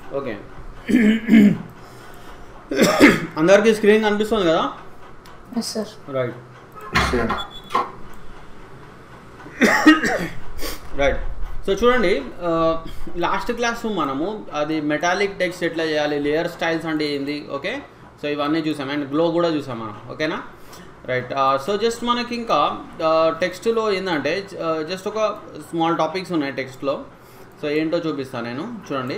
Okay అందరికీ screen కనిపిస్తుంది కదా yes sir right right so చూడండి లాస్ట్ క్లాస్ మనము అది మెటాలిక్ టెక్స్ట్ ఎట్లా చేయాలి లేయర్ స్టైల్స్ అంటే ఏంది ఓకే సో ఇవన్నీ చూసాం అండ్ గ్లో కూడా చూసాం మనం ఓకేనా రైట్ సో జస్ట్ మనకి ఇంకా టెక్స్ట్లో ఏంటంటే జస్ట్ ఒక స్మాల్ టాపిక్స్ ఉన్నాయి టెక్స్ట్లో సో ఏంటో చూపిస్తాను నేను చూడండి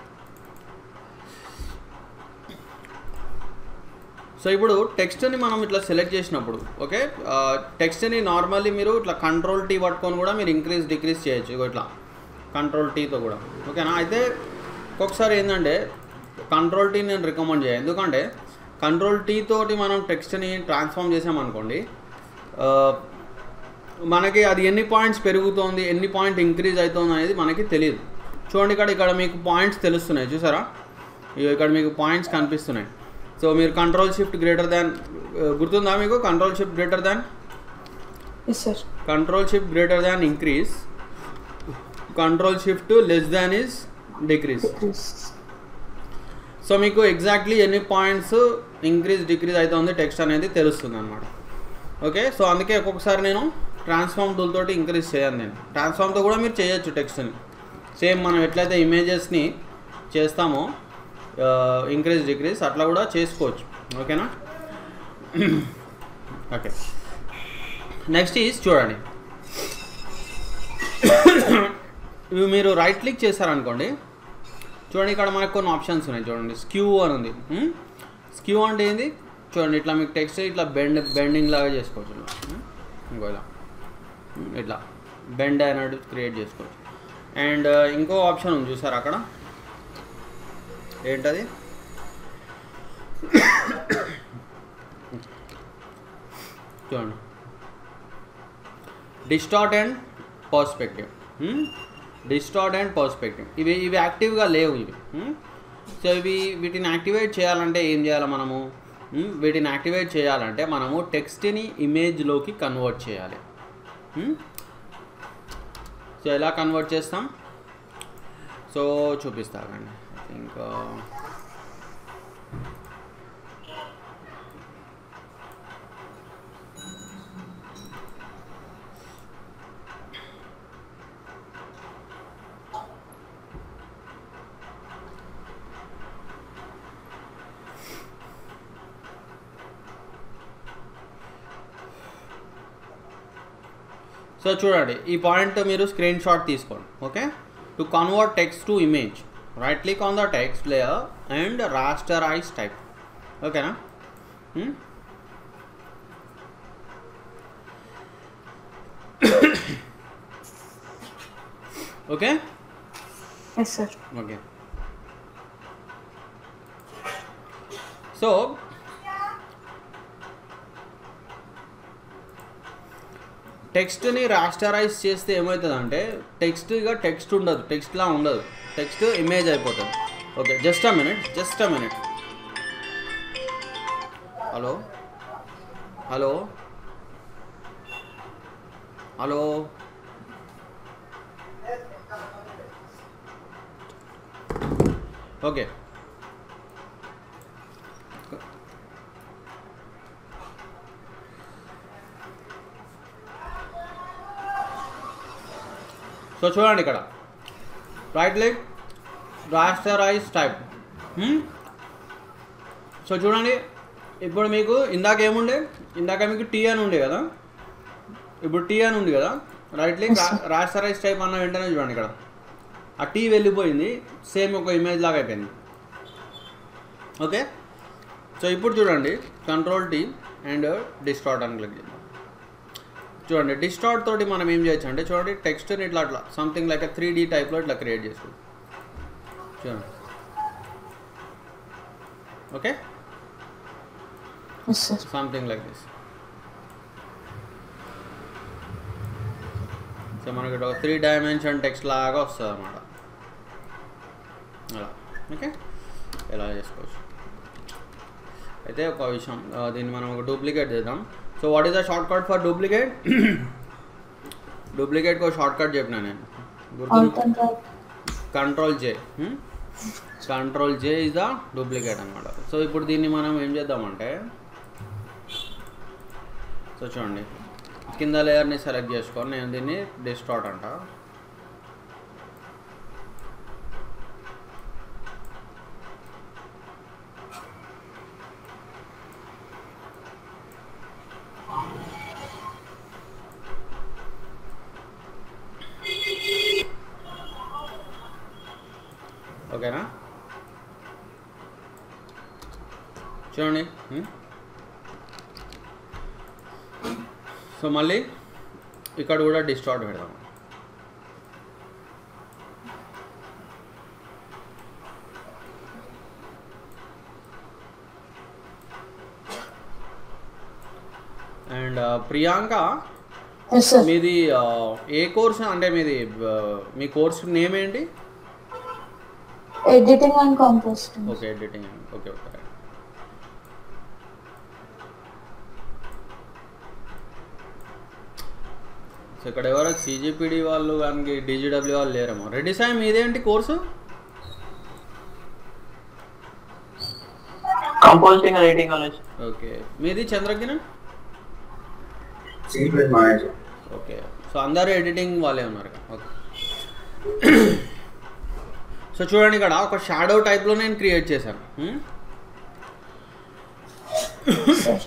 సో ఇప్పుడు టెక్స్ట్ని మనం ఇట్లా సెలెక్ట్ చేసినప్పుడు ఓకే టెక్స్ట్ని నార్మల్లీ మీరు ఇట్లా కంట్రోల్ టీ పట్టుకొని కూడా మీరు ఇంక్రీజ్ డిక్రీజ్ చేయొచ్చు ఇగో ఇట్లా కంట్రోల్ టీతో కూడా ఓకేనా అయితే ఒక్కొక్కసారి ఏంటంటే కంట్రోల్ టీ నేను రికమెండ్ చేయను ఎందుకంటే కంట్రోల్ టీ తోటి మనం టెక్స్ట్ని ట్రాన్స్ఫార్మ్ చేసామనుకోండి ఆ, మనకి అది ఎన్ని పాయింట్స్ పెరుగుతోంది ఎన్ని పాయింట్ ఇంక్రీజ్ అవుతుంది అనేది మనకి తెలియదు చూడండి ఇక్కడ ఇక్కడ మీకు పాయింట్స్ తెలుస్తున్నాయి చూసారా ఇగో ఇక్కడ మీకు పాయింట్స్ కనిపిస్తున్నాయి సో మీరు కంట్రోల్ షిఫ్ట్ గ్రేటర్ దాన్ గుర్తుందా మీకు control shift greater than yes sir control shift greater than increase control shift less than is decrease so మీకు ఎగ్జాక్ట్లీ ఎన్ని పాయింట్స్ ఇంక్రీజ్ డిక్రీజ్ అవుతుంది టెక్స్ట్ అనేది తెలుస్తుంది అనమాట ఓకే సో అందుకే ఒక్కొక్కసారి నేను ట్రాన్స్ఫార్మ్ టూల్ తోటి ఇంక్రీజ్ చేయను నేను ట్రాన్స్ఫార్మ్తో కూడా మీరు చేయొచ్చు టెక్స్ట్ని సేమ్ మనం ఎట్లయితే ఇమేజెస్ని చేస్తామో ఇంక్రీజ్ డిక్రీజ్ అట్లా కూడా చేసుకోవచ్చు ఓకేనా ఓకే నెక్స్ట్ ఈజ్ చూడండి ఇవి మీరు రైట్ క్లిక్ చేశారనుకోండి చూడండి ఇక్కడ మనకు కొన్ని ఆప్షన్స్ ఉన్నాయి చూడండి స్క్యూ అని ఉంది స్క్యూ అంటే ఏంది చూడండి ఇట్లా మీకు టెక్స్ట్ ఇట్లా బెండ్ బెండింగ్ లాగా చేసుకోవచ్చు ఇలా ఉమ్, ఇంకో ఇలా ఉమ్, ఇట్లా బెండ్ అనేది క్రియేట్ చేసుకోవచ్చు అండ్ ఇంకో ఆప్షన్ ఉంది చూసారు అక్కడ ఏంటది చూడండి distort and perspective distort and perspective ఇవి ఇవి యాక్టివ్గా లేవు ఇవి సో ఇవి వీటిని యాక్టివేట్ చేయాలంటే ఏం చేయాలి మనము Hmm? వీటిని యాక్టివేట్ చేయాలంటే మనము టెక్స్ట్ని ఇమేజ్లోకి కన్వర్ట్ చేయాలి Hmm? సో ఎలా కన్వర్ట్ చేస్తాం సో చూపిస్తానండి ఐ థింక్ సో చూడండి ఈ పాయింట్ మీరు స్క్రీన్ షాట్ తీసుకోండి okay to convert text to image right click on the text layer and rasterise type ఓకేనా Hmm? Okay yes sir okay so టెక్స్ట్ని rasterise చేస్తే ఏమవుతుందంటే టెక్స్ట్ ఇక టెక్స్ట్ ఉండదు టెక్స్ట్లా ఉండదు టెక్స్ట్ ఇమేజ్ అయిపోతుంది okay just a minute just a minute hello hello hello okay so చూడండి ఇక్కడ right leg rasterise type so చూడండి ఇప్పుడు మీకు ఇందాక ఏముండే ఇందాక మీకు టీ అని ఉండే కదా ఇప్పుడు టీ అని ఉంది కదా రైట్ లెగ్ రాస్టరైజ్ టైప్ అన్న వెంటనే చూడండి ఇక్కడ ఆ టీ వెళ్ళిపోయింది సేమ్ ఒక ఇమేజ్ లాగా అయిపోయింది ఓకే సో ఇప్పుడు చూడండి కంట్రోల్ టీ అండ్ డిస్టార్ట్ అని క్లిక్ చేద్దాం చూడండి డిస్టార్ట్ తోటి మనం ఏం చేయొచ్చు అంటే చూడండి టెక్స్ట్ని ఇట్లా అట్లా సంథింగ్ లైక్ త్రీ డీ టైప్లో ఇట్లా క్రియేట్ చేసుకోండి చూడండి okay yes sir something like this so మనకి ఒక త్రీ డైమెన్షన్ టెక్స్ట్ లాగా వస్తుంది అన్నమాట అలా ఓకే ఎలా చేసుకోవచ్చు అయితే ఒక విషయం ఆ, దీన్ని మనం ఒక డూప్లికేట్ చేద్దాం so what is the shortcut for duplicate డూప్లికేట్కి ఒక షార్ట్ కట్ చెప్పినా నేను గుర్తు alt and right control J control J is the duplicate అనమాట సో ఇప్పుడు దీన్ని మనం ఏం చేద్దామంటే సో చూడండి కింద లేయర్ని సెలెక్ట్ చేసుకొని నేను దీన్ని డిస్టార్ట్ అంట ఓకేనా చూడండి హ్మ్. సో మళ్ళీ ఇక్కడ కూడా డిస్టార్ట్ పెడదాం అండ్ ప్రియాంక ఎస్ సార్ మీది ఆ, ఏ కోర్స్ అంటే మీది ఆ, మీ కోర్స్ నేమ్ ఏంటి editing and compositing okay editing okay okay so ఇక్కడ ఎవరో సిజిపిడి వాళ్ళు కానీ డిజిడబ్ల్యూ వాళ్ళు లేరేమో రెడ్డి సాయి మీదేంటి course composing and editing college okay మీది Chandrakiran Single manager. Okay so అందరూ ఎడిటింగ్ వాళ్ళే ఉన్నారు ఓకే సో చూడండి ఇక్కడ ఒక షాడో టైప్లో నేను క్రియేట్ చేశాను హ్మ్? సార్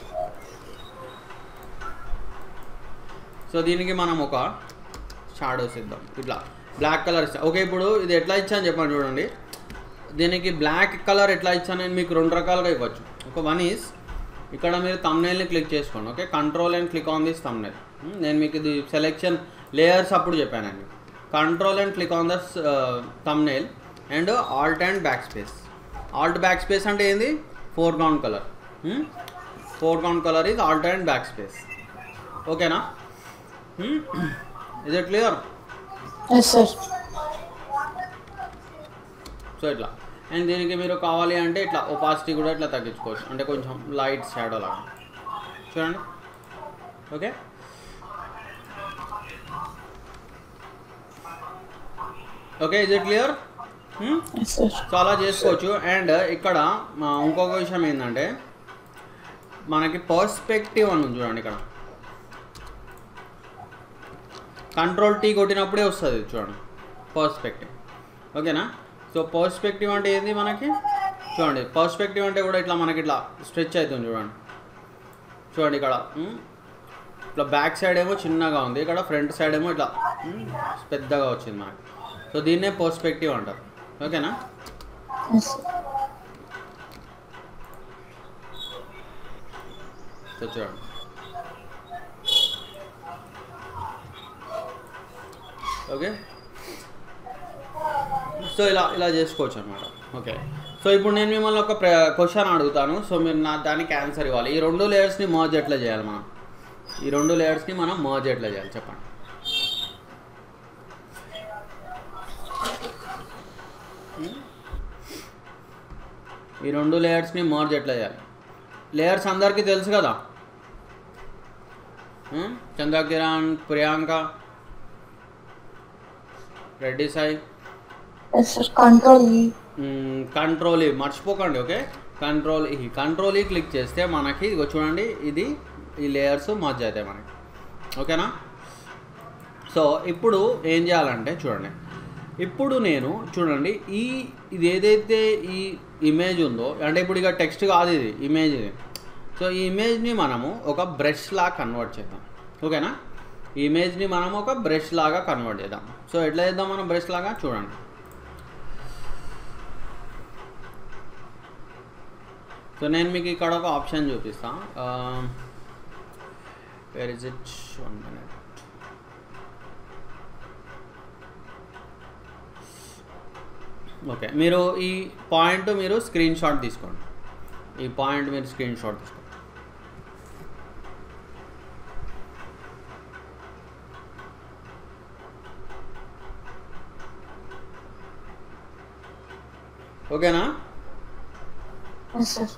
సో దీనికి మనం ఒక షాడోస్ ఇద్దాం ఇట్లా బ్లాక్ కలర్ ఇస్తాం ఓకే ఇప్పుడు ఇది ఎట్లా ఇచ్చాను చెప్పండి చూడండి దీనికి బ్లాక్ కలర్ ఎట్లా ఇచ్చాను నేను మీకు రెండు రకాలుగా ఇవ్వచ్చు ఒక వన్ ఈస్ ఇక్కడ మీరు తమ్నైల్ని క్లిక్ చేసుకోండి okay control and click on this thumbnail నేను మీకు ఇది సెలెక్షన్ లేయర్స్ అప్పుడు చెప్పానండి control and click on the thumbnail and alt and back backspace alt back backspace అంటే ఏంది foreground colour foreground colour is alt and back backspace ఓకేనా is it clear yes sir so ఇట్లా and దీనికి మీరు కావాలి అంటే ఇట్లా opacity కూడా ఇట్లా తగ్గించుకోవచ్చు అంటే కొంచెం లైట్ షాడో లాగా చూడండి okay okay is it clear yes sir so అలా చేసుకోవచ్చు అండ్ ఇక్కడ మా ఇంకొక విషయం ఏంటంటే మనకి పర్స్పెక్టివ్ అని ఉంది చూడండి ఇక్కడ కంట్రోల్ టీ కొట్టినప్పుడే వస్తుంది ఇది చూడండి పర్స్పెక్టివ్ ఓకేనా సో పర్స్పెక్టివ్ అంటే ఏంది మనకి చూడండి పర్స్పెక్టివ్ అంటే కూడా ఇట్లా మనకి ఇట్లా స్ట్రెచ్ అవుతుంది చూడండి చూడండి ఇక్కడ ఉమ్, ఇట్లా బ్యాక్ సైడ్ ఏమో చిన్నగా ఉంది ఇక్కడ ఫ్రంట్ సైడ్ ఏమో ఇట్లా ఉమ్, పెద్దగా వచ్చింది మనకి సో దీన్నే పర్స్పెక్టివ్ అంటారు ఓకేనా ఎస్ సార్ సో చూడండి ఓకే సో ఇలా ఇలా చేసుకోవచ్చు అనమాట ఓకే సో ఇప్పుడు నేను మిమ్మల్ని ఒక క్వశ్చన్ అడుగుతాను సో మీరు నా దానికి ఆన్సర్ ఇవ్వాలి ఈ రెండు లేయర్స్ని మర్జ్ ఎట్లా చేయాలి మనం ఈ రెండు లేయర్స్ని మనం మర్జ్ ఎట్లా చేయాలి చెప్పండి ఈ రెండు లేయర్స్ని మర్జ్ ఎట్లా చేయాలి లేయర్స్ అందరికీ తెలుసు కదా ఉం? Chandrakiran Priyanka Reddy Sai yes sir control E control E మర్చిపోకండి okay control E control E click చేస్తే మనకి ఇదిగో చూడండి ఇది ఈ లేయర్స్ మర్జ్ అవుతాయి మనకి ఓకేనా సో ఇప్పుడు ఏం చేయాలంటే చూడండి ఇప్పుడు నేను చూడండి ఈ ఇది ఏదైతే ఈ ఇమేజ్ ఉందో అంటే ఇప్పుడు ఇక టెక్స్ట్ కాదు ఇది ఇమేజ్ ఇది సో ఈ ఇమేజ్ని మనము ఒక బ్రష్ లాగా కన్వర్ట్ చేద్దాం ఓకేనా ఈ ఇమేజ్ని మనం ఒక బ్రష్ లాగా కన్వర్ట్ చేద్దాం సో ఎట్లా చేద్దాం మనం బ్రష్ లాగా చూడండి సో నేను మీకు ఇక్కడ ఒక ఆప్షన్ చూపిస్తా where is it one minute okay మీరు ఈ పాయింట్ మీరు స్క్రీన్ షాట్ తీసుకోండి ఈ పాయింట్ మీరు స్క్రీన్ షాట్ తీసుకోండి ఓకేనా ఎస్ సార్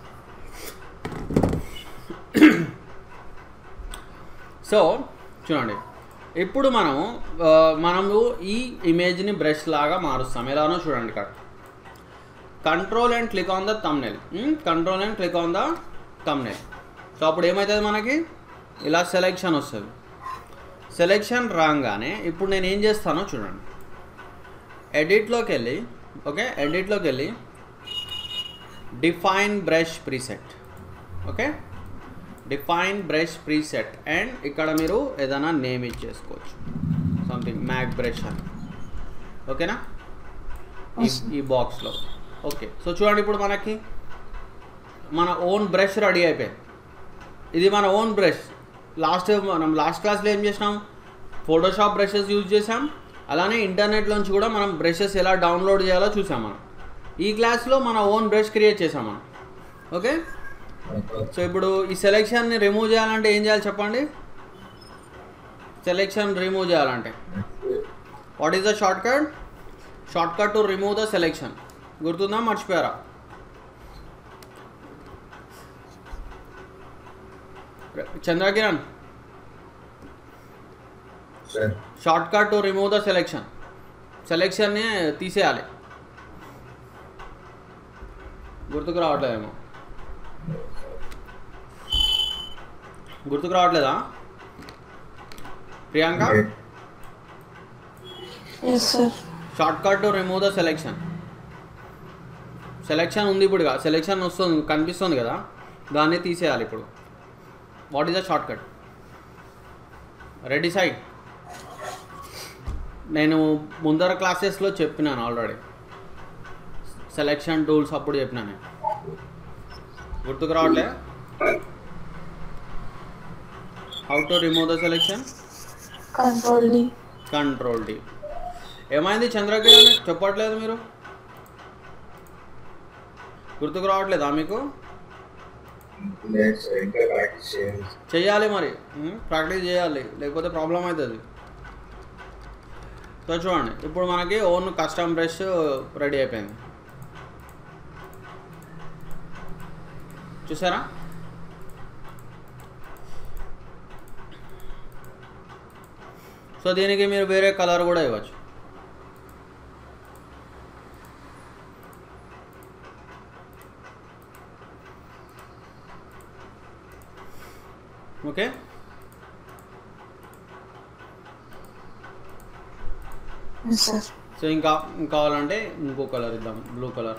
సో చూడండి ఇప్పుడు మనము ఆ, మనము ఈ ఇమేజ్ని బ్రష్ లాగా మారుస్తాం ఎలానో చూడండి ఇక్కడ control and click on the thumbnail control and click on the thumbnail so అప్పుడు ఏమవుతుంది మనకి ఇలా సెలెక్షన్ వస్తుంది సెలెక్షన్ రాగానే ఇప్పుడు నేను ఏం చేస్తానో చూడండి ఎడిట్లోకి వెళ్ళి ఓకే ఎడిట్లోకి వెళ్ళి define brush preset okay define brush preset and ఇక్కడ మీరు ఏదైనా నేమ్ ఇచ్చేసుకోవచ్చు సంథింగ్ మ్యాక్ బ్రష్ అని ఓకేనా ఈ ఈ బాక్స్లో ఓకే సో చూడండి ఇప్పుడు మనకి మన ఓన్ బ్రష్ రెడీ అయిపోయింది ఇది మన ఓన్ బ్రష్ లాస్ట్ మనం లాస్ట్ క్లాస్లో ఏం చేసినాం ఫోటోషాప్ బ్రషెస్ యూజ్ చేసాం అలానే ఇంటర్నెట్లోంచి కూడా మనం బ్రషెస్ ఎలా డౌన్లోడ్ చేయాలో చూసాం మనం ఈ క్లాస్లో మన ఓన్ బ్రష్ క్రియేట్ చేసాం మనం ఓకే సో ఇప్పుడు ఈ సెలెక్షన్ని రిమూవ్ చేయాలంటే ఏం చేయాలి చెప్పండి సెలెక్షన్ రిమూవ్ చేయాలంటే what is the shortcut shortcut to remove the selection గుర్తుందా మర్చిపోయారా Chandrakiran sir shortcut to remove the selection సెలెక్షన్ని తీసేయాలి గుర్తుకు రావట్లేదేమో గుర్తుకు రావట్లేదా Priyanka yes sir shortcut to remove the selection selection ఉంది ఇప్పుడు సెలెక్షన్ వస్తుంది కనిపిస్తుంది కదా దాన్ని తీసేయాలి ఇప్పుడు what is the shortcut ready side నేను ముందర క్లాసెస్లో చెప్పినాను ఆల్రెడీ సెలెక్షన్ టూల్స్ అప్పుడు చెప్పినా నేను గుర్తుకు రావట్లే how to remove the selection control D control D ఏమైంది చంద్రకిరణ్ చెప్పట్లేదు మీరు గుర్తుకు రావట్లేదా మీకు లేదు సార్ ఇంకా ప్రాక్టీస్ చేయాలి చెయ్యాలి మరి ప్రాక్టీస్ చేయాలి లేకపోతే ప్రాబ్లం అవుతుంది సో చూడండి ఇప్పుడు మనకి ఓన్ కస్టమ్ బ్రష్ రెడీ అయిపోయింది చూసారా సో దీనికి మీరు వేరే కలర్ కూడా ఇవ్వచ్చు ఓకే ఎస్ సార్ సో ఇంకా ఇంకా కావాలంటే ఇంకో కలర్ ఇద్దాం బ్లూ కలర్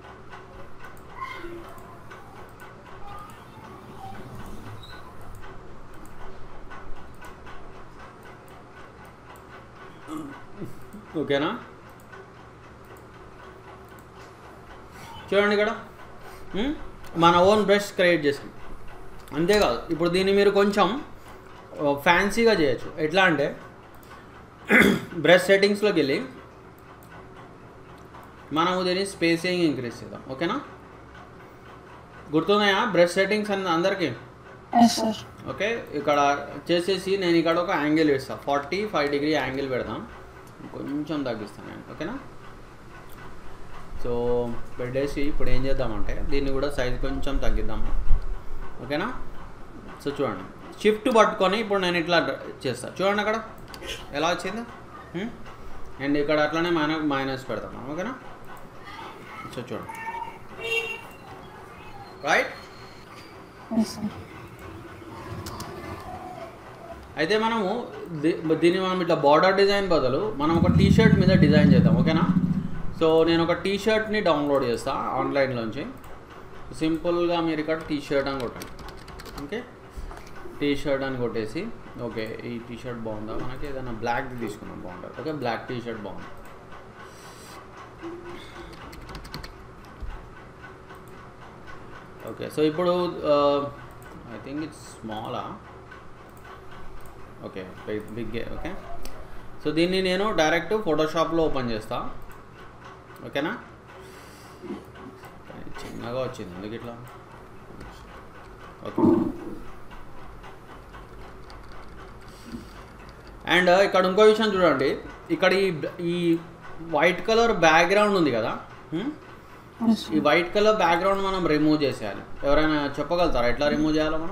ఓకేనా చూడండి ఇక్కడ ఉమ్, మన ఓన్ బ్రష్ క్రియేట్ చేసాం అంతేకాదు ఇప్పుడు దీన్ని మీరు కొంచెం ఫ్యాన్సీగా చేయొచ్చు ఎట్లా అంటే బ్రష్ సెట్టింగ్స్లోకి వెళ్ళి మనము దీన్ని స్పేసింగ్ ఇంక్రీజ్ చేద్దాం ఓకేనా గుర్తున్నాయా బ్రష్ సెట్టింగ్స్ అన్న అందరికీ ఎస్ సార్ ఓకే ఇక్కడ చేసేసి నేను ఇక్కడ ఒక యాంగిల్ వేస్తాను ఫార్టీ ఫైవ్ డిగ్రీ యాంగిల్ పెడదాం కొంచెం తగ్గిస్తాను నేను ఓకేనా సో పెట్టేసి ఇప్పుడు ఏం చేద్దామంటే దీన్ని కూడా సైజ్ కొంచెం తగ్గిద్దాం ఓకేనా సో చూడండి షిఫ్ట్ పట్టుకొని ఇప్పుడు నేను ఇట్లా చేస్తాను చూడండి అక్కడ ఎలా వచ్చింది హ్మ్? అండ్ ఇక్కడ అట్లనే మైన మైనస్ పెడతాం మనం ఓకేనా సో చూడండి రైట్ ఎస్ సార్ అయితే మనము దీ- దీన్ని మనం ఇట్లా బార్డర్ డిజైన్ బదులు మనం ఒక టీ షర్ట్ మీద డిజైన్ చేద్దాం ఓకేనా సో నేను ఒక టీ షర్ట్ని డౌన్లోడ్ చేస్తా ఆన్లైన్లోంచి సింపుల్గా మీరు ఇక్కడ టీ షర్ట్ అని కొట్టండి ఓకే టీ షర్ట్ అని కొట్టేసి ఓకే ఈ టీ షర్ట్ బాగుందా మనకి ఏదైనా బ్లాక్ తీసుకున్నాం బాగుంటుంది ఓకే బ్లాక్ టీ షర్ట్ బాగుంది ఓకే సో ఇప్పుడు ఐ థింక్ ఇట్స్ స్మాలా ఓకే బిగ్ ఓకే సో దీన్ని నేను డైరెక్ట్ ఫోటోషాప్లో ఓపెన్ చేస్తా ఓకేనా కానీ చిన్నగా వచ్చింది ఎందుకు ఇట్లా ఓకే అండ్ ఇక్కడ ఇంకో విషయం చూడండి ఇక్కడ ఈ ఈ వైట్ కలర్ బ్యాక్గ్రౌండ్ ఉంది కదా హ్మ్? ఎస్ ఈ వైట్ కలర్ బ్యాక్గ్రౌండ్ మనం రిమూవ్ చేసేయాలి ఎవరైనా చెప్పగలుగుతారా ఎట్లా రిమూవ్ చేయాలో మనం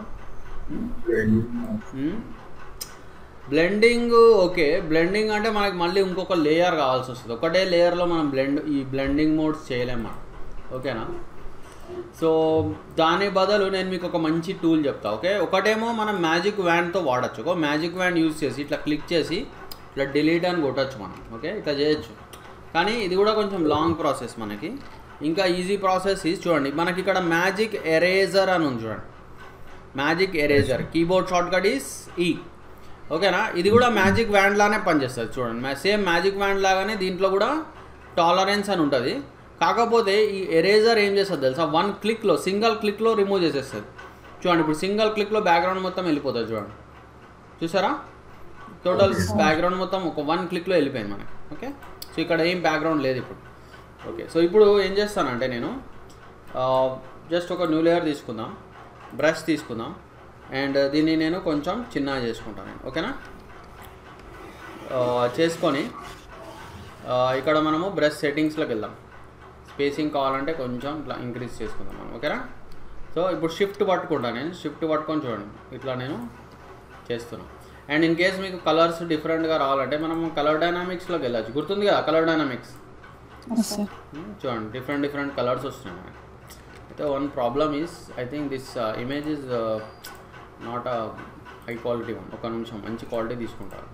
బ్లెండింగ్ ఓకే బ్లెండింగ్ అంటే మనకి మళ్ళీ ఇంకొక లేయర్ కావాల్సి వస్తుంది ఒకటే లేయర్లో మనం బ్లెండ్ ఈ బ్లెండింగ్ మోడ్స్ చేయలేం మనం ఓకేనా సో దాని బదులు నేను మీకు ఒక మంచి టూల్ చెప్తా ఓకే ఒకటేమో మనం మ్యాజిక్ వ్యాండ్తో వాడచ్చు ఒక మ్యాజిక్ వ్యాండ్ యూజ్ చేసి ఇట్లా క్లిక్ చేసి ఇట్లా డిలీట్ అని కొట్టచ్చు మనం ఓకే ఇట్లా చేయొచ్చు కానీ ఇది కూడా కొంచెం లాంగ్ ప్రాసెస్ మనకి ఇంకా ఈజీ ప్రాసెస్ ఈజ్ చూడండి మనకి ఇక్కడ మ్యాజిక్ ఎరేజర్ అని ఉంది చూడండి magic eraser keyboard shortcut is E ఓకేనా ఇది కూడా మ్యాజిక్ వ్యాండ్ లానే పనిచేస్తుంది చూడండి సేమ్ మ్యాజిక్ వ్యాండ్ లాగానే దీంట్లో కూడా టాలరెన్స్ అని ఉంటుంది కాకపోతే ఈ ఎరేజర్ ఏం చేస్తుంది తెలుసా వన్ క్లిక్లో సింగిల్ క్లిక్లో రిమూవ్ చేసేస్తుంది చూడండి ఇప్పుడు సింగిల్ క్లిక్లో బ్యాక్గ్రౌండ్ మొత్తం వెళ్ళిపోతుంది చూడండి చూసారా టోటల్ బ్యాక్గ్రౌండ్ మొత్తం ఒక వన్ క్లిక్లో వెళ్ళిపోయింది మనకి ఓకే సో ఇక్కడ ఏం బ్యాక్గ్రౌండ్ లేదు ఇప్పుడు ఓకే సో ఇప్పుడు ఏం చేస్తానంటే నేను జస్ట్ ఒక న్యూ లేయర్ తీసుకుందాం బ్రష్ తీసుకుందాం అండ్ దీన్ని నేను కొంచెం చిన్నగా చేసుకుంటాను నేను ఓకేనా ఆ, చేసుకొని ఆ, ఇక్కడ మనము బ్రష్ సెట్టింగ్స్లోకి వెళ్దాం స్పేసింగ్ కావాలంటే కొంచెం ఇట్లా ఇంక్రీజ్ చేసుకుందాం మనం ఓకేనా సో ఇప్పుడు షిఫ్ట్ పట్టుకుంటాను నేను షిఫ్ట్ పట్టుకొని చూడండి ఇట్లా నేను చేస్తున్నాను అండ్ ఇన్ కేస్ మీకు కలర్స్ డిఫరెంట్గా రావాలంటే మనం కలర్ డైనామిక్స్లోకి వెళ్ళచ్చు గుర్తుంది కదా colour dynamics Yes, sir. Hmm, చూడండి డిఫరెంట్ డిఫరెంట్ కలర్స్ వస్తున్నాయి మనకి అయితే one problem is I think this image is not a high quality one ఒక నిమిషం మంచి క్వాలిటీ తీసుకుంటారు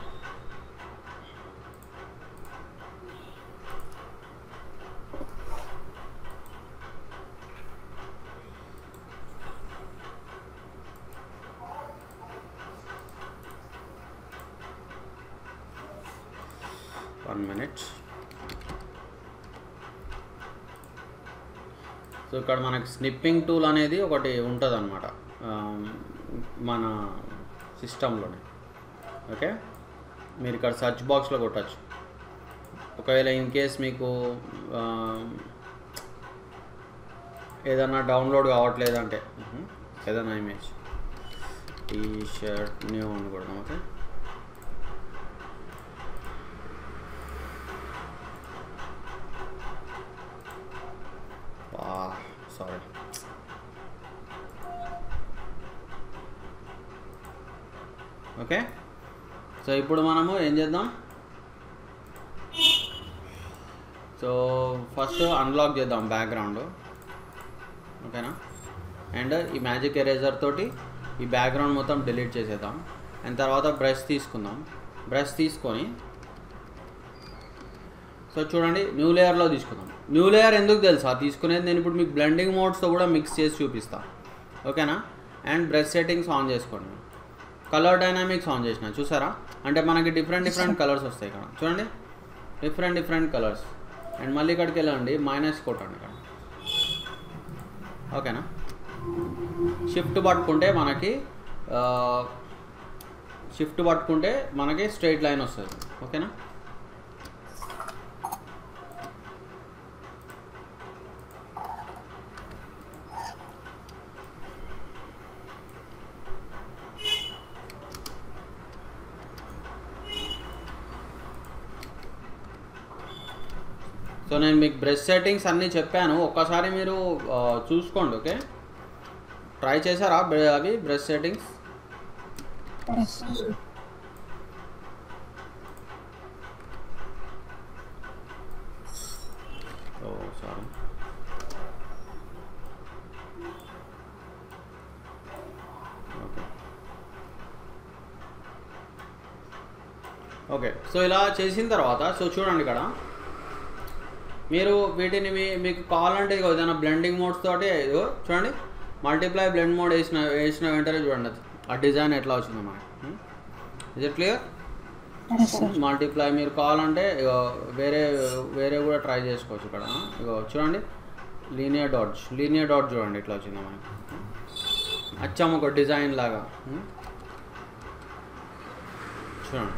వన్ మినిట్ సో ఇక్కడ మనకి స్నిప్పింగ్ టూల్ అనేది ఒకటి ఉంటుంది అనమాట మన సిస్టంలోనే ఓకే మీరు ఇక్కడ సెర్చ్ బాక్స్లో కొట్టచ్చు ఒకవేళ ఇన్ కేస్ మీకు ఆ, ఏదన్నా డౌన్లోడ్ కావట్లేదు అంటే మ్మ్, ఏదైనా ఇమేజ్ టీ షర్ట్ న్యూ అని కొడదాం ఓకే సారీ ఓకే సో ఇప్పుడు మనము ఏం చేద్దాం సో ఫస్ట్ అన్లాక్ చేద్దాం బ్యాక్గ్రౌండ్ ఓకేనా అండ్ ఈ మ్యాజిక్ ఎరేజర్ తోటి ఈ బ్యాక్గ్రౌండ్ మొత్తం డిలీట్ చేసేద్దాం అండ్ తర్వాత బ్రష్ తీసుకుందాం బ్రష్ తీసుకొని సో చూడండి న్యూ లేయర్లో తీసుకుందాం న్యూ లేయర్ ఎందుకు తెలుసా తీసుకునేది నేను ఇప్పుడు మీకు బ్లెండింగ్ మోడ్స్తో కూడా మిక్స్ చేసి చూపిస్తా ఓకేనా అండ్ బ్రష్ సెట్టింగ్స్ ఆన్ చేసుకోండి కలర్ డైనామిక్స్ ఆన్ చేసిన చూసారా అంటే మనకి డిఫరెంట్ డిఫరెంట్ కలర్స్ వస్తాయి ఇక్కడ చూడండి డిఫరెంట్ డిఫరెంట్ కలర్స్ అండ్ మళ్ళీ ఇక్కడికి వెళ్ళండి మైనస్ కొట్టండి ఇక్కడ ఓకేనా షిఫ్ట్ పట్టుకుంటే మనకి షిఫ్ట్ పట్టుకుంటే మనకి స్ట్రైట్ లైన్ వస్తుంది ఓకేనా సో నేను మీకు బ్రష్ సెట్టింగ్స్ అన్నీ చెప్పాను ఒక్కసారి మీరు ఆ, చూసుకోండి ఓకే ట్రై చేశారా బ్ర- అవి brush settings Yes, sir. Oh sorry okay okay so ఇలా చేసిన తర్వాత సో చూడండి ఇక్కడ మీరు వీటిని మీ మీకు కావాలంటే ఇగో ఏదైనా బ్లెండింగ్ మోడ్స్ తోటి ఇదిగో చూడండి మల్టిప్లై బ్లెండ్ మోడ్ వేసిన వేసిన వెంటనే చూడండి అది. ఆ డిజైన్ ఎట్లా వచ్చిందో మనకి is it clear Yes, sir. Multiply మీరు కావాలంటే ఇగో వేరే వేరే కూడా ట్రై చేసుకోవచ్చు ఇక్కడ ఇగో చూడండి లీనియర్ డాట్ లీనియర్ డాట్ చూడండి ఇట్లా వచ్చింది మనకి అచ్చం ఒక డిజైన్ లాగా ఉం? చూడండి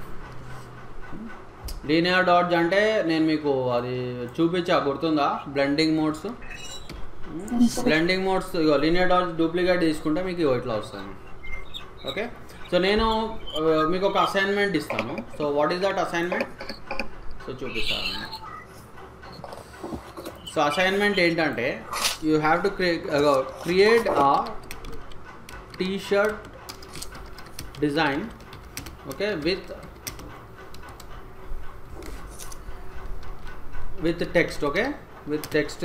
లీనియర్ డాట్స్ అంటే నేను మీకు అది చూపించా గుర్తుందా blending modes Yes, sir. Blending modes ఇగో లీనియర్ డాట్స్ డూప్లికేట్ తీసుకుంటే మీకు ఇగో ఇట్లా వస్తుంది ఓకే సో నేను ఆ, మీకు ఒక అసైన్మెంట్ ఇస్తాను so what is that assignment so చూపిస్తాను సో అసైన్మెంట్ ఏంటంటే you have to create a T shirt design okay with with text okay with text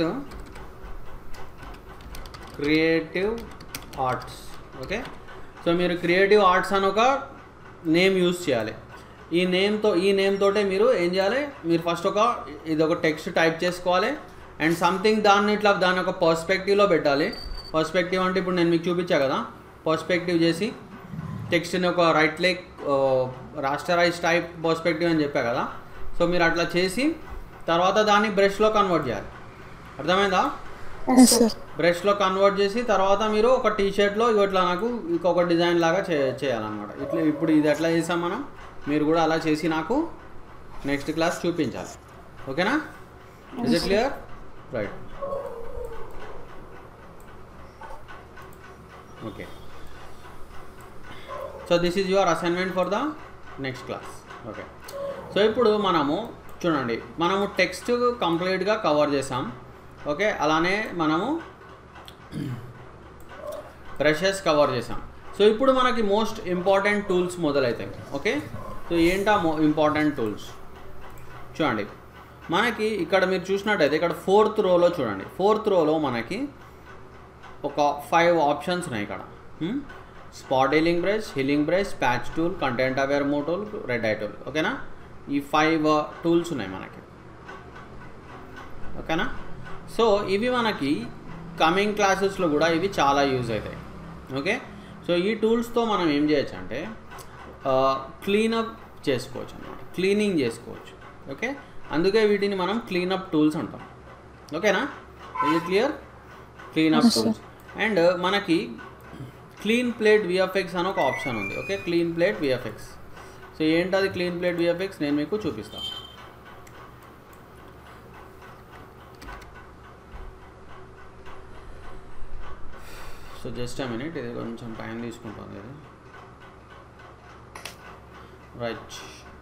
creative arts okay so మీరు క్రియేటివ్ ఆర్ట్స్ అని ఒక నేమ్ యూస్ చేయాలి ఈ నేమ్తో ఈ name తోటే మీరు ఏం చేయాలి మీరు ఫస్ట్ ఒక ఇది ఒక టెక్స్ట్ టైప్ చేసుకోవాలి అండ్ సంథింగ్ దాన్ని ఇట్లా దాని ఒక పర్స్పెక్టివ్లో పెట్టాలి పర్స్పెక్టివ్ అంటే ఇప్పుడు నేను మీకు చూపించా కదా పర్స్పెక్టివ్ చేసి టెక్స్ట్ని ఒక right leg rasterise type perspective అని చెప్పా కదా సో మీరు అట్లా చేసి తర్వాత దాన్ని బ్రష్లో కన్వర్ట్ చేయాలి అర్థమైందా ఎస్ సార్ బ్రష్లో కన్వర్ట్ చేసి తర్వాత మీరు ఒక టీ షర్ట్లో ఇట్లా నాకు ఇంకొక డిజైన్ లాగా చే చేయాలన్నమాట ఇట్లా ఇప్పుడు ఇది ఎట్లా చేసాం మనం మీరు కూడా అలా చేసి నాకు నెక్స్ట్ క్లాస్ చూపించాలి ఓకేనా is it clear right okay so this is your assignment for the next class okay so ఇప్పుడు మనము చూడండి మనము టెక్స్ట్ కంప్లీట్గా కవర్ చేసాం ఓకే అలానే మనము బ్రషెస్ కవర్ చేసాం సో ఇప్పుడు మనకి మోస్ట్ ఇంపార్టెంట్ టూల్స్ మొదలవుతాయి ఓకే సో ఏంటా మో ఇంపార్టెంట్ టూల్స్ చూడండి మనకి ఇక్కడ మీరు చూసినట్టయితే ఇక్కడ ఫోర్త్ రోలో చూడండి ఫోర్త్ రోలో మనకి ఒక ఫైవ్ ఆప్షన్స్ ఉన్నాయి ఇక్కడ spot healing brush healing brush patch tool content aware move tool red eye tool ఓకేనా ఈ ఫైవ్ టూల్స్ ఉన్నాయి మనకి ఓకేనా సో ఇవి మనకి కమింగ్ క్లాసెస్లో కూడా ఇవి చాలా యూజ్ అవుతాయి ఓకే సో ఈ టూల్స్తో మనం ఏం చేయొచ్చు అంటే క్లీనప్ చేసుకోవచ్చు అనమాట క్లీనింగ్ చేసుకోవచ్చు ఓకే అందుకే వీటిని మనం క్లీనప్ టూల్స్ అంటాం ఓకేనా ఇది clear cleanup Yes, sir. Tools and మనకి క్లీన్ ప్లేట్ విఎఫ్ఎక్స్ అని ఒక ఆప్షన్ ఉంది okay clean plate VFX so ఏంటది క్లీన్ ప్లేట్ విఎఫ్ఎక్స్ నేను మీకు చూపిస్తాను సో జస్ట్ అ మినిట్ ఇది కొంచెం టైం తీసుకుంటుంది ఇది రైట్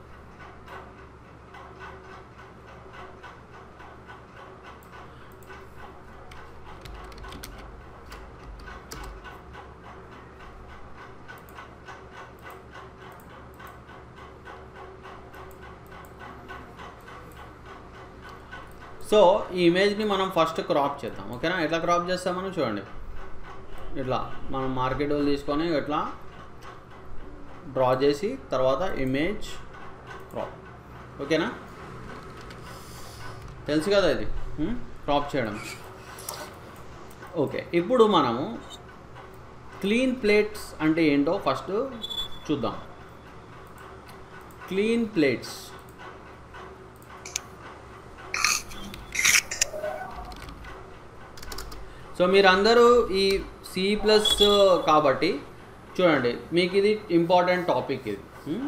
సో ఈ ఇమేజ్ని మనం ఫస్ట్ క్రాప్ చేద్దాం ఓకేనా ఎట్లా క్రాప్ చేస్తాం మనం చూడండి ఇట్లా మనం మార్కెట్ వాళ్ళు తీసుకొని ఇట్లా డ్రా చేసి తర్వాత ఇమేజ్ క్రాప్ ఓకేనా తెలుసు కదా ఇది క్రాప్ చేయడం ఓకే ఇప్పుడు మనము క్లీన్ ప్లేట్స్ అంటే ఏంటో ఫస్ట్ చూద్దాం క్లీన్ ప్లేట్స్ సో మీరందరూ ఈ సి ప్లస్ కాబట్టి చూడండి మీకు ఇది ఇంపార్టెంట్ టాపిక్ ఇది హ్మ్?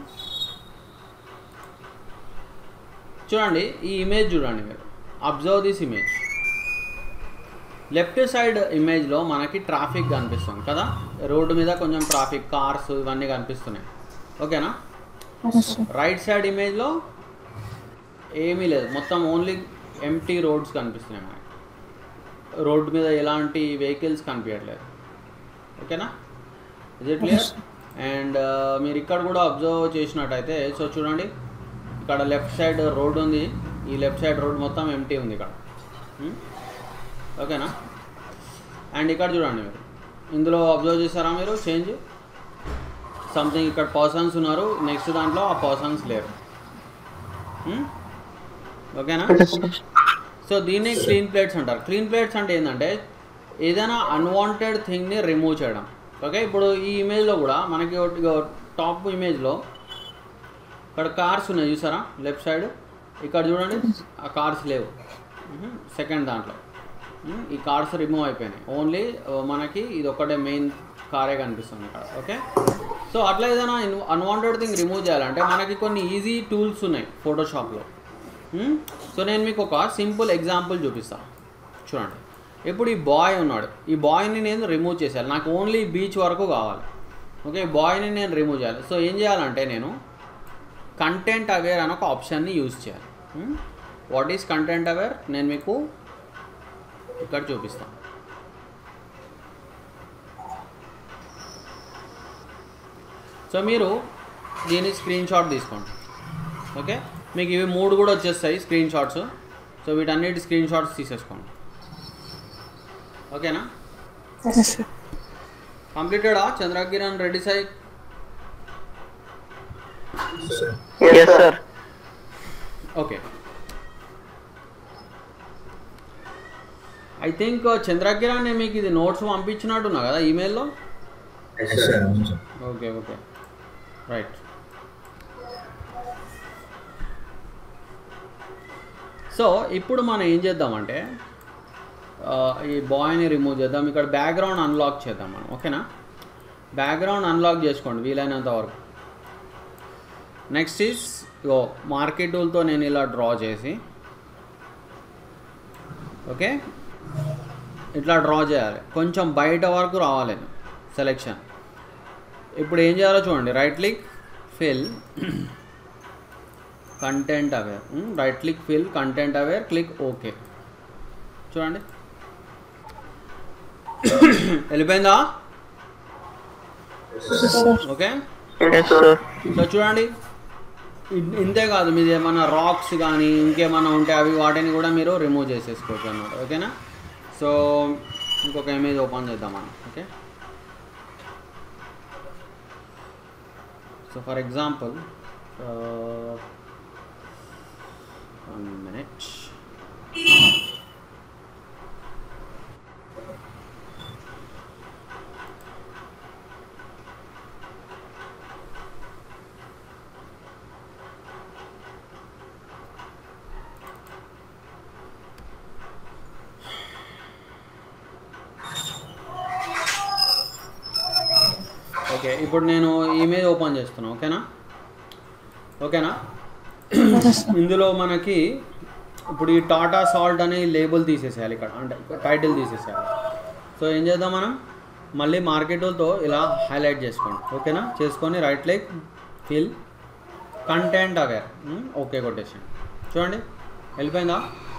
చూడండి ఈ ఇమేజ్ చూడండి మీరు observe this image left side ఇమేజ్లో మనకి ట్రాఫిక్ కనిపిస్తుంది కదా రోడ్డు మీద కొంచెం ట్రాఫిక్ కార్స్ ఇవన్నీ కనిపిస్తున్నాయి ఓకేనా ఎస్ సార్ రైట్ సైడ్ ఇమేజ్లో ఏమీ లేదు మొత్తం ఓన్లీ ఎంటీ రోడ్స్ కనిపిస్తున్నాయి మనకి రోడ్ మీద ఎలాంటి వెహికల్స్ కనిపించట్లేదు ఓకేనా ఇజ్ ఇట్ క్లియర్ అండ్ మీరు ఇక్కడ కూడా అబ్జర్వ్ చేసినట్టయితే సో చూడండి ఇక్కడ లెఫ్ట్ సైడ్ రోడ్ ఉంది ఈ లెఫ్ట్ సైడ్ రోడ్ మొత్తం ఎంటీ ఉంది ఇక్కడ Hmm? ఓకేనా అండ్ ఇక్కడ చూడండి మీరు ఇందులో అబ్జర్వ్ చేశారా మీరు చేంజ్ సంథింగ్ ఇక్కడ పర్సన్స్ ఉన్నారు నెక్స్ట్ దాంట్లో ఆ పర్సన్స్ లేరు Hmm? ఓకేనా సో దీన్ని క్లీన్ ప్లేట్స్ అంటారు క్లీన్ ప్లేట్స్ అంటే ఏంటంటే ఏదైనా అన్వాంటెడ్ థింగ్ని రిమూవ్ చేయడం ఓకే ఇప్పుడు ఈ ఇమేజ్లో కూడా మనకి టాప్ ఇమేజ్లో ఇక్కడ కార్స్ ఉన్నాయి చూసారా లెఫ్ట్ సైడ్ ఇక్కడ చూడండి ఆ కార్స్ లేవు సెకండ్ దాంట్లో మ్మ్. ఈ కార్స్ రిమూవ్ అయిపోయినాయి ఓన్లీ మనకి ఇది ఒకటే మెయిన్ కారే కనిపిస్తుంది ఇక్కడ ఓకే సో అట్లా ఏదైనా అన్వాంటెడ్ థింగ్ రిమూవ్ చేయాలంటే మనకి కొన్ని ఈజీ టూల్స్ ఉన్నాయి ఫోటోషాప్లో సో నేను మీకు ఒక సింపుల్ ఎగ్జాంపుల్ చూపిస్తాను చూడండి ఇప్పుడు ఈ బాయ్ ఉన్నాడు ఈ బాయ్ని నేను రిమూవ్ చేసేయాలి నాకు ఓన్లీ బీచ్ వరకు కావాలి ఓకే ఈ బాయ్ని నేను రిమూవ్ చేయాలి సో ఏం చేయాలంటే నేను కంటెంట్ అవేర్ అని ఒక ఆప్షన్ని యూజ్ చేయాలి వాట్ ఈస్ కంటెంట్ అవేర్ నేను మీకు ఇక్కడ చూపిస్తాను సో మీరు దీని స్క్రీన్ షాట్ తీసుకోండి ఓకే మీకు ఇవి మూడు కూడా వచ్చేస్తాయి స్క్రీన్ షాట్స్ సో వీటన్నిటి స్క్రీన్ షాట్స్ తీసేసుకోండి ఓకేనా Yes, sir. కంప్లీటెడా Chandrakiran Reddy Sai Sir. Yes, sir. Okay I think Chandrakiran మీకు ఇది నోట్స్ పంపించినట్టున్నా కదా ఈమెయిల్లో Yes, sir. అవును, sir. Okay okay right so ఇప్పుడు మనం ఏం చేద్దామంటే ఆ, ఈ బాయ్ని రిమూవ్ చేద్దాం ఇక్కడ బ్యాక్గ్రౌండ్ అన్లాక్ చేద్దాం మనం ఓకేనా బ్యాక్గ్రౌండ్ అన్లాక్ చేసుకోండి వీలైనంత వరకు నెక్స్ట్ ఈస్ ఇగో మార్కెట్ టూల్తో నేను ఇలా డ్రా చేసి ఓకే ఇట్లా డ్రా చేయాలి కొంచెం బయట వరకు రావాలి సెలెక్షన్ ఇప్పుడు ఏం చేయాలో చూడండి right click fill content aware right click fill content aware click okay చూడండి వెళ్ళిపోయిందా Yes, sir. Okay Yes, sir. So చూడండి ఇ- ఇంతే కాదు మీది ఏమన్నా రాక్స్ కానీ ఇంకేమన్నా ఉంటే అవి వాటిని కూడా మీరు రిమూవ్ చేసేసుకోవచ్చు అన్నమాట ఓకేనా సో ఇంకొక ఇమేజ్ ఓపెన్ చేద్దాం మనం okay so for example one minute okay ఇప్పుడు నేను ఇమేజ్ ఓపెన్ చేస్తున్నాను ఓకేనా ఓకేనా Yes, sir. ఇందులో మనకి ఇప్పుడు ఈ టాటా సాల్ట్ అనే లేబుల్ తీసేసేయాలి ఇక్కడ అంటే టైటిల్ తీసేసేయాలి సో ఏం చేద్దాం మనం మళ్ళీ మార్కెట్తో ఇలా హైలైట్ చేసుకోండి ఓకేనా చేసుకొని right click fill content aware okay కొట్టేసాను చూడండి వెళ్ళిపోయిందా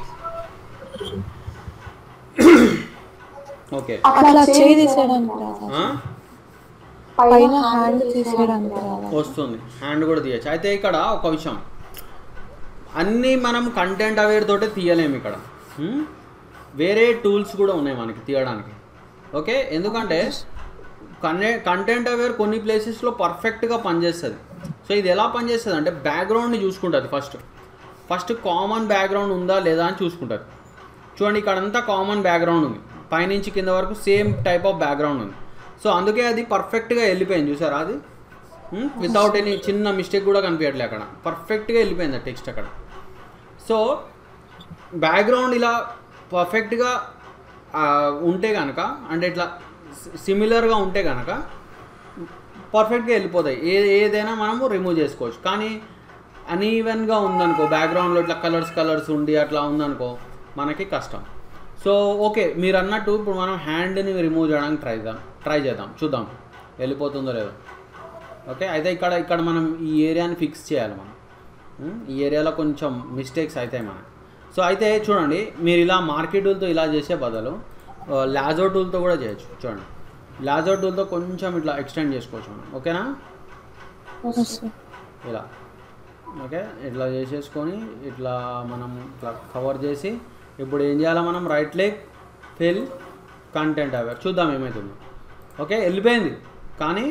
ఓకే అట్లా చేయి తీసేయడానికి రాదా ఆ? పైన హ్యాండ్ తీసేయడానికి రాదా వస్తుంది హ్యాండ్ కూడా తీయచ్చు అయితే ఇక్కడ ఒక విషయం అన్నీ మనం కంటెంట్ అవేర్ తోటే తీయలేము ఇక్కడ హ్మ్? వేరే టూల్స్ కూడా ఉన్నాయి మనకి తీయడానికి ఓకే ఎందుకంటే కనే కంటెంట్ అవేర్ కొన్ని ప్లేసెస్లో పర్ఫెక్ట్గా పనిచేస్తుంది సో ఇది ఎలా పనిచేస్తుంది అంటే బ్యాక్గ్రౌండ్ని చూసుకుంటుంది ఫస్ట్ ఫస్ట్ కామన్ బ్యాక్గ్రౌండ్ ఉందా లేదా అని చూసుకుంటుంది చూడండి ఇక్కడ అంతా కామన్ బ్యాక్గ్రౌండ్ ఉంది పైనుంచి కింద వరకు సేమ్ టైప్ ఆఫ్ బ్యాక్గ్రౌండ్ ఉంది సో అందుకే అది పర్ఫెక్ట్గా వెళ్ళిపోయింది చూసారా అది వితౌట్ ఎనీ చిన్న మిస్టేక్ కూడా కనిపించట్లే అక్కడ పర్ఫెక్ట్గా వెళ్ళిపోయింది టెక్స్ట్ అక్కడ సో బ్యాక్గ్రౌండ్ ఇలా పర్ఫెక్ట్గా ఉంటే కనుక అంటే ఇట్లా సిమిలర్గా ఉంటే కనుక పర్ఫెక్ట్గా వెళ్ళిపోతాయి ఏ ఏదైనా మనము రిమూవ్ చేసుకోవచ్చు కానీ అన్ఈవెన్గా ఉందనుకో బ్యాక్గ్రౌండ్లో ఇట్లా కలర్స్ కలర్స్ ఉండి అట్లా ఉందనుకో మనకి కష్టం సో ఓకే మీరు అన్నట్టు ఇప్పుడు మనం హ్యాండ్ని రిమూవ్ చేయడానికి ట్రై చేద్దాం ట్రై చేద్దాం చూద్దాం వెళ్ళిపోతుందో లేదో ఓకే అయితే ఇక్కడ ఇక్కడ మనం ఈ ఏరియాని ఫిక్స్ చేయాలి మనం ఉమ్, ఈ ఏరియాలో కొంచెం మిస్టేక్స్ అవుతాయి మనకి సో అయితే చూడండి మీరు ఇలా మార్కెట్ టూల్తో ఇలా చేసే బదులు లాజో టూల్తో కూడా చేయొచ్చు చూడండి లాజో టూల్తో కొంచెం ఇట్లా ఎక్స్టెండ్ చేసుకోవచ్చు మనం ఓకేనా Yes, sir. ఇలా ఓకే ఇట్లా చేసేసుకొని ఇట్లా మనం ఇట్లా కవర్ చేసి ఇప్పుడు ఏం చేయాలి మనం right click fill content aware చూద్దాం ఏమవుతుందో ఓకే వెళ్ళిపోయింది కానీ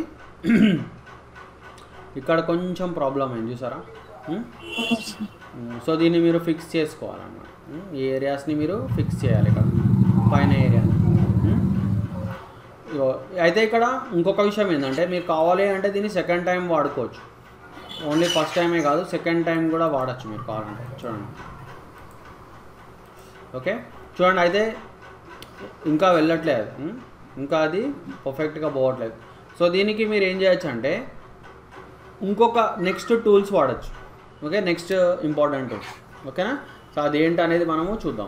ఇక్కడ కొంచెం ప్రాబ్లం అయింది చూసారా um? Yes, sir. Um, so దీన్ని మీరు ఫిక్స్ చేసుకోవాలన్నమాట ఉమ్, ఈ ఏరియాస్ని మీరు ఫిక్స్ చేయాలి ఇక్కడ పైన ఏరియాని ఉమ్? ఇగో, అయితే ఇక్కడ ఇంకొక విషయం ఏంటంటే మీకు కావాలి అంటే దీన్ని సెకండ్ టైం వాడుకోవచ్చు ఓన్లీ ఫస్ట్ టైమే కాదు సెకండ్ టైం కూడా వాడచ్చు మీరు కావాలంటే చూడండి ఓకే చూడండి అయితే ఇంకా వెళ్ళట్లేదు ఉమ్, ఇంకా అది పర్ఫెక్ట్గా పోవట్లేదు సో దీనికి మీరు ఏం చేయొచ్చు అంటే ఇంకొక నెక్స్ట్ టూల్స్ వాడచ్చు ఓకే నెక్స్ట్ ఇంపార్టెంట్ టూల్ ఓకేనా సో అది ఏంటి అనేది మనము చూద్దాం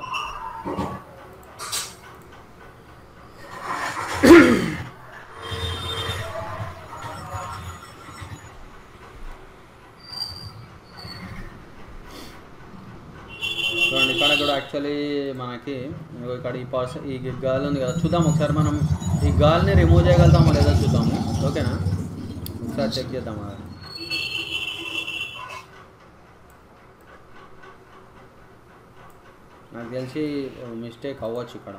చూడండి ఇక్కడ కూడా యాక్చువల్లీ మనకి ఇదిగో ఇక్కడ ఈ పాస్ ఈ గాలి ఉంది కదా చూద్దాం ఒకసారి మనం ఈ గాలిని రిమూవ్ చేయగలుగుతామో లేదో చూద్దాము ఓకేనా ఒకసారి చెక్ చేద్దాం అది నాకు తెలిసి మిస్టేక్ అవ్వచ్చు ఇక్కడ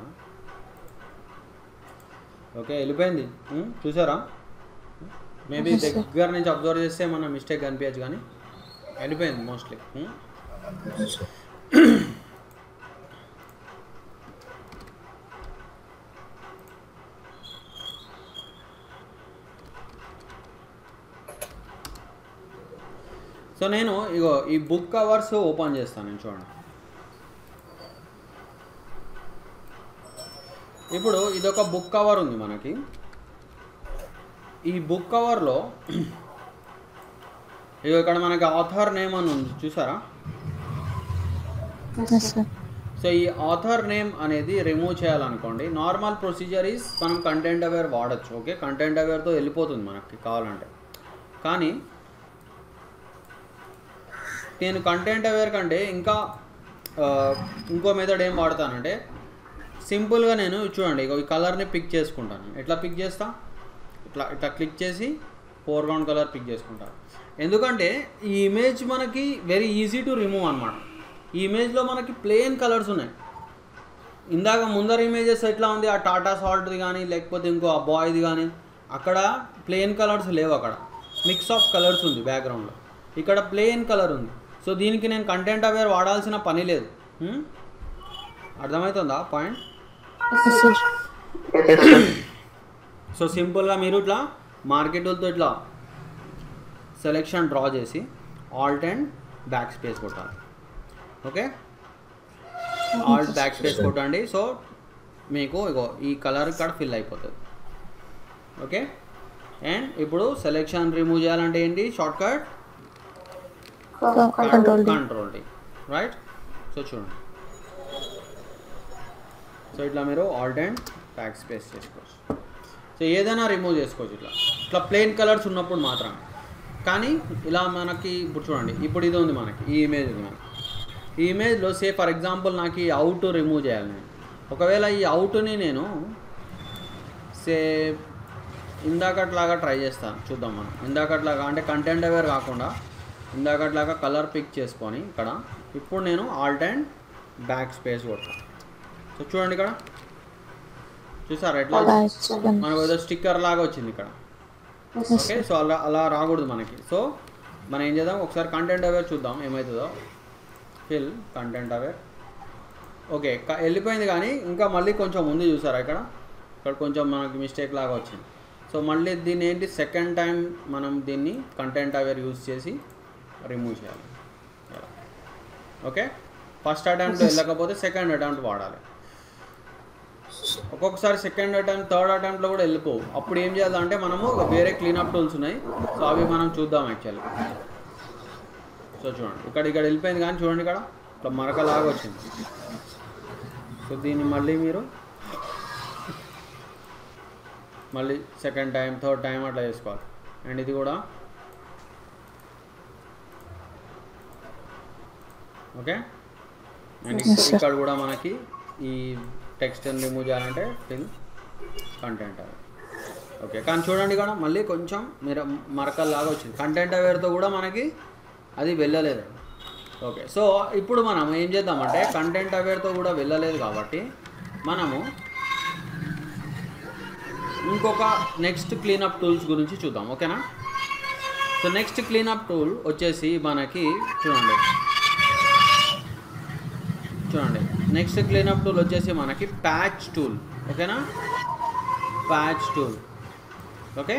ఓకే వెళ్ళిపోయింది ఉమ్, చూసారా మేబీ Yes, sir. దగ్గర నుంచి అబ్జర్వ్ చేస్తే మన మిస్టేక్ కనిపించచ్చు కానీ వెళ్ళిపోయింది మోస్ట్లీ సో నేను ఇగో ఈ బుక్ కవర్స్ ఓపెన్ చేస్తాను నేను చూడండి ఇప్పుడు ఇదొక బుక్ కవర్ ఉంది మనకి ఈ బుక్ కవర్లో ఇగో ఇక్కడ మనకి ఆథర్ నేమ్ అని ఉంది చూసారా ఎస్ సార్ సో ఈ ఆథర్ నేమ్ అనేది రిమూవ్ చేయాలనుకోండి నార్మల్ ప్రొసీజర్ ఈస్ మనం కంటెంట్ అవేర్ వాడచ్చు ఓకే కంటెంట్ అవేర్తో వెళ్ళిపోతుంది మనకి కావాలంటే కానీ నేను కంటెంట్ అవేర్ కంటే ఇంకా ఆ, ఇంకో మెథడ్ ఏం వాడతానంటే సింపుల్గా నేను చూడండి ఇగో ఈ కలర్ని పిక్ చేసుకుంటాను ఎట్లా పిక్ చేస్తా ఇట్లా ఇట్లా క్లిక్ చేసి ఫోర్గ్రౌండ్ కలర్ పిక్ చేసుకుంటాను ఎందుకంటే ఈ ఇమేజ్ మనకి వెరీ ఈజీ టు రిమూవ్ అనమాట ఈ ఇమేజ్లో మనకి ప్లెయిన్ కలర్స్ ఉన్నాయి ఇందాక ముందర ఇమేజెస్ ఎట్లా ఉంది ఆ టాటా సాల్ట్ది కానీ లేకపోతే ఇంకో ఆ బాయ్ది కానీ అక్కడ ప్లెయిన్ కలర్స్ లేవు అక్కడ మిక్స్ ఆఫ్ కలర్స్ ఉంది బ్యాక్గ్రౌండ్లో ఇక్కడ ప్లెయిన్ కలర్ ఉంది సో దీనికి నేను కంటెంట్ అవేర్ వాడాల్సిన పని లేదు హ్మ్? అర్థమవుతుందా పాయింట్ ఎస్ సార్ సో సింపుల్గా మీరు ఇట్లా మార్కెట్లతో ఇట్లా సెలెక్షన్ డ్రా చేసి ఆల్ట్ అండ్ బ్యాక్ స్పేస్ కొట్టాలి ఓకే ఆల్ట్ బ్యాక్ స్పేస్ కొట్టండి సో మీకు ఇగో ఈ కలర్ ఇక్కడ ఫిల్ అయిపోతుంది ఓకే అండ్ ఇప్పుడు సెలెక్షన్ రిమూవ్ చేయాలంటే ఏంటి short cut control D control D right so చూడండి సో ఇట్లా మీరు ఆల్ట్ అండ్ బ్యాక్ స్పేస్ చేసుకోవచ్చు సో ఏదైనా రిమూవ్ చేసుకోవచ్చు ఇట్లా ఇట్లా ప్లెయిన్ కలర్స్ ఉన్నప్పుడు మాత్రమే కానీ ఇలా మనకి ఇప్పుడు చూడండి ఇప్పుడు ఇది ఉంది మనకి ఈ ఇమేజ్ ఉంది మనకి ఈ ఇమేజ్లో సే ఫర్ ఎగ్జాంపుల్ నాకు ఈ అవుట్ రిమూవ్ చేయాలి నేను ఒకవేళ ఈ అవుట్ని నేను సే ఇందాకట్లాగా ట్రై చేస్తాను చూద్దాం మనం ఇందాకట్లాగా అంటే కంటెంట్ అవేర్ కాకుండా ఇందాకట్లాగా కలర్ పిక్ చేసుకొని ఇక్కడ ఇప్పుడు నేను ఆల్ట్ అండ్ బ్యాక్ స్పేస్ కొడతాను సో చూడండి ఇక్కడ చూసారా ఎట్లా మనకు ఏదో స్టిక్కర్ లాగా వచ్చింది ఇక్కడ ఎస్ ఓకే సో అలా అలా రాకూడదు మనకి సో మనం ఏం చేద్దాం ఒకసారి కంటెంట్ అవేర్ చూద్దాం ఏమవుతుందో ఫిల్ కంటెంట్ అవేర్ ఓకే క- వెళ్ళిపోయింది కానీ ఇంకా మళ్ళీ కొంచెం ఉంది చూసారా ఇక్కడ ఇక్కడ కొంచెం మనకి మిస్టేక్ లాగా వచ్చింది సో మళ్ళీ దీన్ని ఏంటి సెకండ్ టైం మనం దీన్ని కంటెంట్ అవేర్ యూజ్ చేసి రిమూవ్ చేయాలి ఇలా. ఓకే ఫస్ట్ అటెంప్ట్ వెళ్ళకపోతే సెకండ్ అటెంప్ట్ వాడాలి ఒక్కొక్కసారి సెకండ్ అటెంప్ట్ థర్డ్ అటెంప్ట్లో కూడా వెళ్ళిపోవు అప్పుడు ఏం చేయాలంటే మనము వేరే క్లీనప్ టూల్స్ ఉన్నాయి సో అవి మనం చూద్దాం యాక్చువల్లీ సో చూడండి ఇక్కడ ఇక్కడ వెళ్ళిపోయింది కానీ చూడండి ఇక్కడ ఇట్లా మరకలాగా వచ్చింది సో దీన్ని మళ్ళీ మీరు మళ్ళీ సెకండ్ టైం థర్డ్ టైం అట్లా చేసుకోవాలి అండ్ ఇది కూడా ఓకే అండ్ Yes, sir. ఇక్కడ కూడా మనకి ఈ టెక్స్ట్ రిమూవ్ చేయాలంటే ఫిల్ కంటెంట్ అవేర్ ఓకే కానీ చూడండి ఇక్కడ మళ్ళీ కొంచెం మీరు మరకల్లాగా వచ్చింది కంటెంట్ అవేర్తో కూడా మనకి అది వెళ్ళలేదు ఓకే సో ఇప్పుడు మనం ఏం చేద్దామంటే కంటెంట్ అవేర్తో కూడా వెళ్ళలేదు కాబట్టి మనము ఇంకొక నెక్స్ట్ క్లీనప్ టూల్స్ గురించి చూద్దాం ఓకేనా సో నెక్స్ట్ క్లీనప్ టూల్ వచ్చేసి మనకి చూడండి చూడండి నెక్స్ట్ క్లీనప్ టూల్ వచ్చేసి మనకి ప్యాచ్ టూల్ ఓకేనా patch tool okay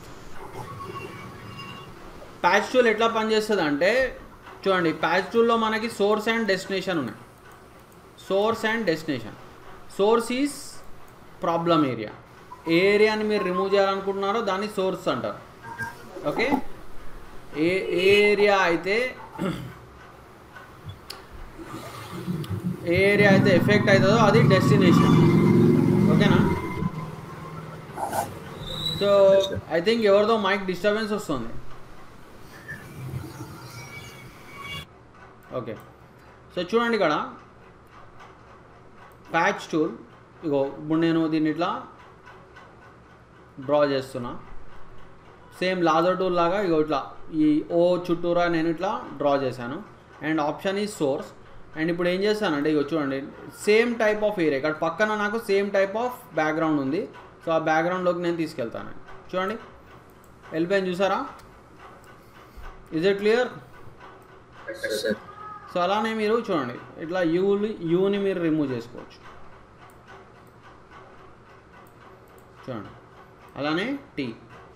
patch tool ఎట్లా పనిచేస్తుంది అంటే చూడండి ప్యాచ్ టూల్లో మనకి సోర్స్ అండ్ డెస్టినేషన్ ఉన్నాయి source and destination source is problem area ఏ ఏరియాని మీరు రిమూవ్ చేయాలనుకుంటున్నారో దాన్ని సోర్స్ అంటారు ఓకే ఏ ఏ ఏరియా అయితే ఏ ఏరియా అయితే ఎఫెక్ట్ అవుతుందో అది డెస్టినేషన్ ఓకేనా సో ఐ థింక్ ఎవరిదో మైక్ డిస్టర్బెన్స్ వస్తుంది ఓకే సో చూడండి ఇక్కడ ప్యాచ్ టూల్ ఇగో ఇప్పుడు నేను దీన్ని ఇట్లా డ్రా చేస్తున్నా సేమ్ లాదర్ టూల్ లాగా ఇగో ఇట్లా ఈ ఓ చుట్టూరా నేను ఇట్లా డ్రా చేశాను and option is source and ఇప్పుడు ఏం చేస్తానంటే ఇక చూడండి సేమ్ టైప్ ఆఫ్ ఏరియా ఇక్కడ పక్కన నాకు సేమ్ టైప్ ఆఫ్ బ్యాక్గ్రౌండ్ ఉంది సో ఆ బ్యాక్గ్రౌండ్లోకి నేను తీసుకెళ్తాను చూడండి వెళ్ళిపోయింది చూసారా is it clear Yes, sir. So అలానే మీరు చూడండి ఇట్లా యూని యూని మీరు రిమూవ్ చేసుకోవచ్చు చూడండి అలానే టీ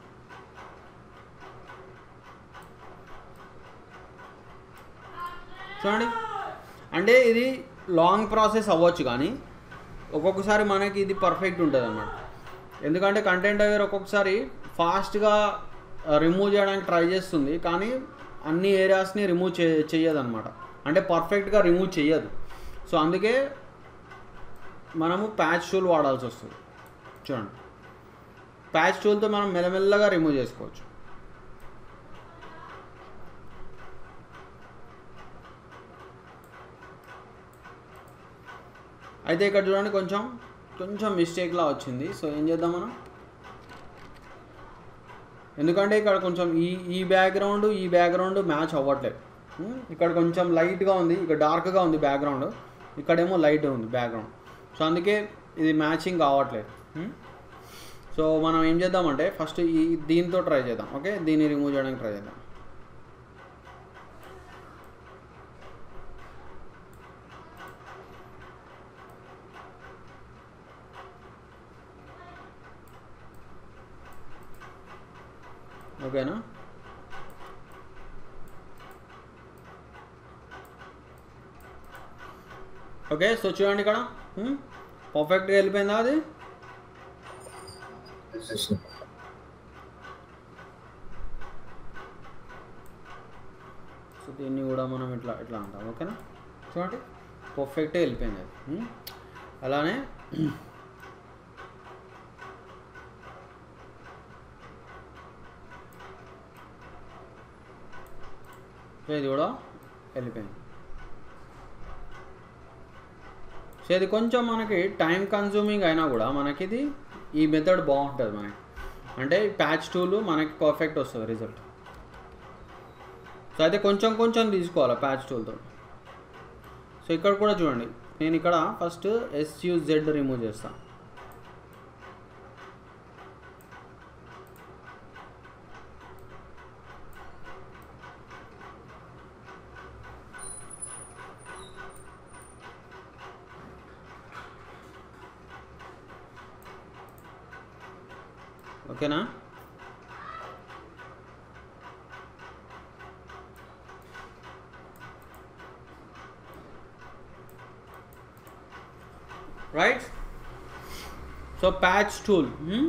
చూడండి అంటే ఇది లాంగ్ ప్రాసెస్ అవ్వచ్చు కానీ ఒక్కొక్కసారి మనకి ఇది పర్ఫెక్ట్ ఉంటుంది అన్నమాట ఎందుకంటే కంటెంట్ అవేర్ ఒక్కొక్కసారి ఫాస్ట్గా రిమూవ్ చేయడానికి ట్రై చేస్తుంది కానీ అన్ని ఏరియాస్ని రిమూవ్ చే చెయ్యదన్నమాట అంటే పర్ఫెక్ట్గా రిమూవ్ చెయ్యదు సో అందుకే మనము ప్యాచ్ టూల్ వాడాల్సి వస్తుంది చూడండి ప్యాచ్ టూల్తో మనం మెల్లమెల్లగా రిమూవ్ చేసుకోవచ్చు అయితే ఇక్కడ చూడండి కొంచెం కొంచెం మిస్టేక్లా వచ్చింది సో ఏం చేద్దాం మనం ఎందుకంటే ఇక్కడ కొంచెం ఈ ఈ బ్యాక్గ్రౌండ్ ఈ బ్యాక్గ్రౌండ్ మ్యాచ్ అవ్వట్లేదు ఉమ్, ఇక్కడ కొంచెం లైట్గా ఉంది ఇక్కడ డార్క్గా ఉంది బ్యాక్గ్రౌండ్ ఇక్కడేమో లైట్ ఉంది బ్యాక్గ్రౌండ్ సో అందుకే ఇది మ్యాచింగ్ కావట్లేదు ఉమ్. సో మనం ఏం చేద్దామంటే ఫస్ట్ ఈ దీంతో ట్రై చేద్దాం ఓకే దీన్ని రిమూవ్ చేయడానికి ట్రై చేద్దాం ఓకేనా ఓకే సో చూడండి ఇక్కడ పర్ఫెక్ట్గా వెళ్ళిపోయిందా అది Yes, sir. సో దీన్ని కూడా మనం ఇట్లా ఇట్లా అంటాం ఓకేనా చూడండి పర్ఫెక్ట్గా వెళ్ళిపోయింది అది ఉమ్. అలానే సో ఇది కూడా వెళ్ళిపోయింది సో ఇది కొంచెం మనకి టైం కన్జ్యూమింగ్ అయినా కూడా మనకి ఇది ఈ మెథడ్ బాగుంటుంది మనకి అంటే ప్యాచ్ టూల్ మనకి పర్ఫెక్ట్ వస్తుంది రిజల్ట్ సో అయితే కొంచెం కొంచెం తీసుకోవాలి ప్యాచ్ టూల్తో సో ఇక్కడ కూడా చూడండి నేను ఇక్కడ ఫస్ట్ ఎస్యూజెడ్ రిమూవ్ చేస్తాను ఓకేనా right so patch tool hmm?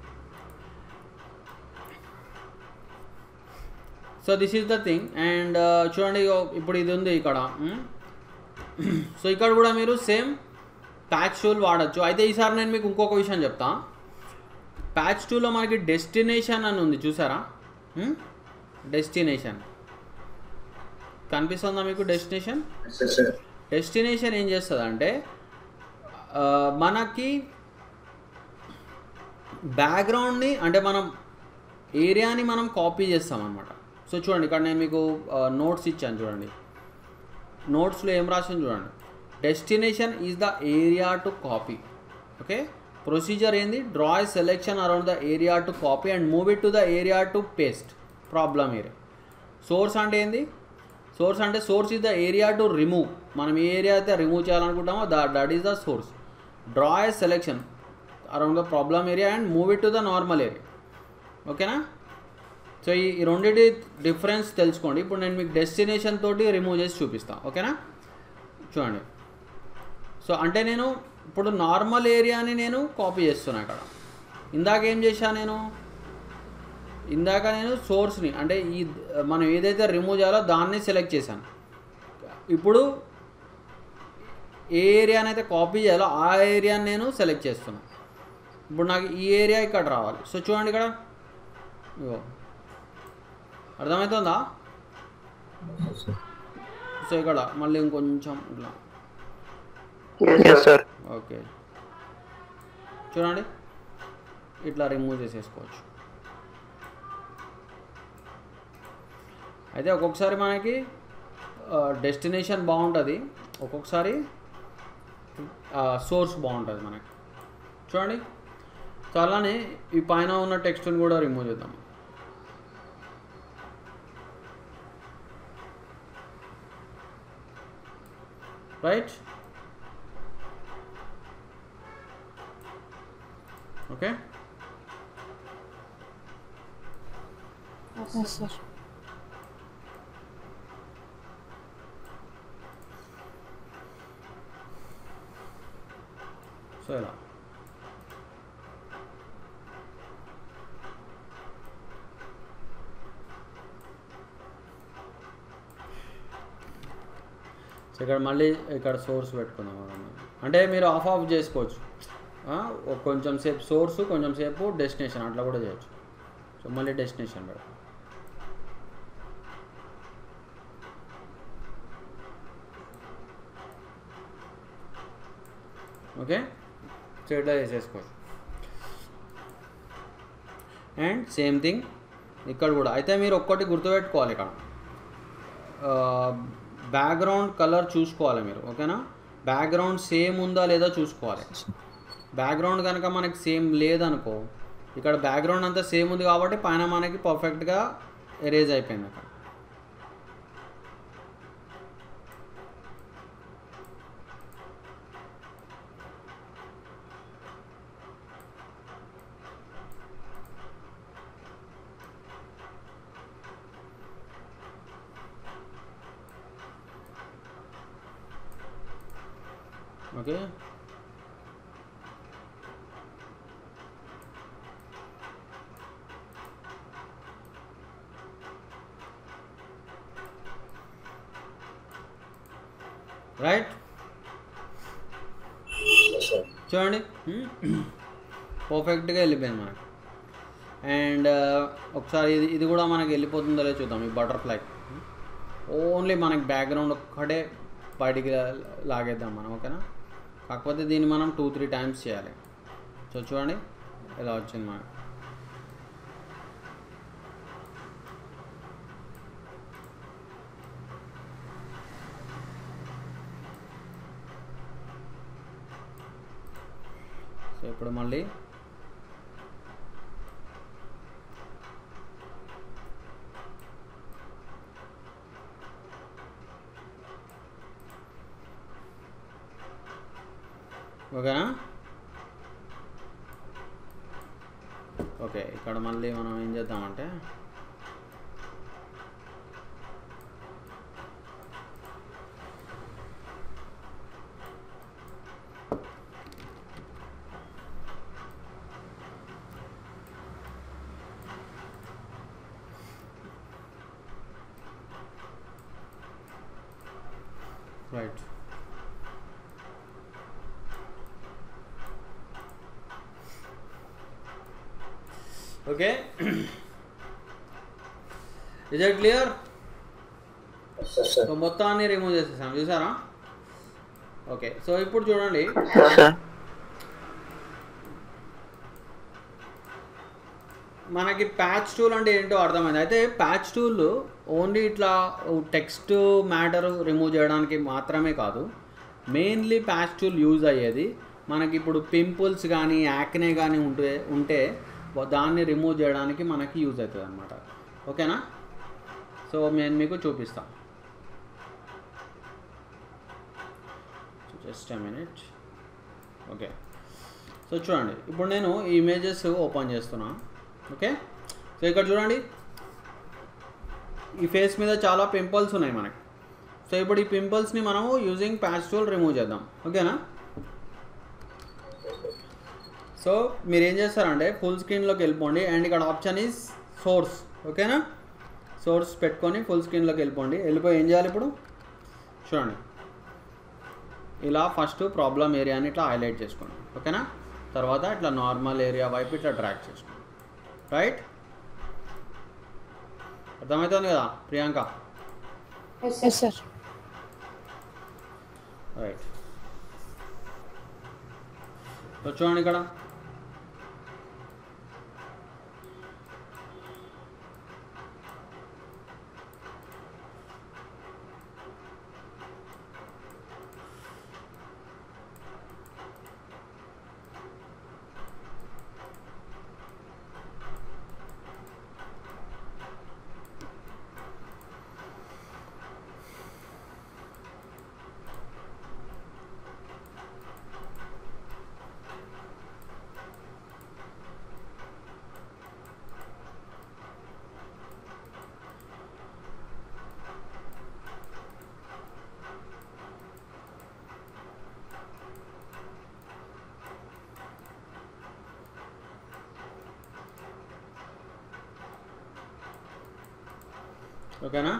So this is the thing and చూడండి ఇగో ఇప్పుడు ఇది ఉంది ఇక్కడ సో ఇక్కడ కూడా మీరు సేమ్ ప్యాచ్ టూల్ వాడచ్చు అయితే ఈసారి నేను మీకు ఇంకొక విషయం చెప్తా ప్యాచ్ టూలో మనకి డెస్టినేషన్ అని ఉంది చూసారా డెస్టినేషన్ కనిపిస్తుందా మీకు డెస్టినేషన్ Yes, sir. డెస్టినేషన్ ఏం చేస్తుంది అంటే మనకి బ్యాక్గ్రౌండ్ని అంటే మనం ఏరియాని మనం కాపీ చేస్తాం అనమాట సో చూడండి ఇక్కడ నేను మీకు నోట్స్ ఇచ్చాను చూడండి నోట్స్లో ఏం రాసింది చూడండి destination is the area to copy okay procedure ఏంది draw selection around the area to copy and move it to the area to paste problem area source అంటే ఏంది సోర్స్ అంటే source is the area to remove మనం ఏ area అయితే remove చేయాలనుకుంటామో దా that is the source draw a selection around the problem area and move it to the normal area ఓకేనా so ఈ ఈ రెండింటి డిఫరెన్స్ తెలుసుకోండి ఇప్పుడు నేను మీకు డెస్టినేషన్ తోటి రిమూవ్ చేసి చూపిస్తాను ఓకేనా చూడండి సో అంటే నేను ఇప్పుడు నార్మల్ ఏరియాని నేను కాపీ చేస్తున్నా ఇక్కడ ఇందాక ఏం చేశాను నేను ఇందాక నేను సోర్స్ని అంటే ఈ మనం ఏదైతే రిమూవ్ చేయాలో దాన్ని సెలెక్ట్ చేశాను ఇప్పుడు ఏ ఏరియాని అయితే కాపీ చేయాలో ఆ ఏరియాని నేను సెలెక్ట్ చేస్తున్నాను ఇప్పుడు నాకు ఈ ఏరియా ఇక్కడ రావాలి సో చూడండి ఇక్కడ ఇగో అర్థమవుతుందా Yes, sir. సో ఇక్కడ మళ్ళీ ఇంకొంచెం ఇట్లా Yes, sir. ఓకే చూడండి ఇట్లా రిమూవ్ చేసేసుకోవచ్చు అయితే ఒక్కొక్కసారి మనకి డెస్టినేషన్ బాగుంటుంది ఒక్కొక్కసారి సోర్స్ బాగుంటుంది మనకి చూడండి సో అలానే ఈ పైన ఉన్న టెక్స్ట్ని కూడా రిమూవ్ చేద్దాం right okay Yes, sir. So ఇలా సో ఇక్కడ మళ్ళీ ఇక్కడ సోర్స్ పెట్టుకుందాం మనం. అంటే మీరు ఆఫ్ ఆఫ్ చేసుకోవచ్చు ఆ, ఒక కొంచెం సేపు సోర్స్ కొంచెం సేపు డెస్టినేషన్ అట్లా కూడా చేయొచ్చు సో మళ్ళీ డెస్టినేషన్ పెడతాం ఓకే సో ఇట్లా చేసేసుకోవచ్చు అండ్ సేమ్ థింగ్ ఇక్కడ కూడా అయితే మీరు ఒక్కటి గుర్తుపెట్టుకోవాలి ఇక్కడ బ్యాక్గ్రౌండ్ కలర్ చూసుకోవాలి మీరు ఓకేనా బ్యాక్గ్రౌండ్ సేమ్ ఉందా లేదా చూసుకోవాలి బ్యాక్గ్రౌండ్ కనుక మనకి సేమ్ లేదనుకో ఇక్కడ బ్యాక్గ్రౌండ్ అంతా సేమ్ ఉంది కాబట్టి పైన మనకి పర్ఫెక్ట్గా ఎరేజ్ అయిపోయింది అక్కడ ఓకే రైట్ Yes, sir. చూడండి పర్ఫెక్ట్గా వెళ్ళిపోయింది మనకి అండ్ ఒకసారి ఇది ఇది కూడా మనకి వెళ్ళిపోతుందో లేదో చూద్దాం ఈ బటర్ఫ్లై ఓన్లీ మనకి బ్యాక్గ్రౌండ్ ఒక్కటే బయటికి లా- లాగేద్దాం మనం ఓకేనా కాకపోతే దీన్ని మనం టూ త్రీ టైమ్స్ చేయాలి సో చూడండి ఇలా వచ్చింది మనకి సో ఇప్పుడు మళ్ళీ ఓకేనా ఓకే ఇక్కడ మళ్ళీ మనం ఏం చేద్దామంటే right okay is it clear Yes, sir. So మొత్తాన్ని రిమూవ్ చేసేసాం చూసారా ఓకే సో ఇప్పుడు చూడండి Yes, sir. మనకి ప్యాచ్ టూల్ అంటే ఏంటో అర్థమైంది అయితే ప్యాచ్ టూల్ ఓన్లీ ఇట్లా టెక్స్ట్ మ్యాటర్ రిమూవ్ చేయడానికి మాత్రమే కాదు మెయిన్లీ ప్యాచ్ టూల్ యూజ్ అయ్యేది మనకి ఇప్పుడు పింపుల్స్ కానీ యాక్నే కానీ ఉంటే ఉంటే దాన్ని రిమూవ్ చేయడానికి మనకి యూజ్ అవుతుంది అనమాట ఓకేనా సో నేను మీకు చూపిస్తాను just a minute okay so చూడండి ఇప్పుడు నేను ఈ ఇమేజెస్ ఓపెన్ చేస్తున్నా ఓకే సో ఇక్కడ చూడండి ఈ ఫేస్ మీద చాలా పింపుల్స్ ఉన్నాయి మనకి సో ఇప్పుడు ఈ పింపుల్స్ని మనము యూజింగ్ ప్యాచ్ టూల్ రిమూవ్ చేద్దాం ఓకేనా సో మీరు ఏం చేస్తారంటే ఫుల్ స్క్రీన్లోకి వెళ్ళిపోండి అండ్ ఇక్కడ ఆప్షన్ ఈజ్ సోర్స్ ఓకేనా సోర్స్ పెట్టుకొని ఫుల్ స్క్రీన్లోకి వెళ్ళిపోండి వెళ్ళిపోయి ఏం చేయాలి ఇప్పుడు చూడండి ఇలా ఫస్ట్ ప్రాబ్లం ఏరియాని ఇట్లా హైలైట్ చేసుకోండి ఓకేనా తర్వాత ఇట్లా నార్మల్ ఏరియా వైపు ఇట్లా ట్రాక్ చేసుకోండి రైట్ అర్థమవుతుంది కదా Priyanka Yes, sir. Right so చూడండి ఇక్కడ ఓకేనా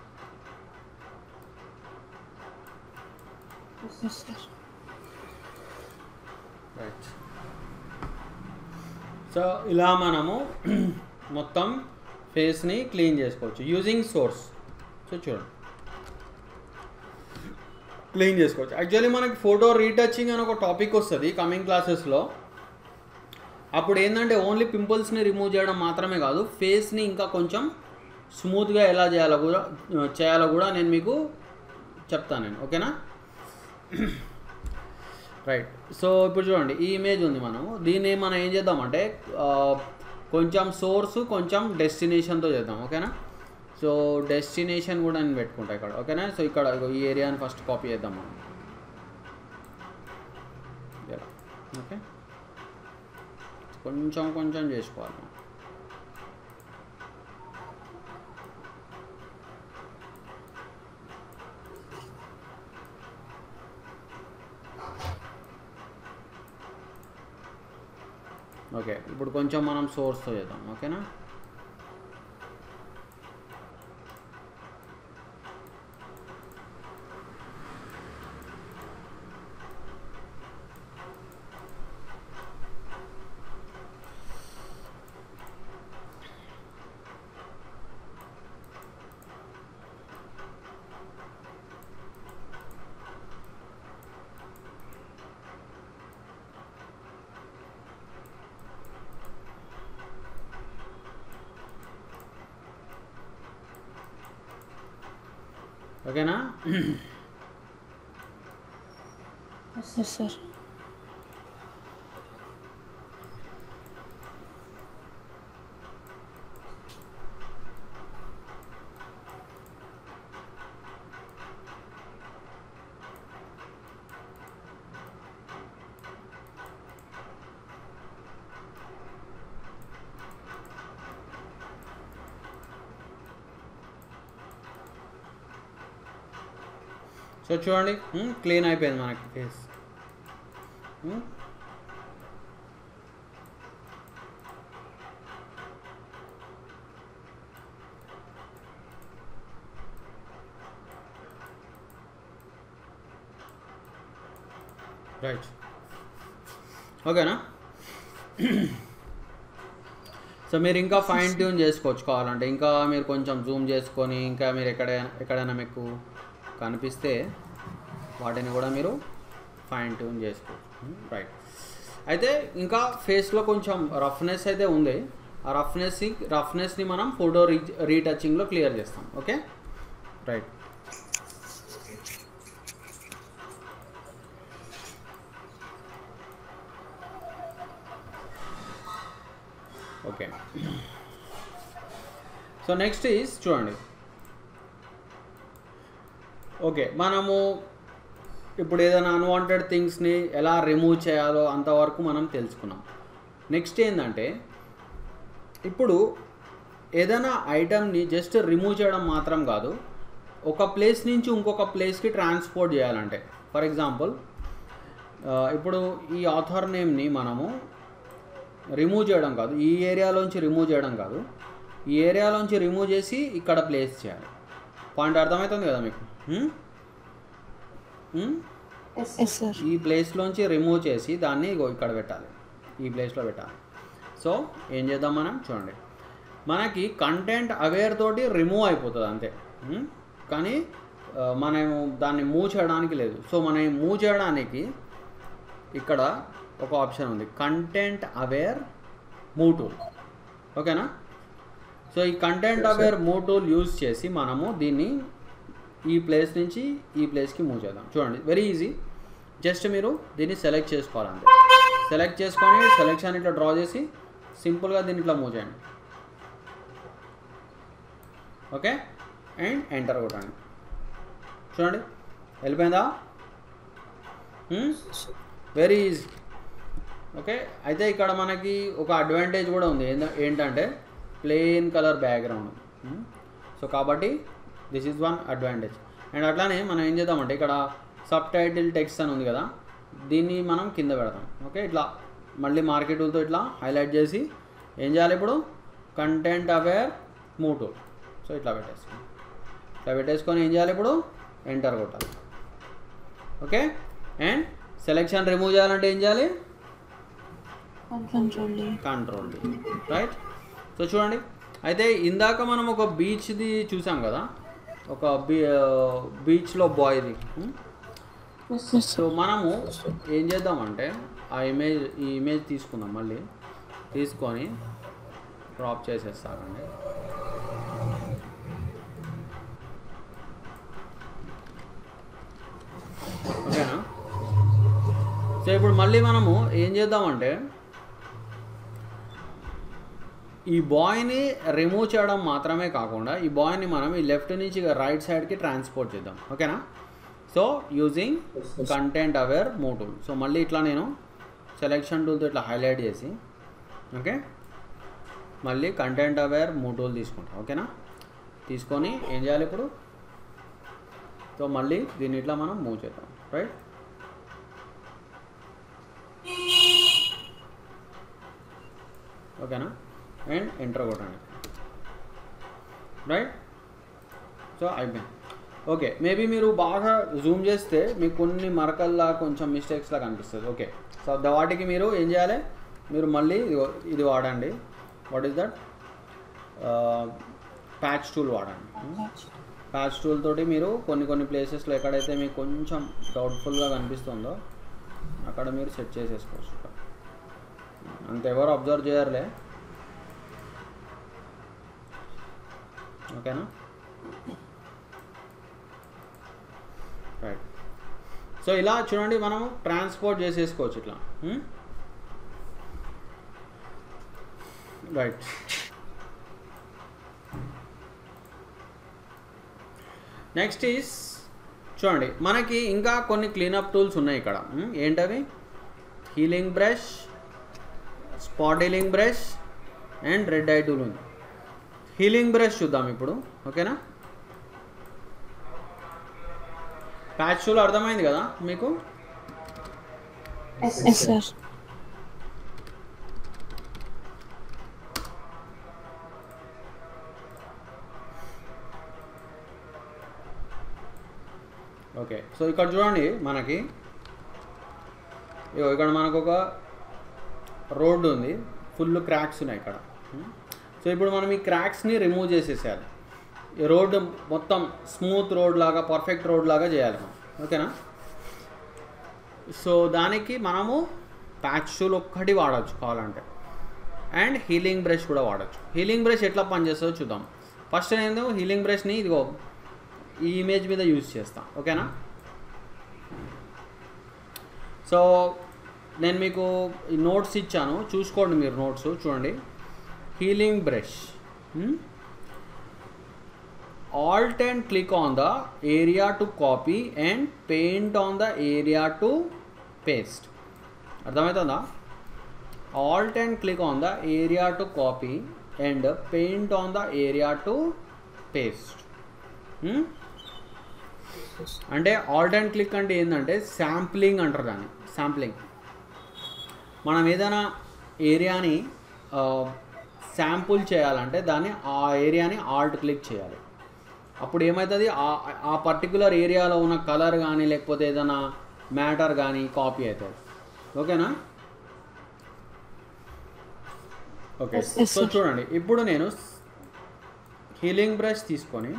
ఎస్ సార్ రైట్ సో ఇలా మనము మొత్తం ఫేస్ని క్లీన్ చేసుకోవచ్చు యూజింగ్ సోర్స్ సో చూడండి క్లీన్ చేసుకోవచ్చు యాక్చువల్లీ మనకి ఫోటో రీటచింగ్ అని ఒక టాపిక్ వస్తుంది కమింగ్ క్లాసెస్లో అప్పుడు ఏంటంటే ఓన్లీ పింపుల్స్ని రిమూవ్ చేయడం మాత్రమే కాదు ఫేస్ని ఇంకా కొంచెం స్మూత్గా ఎలా చేయాలో కూడా చేయాలో కూడా నేను మీకు చెప్తాను నేను ఓకేనా రైట్ సో ఇప్పుడు చూడండి ఈ ఇమేజ్ ఉంది మనము దీన్ని మనం ఏం చేద్దామంటే ఆ, కొంచెం సోర్స్ కొంచెం డెస్టినేషన్తో చేద్దాం ఓకేనా సో డెస్టినేషన్ కూడా నేను పెట్టుకుంటా ఇక్కడ ఓకేనా సో ఇక్కడ ఇగో ఈ ఏరియాని ఫస్ట్ కాపీ చేద్దాం మనం ఇలా, ఓకే కొంచెం కొంచెం చేసుకోవాలి మనం. ఓకే ఇప్పుడు కొంచెం మనం సోర్స్తో చేద్దాం ఓకేనా ఓకేనా ఎస్ సార్ సో చూడండి క్లీన్ అయిపోయింది మనకి ఫేస్ రైట్ ఓకేనా సో మీరు ఇంకా ఫైన్ ట్యూన్ చేసుకోవచ్చు కావాలంటే ఇంకా మీరు కొంచెం జూమ్ చేసుకొని ఇంకా మీరు ఎక్కడైనా ఎక్కడైనా మీకు కనిపిస్తే వాటిని కూడా మీరు ఫైన్ ట్యూన్ చేసుకోవచ్చు రైట్ అయితే ఇంకా ఫేస్లో కొంచెం రఫ్నెస్ అయితే ఉంది ఆ రఫ్నెస్ రఫ్నెస్ని మనం ఫోటో రీ రీటచింగ్లో క్లియర్ చేస్తాం okay right okay so next is చూడండి ఓకే మనము ఇప్పుడు ఏదైనా అన్వాంటెడ్ థింగ్స్ని ఎలా రిమూవ్ చేయాలో అంతవరకు మనం తెలుసుకున్నాం నెక్స్ట్ ఏంటంటే ఇప్పుడు ఏదైనా ఐటమ్ని జస్ట్ రిమూవ్ చేయడం మాత్రం కాదు ఒక ప్లేస్ నుంచి ఇంకొక ప్లేస్కి ట్రాన్స్పోర్ట్ చేయాలంటే ఫర్ ఎగ్జాంపుల్ ఇప్పుడు ఈ ఆథర్ నేమ్ని మనము రిమూవ్ చేయడం కాదు ఈ ఏరియాలోంచి రిమూవ్ చేయడం కాదు ఈ ఏరియాలోంచి రిమూవ్ చేసి ఇక్కడ ప్లేస్ చేయాలి పాయింట్ అర్థమవుతుంది కదా మీకు హ్మ్? హ్మ్? ఎస్ సార్ ఈ ప్లేస్లోంచి రిమూవ్ చేసి దాన్ని ఇగో ఇక్కడ పెట్టాలి ఈ ప్లేస్లో పెట్టాలి సో ఏం చేద్దాం మనం చూడండి మనకి కంటెంట్ అవేర్ తోటి రిమూవ్ అయిపోతుంది అంతే ఉం? కానీ ఆ, మనము దాన్ని మూవ్ చేయడానికి లేదు సో మనం మూవ్ చేయడానికి ఇక్కడ ఒక ఆప్షన్ ఉంది కంటెంట్ అవేర్ మూవ్ టూల్ ఓకేనా సో ఈ content aware move tool use చేసి మనము దీన్ని ఈ ప్లేస్ నుంచి ఈ ప్లేస్కి మూవ్ చేద్దాం చూడండి వెరీ ఈజీ జస్ట్ మీరు దీన్ని సెలెక్ట్ చేసుకోవాలంతే సెలెక్ట్ చేసుకొని సెలెక్షన్ ఇట్లా డ్రా చేసి సింపుల్గా దీన్ని ఇట్లా మూవ్ చేయండి ఓకే అండ్ ఎంటర్ కొట్టండి చూడండి వెళ్ళిపోయిందా వెరీ ఈజీ ఓకే అయితే ఇక్కడ మనకి ఒక అడ్వాంటేజ్ కూడా ఉంది ఏంద- ఏంటంటే ప్లెయిన్ కలర్ బ్యాక్గ్రౌండ్ సో కాబట్టి this is one advantage and అట్లానే మనం ఏం చేద్దామంటే ఇక్కడ సబ్ టైటిల్ టెక్స్ట్ అని ఉంది కదా దీన్ని మనం కింద పెడతాం ఓకే ఇట్లా మళ్ళీ మార్కెట్ టూల్తో ఇట్లా హైలైట్ చేసి ఏం చేయాలి ఇప్పుడు content aware move tool so ఇట్లా పెట్టేస్తాం ఇట్లా పెట్టేసుకొని ఏం చేయాలి ఇప్పుడు ఎంటర్ కొట్టాలి ఓకే అండ్ సెలెక్షన్ రిమూవ్ చేయాలంటే ఏం చేయాలి కంట్రోల్ కంట్రోల్ రైట్ సో చూడండి అయితే ఇందాక మనం ఒక బీచ్ది చూసాం కదా ఒక బీ బీచ్లో బాయ్ది సో మనము ఏం చేద్దామంటే ఆ ఇమేజ్ ఈ ఇమేజ్ తీసుకుందాం మళ్ళీ తీసుకొని క్రాప్ చేసేస్తారండి ఓకేనా సో ఇప్పుడు మళ్ళీ మనము ఏం చేద్దామంటే ఈ బాయ్ని రిమూవ్ చేయడం మాత్రమే కాకుండా ఈ బాయ్ని మనం ఈ లెఫ్ట్ నుంచి రైట్ సైడ్కి ట్రాన్స్పోర్ట్ చేద్దాం ఓకేనా so using content aware move tool so మళ్ళీ ఇట్లా నేను సెలెక్షన్ టూల్తో ఇట్లా హైలైట్ చేసి ఓకే మళ్ళీ కంటెంట్ అవేర్ మూవ్ టూల్ తీసుకుంటాం ఓకేనా తీసుకొని ఏం చేయాలి ఇప్పుడు సో మళ్ళీ దీన్ని ఇట్లా మనం మూవ్ చేద్దాం రైట్ ఓకేనా అండ్ ఎంటర్ కొట్టండి రైట్ సో అయిపోయింది ఓకే మేబీ మీరు బాగా జూమ్ చేస్తే మీకు కొన్ని మరకల్లా కొంచెం మిస్టేక్స్లా కనిపిస్తుంది ఓకే సో ద- వాటికి మీరు ఏం చేయాలి మీరు మళ్ళీ ఇదిగో ఇది వాడండి what is that patch tool వాడండి ప్యాచ్ టూల్ తోటి మీరు కొన్ని కొన్ని ప్లేసెస్లో ఎక్కడైతే మీకు కొంచెం డౌట్ఫుల్గా కనిపిస్తుందో అక్కడ మీరు సెట్ చేసేసుకోవచ్చు అంత ఎవరు అబ్జర్వ్ చేయరులే ఓకేనా రైట్ సో ఇలా చూడండి మనం ట్రాన్స్పోర్ట్ చేసేసుకోవచ్చు ఇట్లా రైట్ నెక్స్ట్ ఈస్ చూడండి మనకి ఇంకా కొన్ని క్లీనప్ టూల్స్ ఉన్నాయి ఇక్కడ Hmm? ఏంటవి healing brush spot healing brush and red eye tool ఉంది హీలింగ్ బ్రష్ చూద్దాం ఇప్పుడు ఓకేనా ప్యాచ్ టూల్ అర్థమైంది కదా మీకు ఎస్ సార్ ఓకే సో ఇక్కడ చూడండి మనకి ఇగో ఇక్కడ మనకు ఒక రోడ్డు ఉంది ఫుల్ క్రాక్స్ ఉన్నాయి ఇక్కడ సో ఇప్పుడు మనం ఈ క్రాక్స్ని రిమూవ్ చేసేసేయాలి ఈ రోడ్డు మొత్తం స్మూత్ రోడ్ లాగా పర్ఫెక్ట్ రోడ్ లాగా చేయాలి మనం ఓకేనా సో దానికి మనము ప్యాచ్ టూల్ ఒక్కటి వాడచ్చు కావాలంటే అండ్ హీలింగ్ బ్రష్ కూడా వాడచ్చు హీలింగ్ బ్రష్ ఎట్లా పనిచేస్తుందో చూద్దాం ఫస్ట్ నేను హీలింగ్ బ్రష్ని ఇదిగో ఈ ఇమేజ్ మీద యూజ్ చేస్తాం ఓకేనా సో నేను మీకు ఈ నోట్స్ ఇచ్చాను చూసుకోండి మీరు నోట్స్ చూడండి healing brush alt and click on the area to copy and paint on the area to paste అర్థమవుతుందా alt and click on the area to copy and paint on the area to paste అంటే alt and click అంటే ఏంటంటే sampling అంటారు దాన్ని sampling మనం ఏదైనా ఏరియాని sample చేయాలంటే దాన్ని ఆ ఏరియాని ఆల్ట్ క్లిక్ చేయాలి అప్పుడు ఏమవుతుంది ఆ ఆ పర్టికులర్ ఏరియాలో ఉన్న కలర్ కానీ లేకపోతే ఏదైనా మ్యాటర్ కానీ కాపీ అవుతుంది ఓకేనా okay Yes, yes, so sir. చూడండి ఇప్పుడు నేను హీలింగ్ బ్రష్ తీసుకొని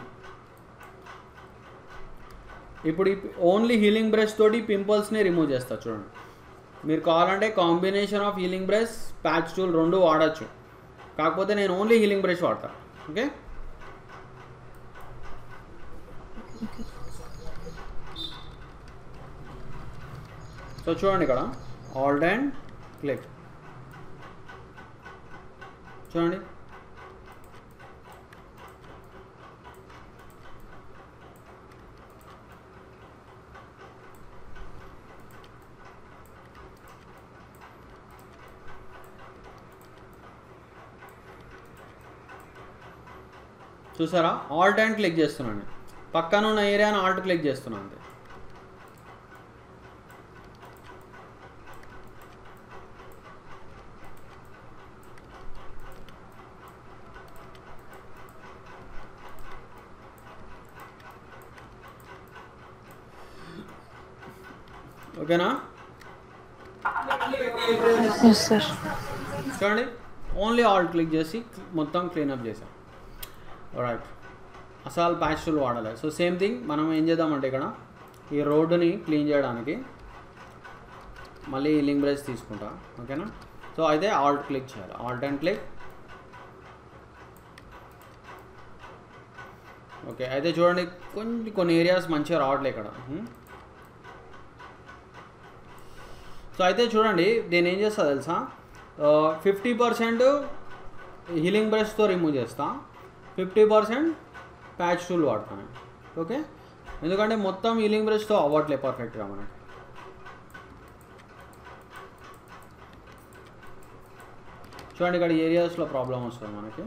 ఇప్పుడు ఓన్లీ హీలింగ్ బ్రష్ తోటి పింపుల్స్ని రిమూవ్ చేస్తా చూడండి మీరు కావాలంటే combination of healing brush patch tool రెండు వాడచ్చు కాకపోతే నేను ఓన్లీ హీలింగ్ బ్రష్ వాడతా ఓకే సో చూడండి ఇక్కడ ఆల్ట్ అండ్ క్లిక్ చూడండి చూసారా ఆల్ట్ అండ్ క్లిక్ చేస్తున్నాను పక్కన ఉన్న ఏరియాను ఆల్ట్ క్లిక్ చేస్తున్నాను అంతే ఓకేనా ఎస్ సార్ చూడండి ఓన్లీ ఆల్ట్ క్లిక్ చేసి మొత్తం క్లీనప్ చేసాం రైట్ అసలు ప్యాచ్ టూల్ వాడాలి సో సేమ్ థింగ్ మనం ఏం చేద్దామంటే ఇక్కడ ఈ రోడ్డుని క్లీన్ చేయడానికి మళ్ళీ లింక్ బ్రష్ తీసుకుంటా ఓకేనా సో అయితే ఆల్ట్ క్లిక్ చేయాలి ఆల్ట్ అండ్ క్లిక్ ఓకే అయితే చూడండి కొన్ని కొన్ని ఏరియాస్ మంచిగా రావట్లే ఇక్కడ హ్మ్. సో అయితే చూడండి నేను ఏం చేస్తా తెలుసా ఫిఫ్టీ పర్సెంట్ హీలింగ్ బ్రష్తో రిమూవ్ చేస్తా ఫిఫ్టీ పర్సెంట్ ప్యాచ్ టూల్ వాడతాను ఓకే ఎందుకంటే మొత్తం హీలింగ్ బ్రష్తో అవ్వట్లే పర్ఫెక్ట్గా మనకి చూడండి ఇక్కడ ఏరియాస్లో ప్రాబ్లం వస్తుంది మనకి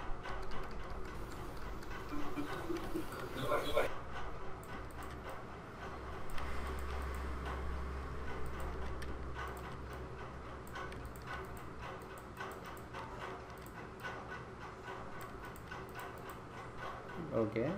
ఓకే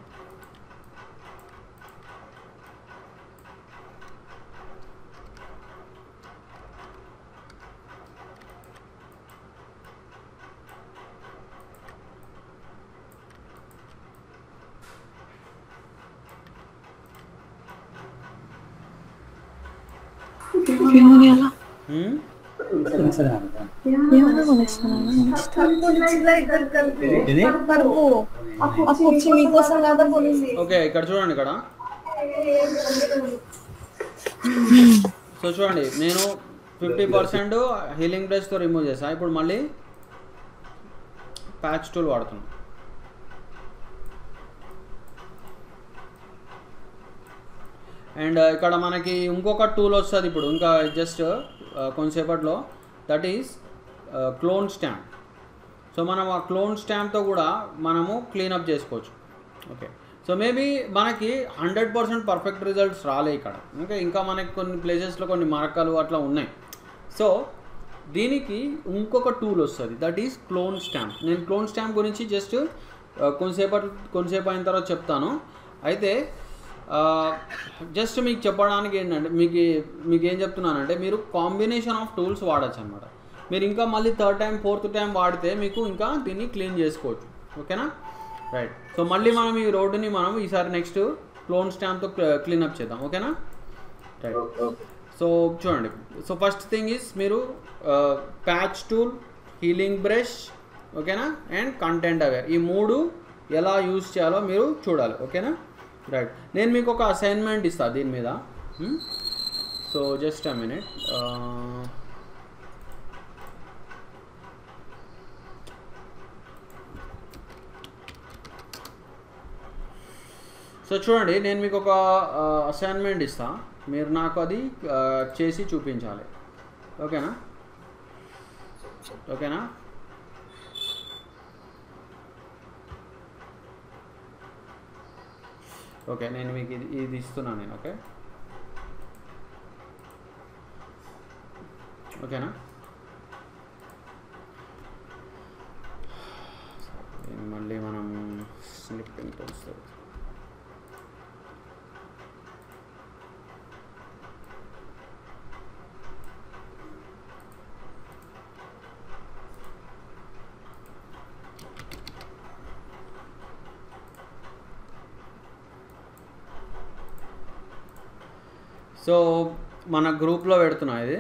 ఏమని అలా హ్మ్? ఏమన్నా కొనేస్తున్నాను అప్పుడు వచ్చి మీకోసం కదా కొనేసి ఓకే ఇక్కడ చూడండి ఇక్కడ సో చూడండి నేను ఫిఫ్టీ పర్సెంట్ హీలింగ్ బ్రష్తో రిమూవ్ చేసా ఇప్పుడు మళ్ళీ ప్యాచ్ టూల్ వాడుతున్నాను అండ్ ఇక్కడ మనకి ఇంకొక టూల్ వస్తుంది ఇప్పుడు ఇంకా జస్ట్ కొంతసేపట్లో that is clone stamp so మనం ఆ క్లోన్ స్టాంప్తో కూడా మనము క్లీనప్ చేసుకోవచ్చు ఓకే సో మేబీ మనకి హండ్రెడ్ పర్సెంట్ పర్ఫెక్ట్ రిజల్ట్స్ రాలే ఇక్కడ ఓకే ఇంకా మనకి కొన్ని ప్లేసెస్లో కొన్ని మరకలు అట్లా ఉన్నాయి సో దీనికి ఇంకొక టూల్ వస్తుంది దట్ ఈస్ క్లోన్ స్టాంప్ నేను క్లోన్ స్టాంప్ గురించి జస్ట్ కొంతసేపటి కొంతసేపు అయిన తర్వాత చెప్తాను అయితే జస్ట్ మీకు చెప్పడానికి ఏంటంటే మీకు మీకు ఏం చెప్తున్నానంటే మీరు కాంబినేషన్ ఆఫ్ టూల్స్ వాడచ్చు అనమాట మీరు ఇంకా మళ్ళీ థర్డ్ టైం ఫోర్త్ టైం వాడితే మీకు ఇంకా దీన్ని క్లీన్ చేసుకోవచ్చు ఓకేనా రైట్ సో మళ్ళీ మనం ఈ రోడ్డుని మనం ఈసారి నెక్స్ట్ క్లోన్ స్టాంప్తో క్లీనప్ చేద్దాం ఓకేనా రైట్ సో చూడండి సో ఫస్ట్ థింగ్ ఈస్ మీరు ప్యాచ్ టూల్ హీలింగ్ బ్రష్ ఓకేనా అండ్ కంటెంట్ అవేర్ ఈ మూడు ఎలా యూజ్ చేయాలో మీరు చూడాలి ఓకేనా రైట్ నేను మీకు ఒక అసైన్మెంట్ ఇస్తాను దీని మీద so just a minute so చూడండి నేను మీకు ఒక అసైన్మెంట్ ఇస్తా మీరు నాకు అది ఆ, చేసి చూపించాలి ఓకేనా ఓకేనా ఓకే నేను మీకు ఇది ఇది ఇస్తున్నాను నేను ఓకే ఓకేనా దీన్ని మళ్ళీ మనం స్నిప్పింగ్ టూల్స్ సో మన గ్రూప్లో పెడుతున్నా ఇది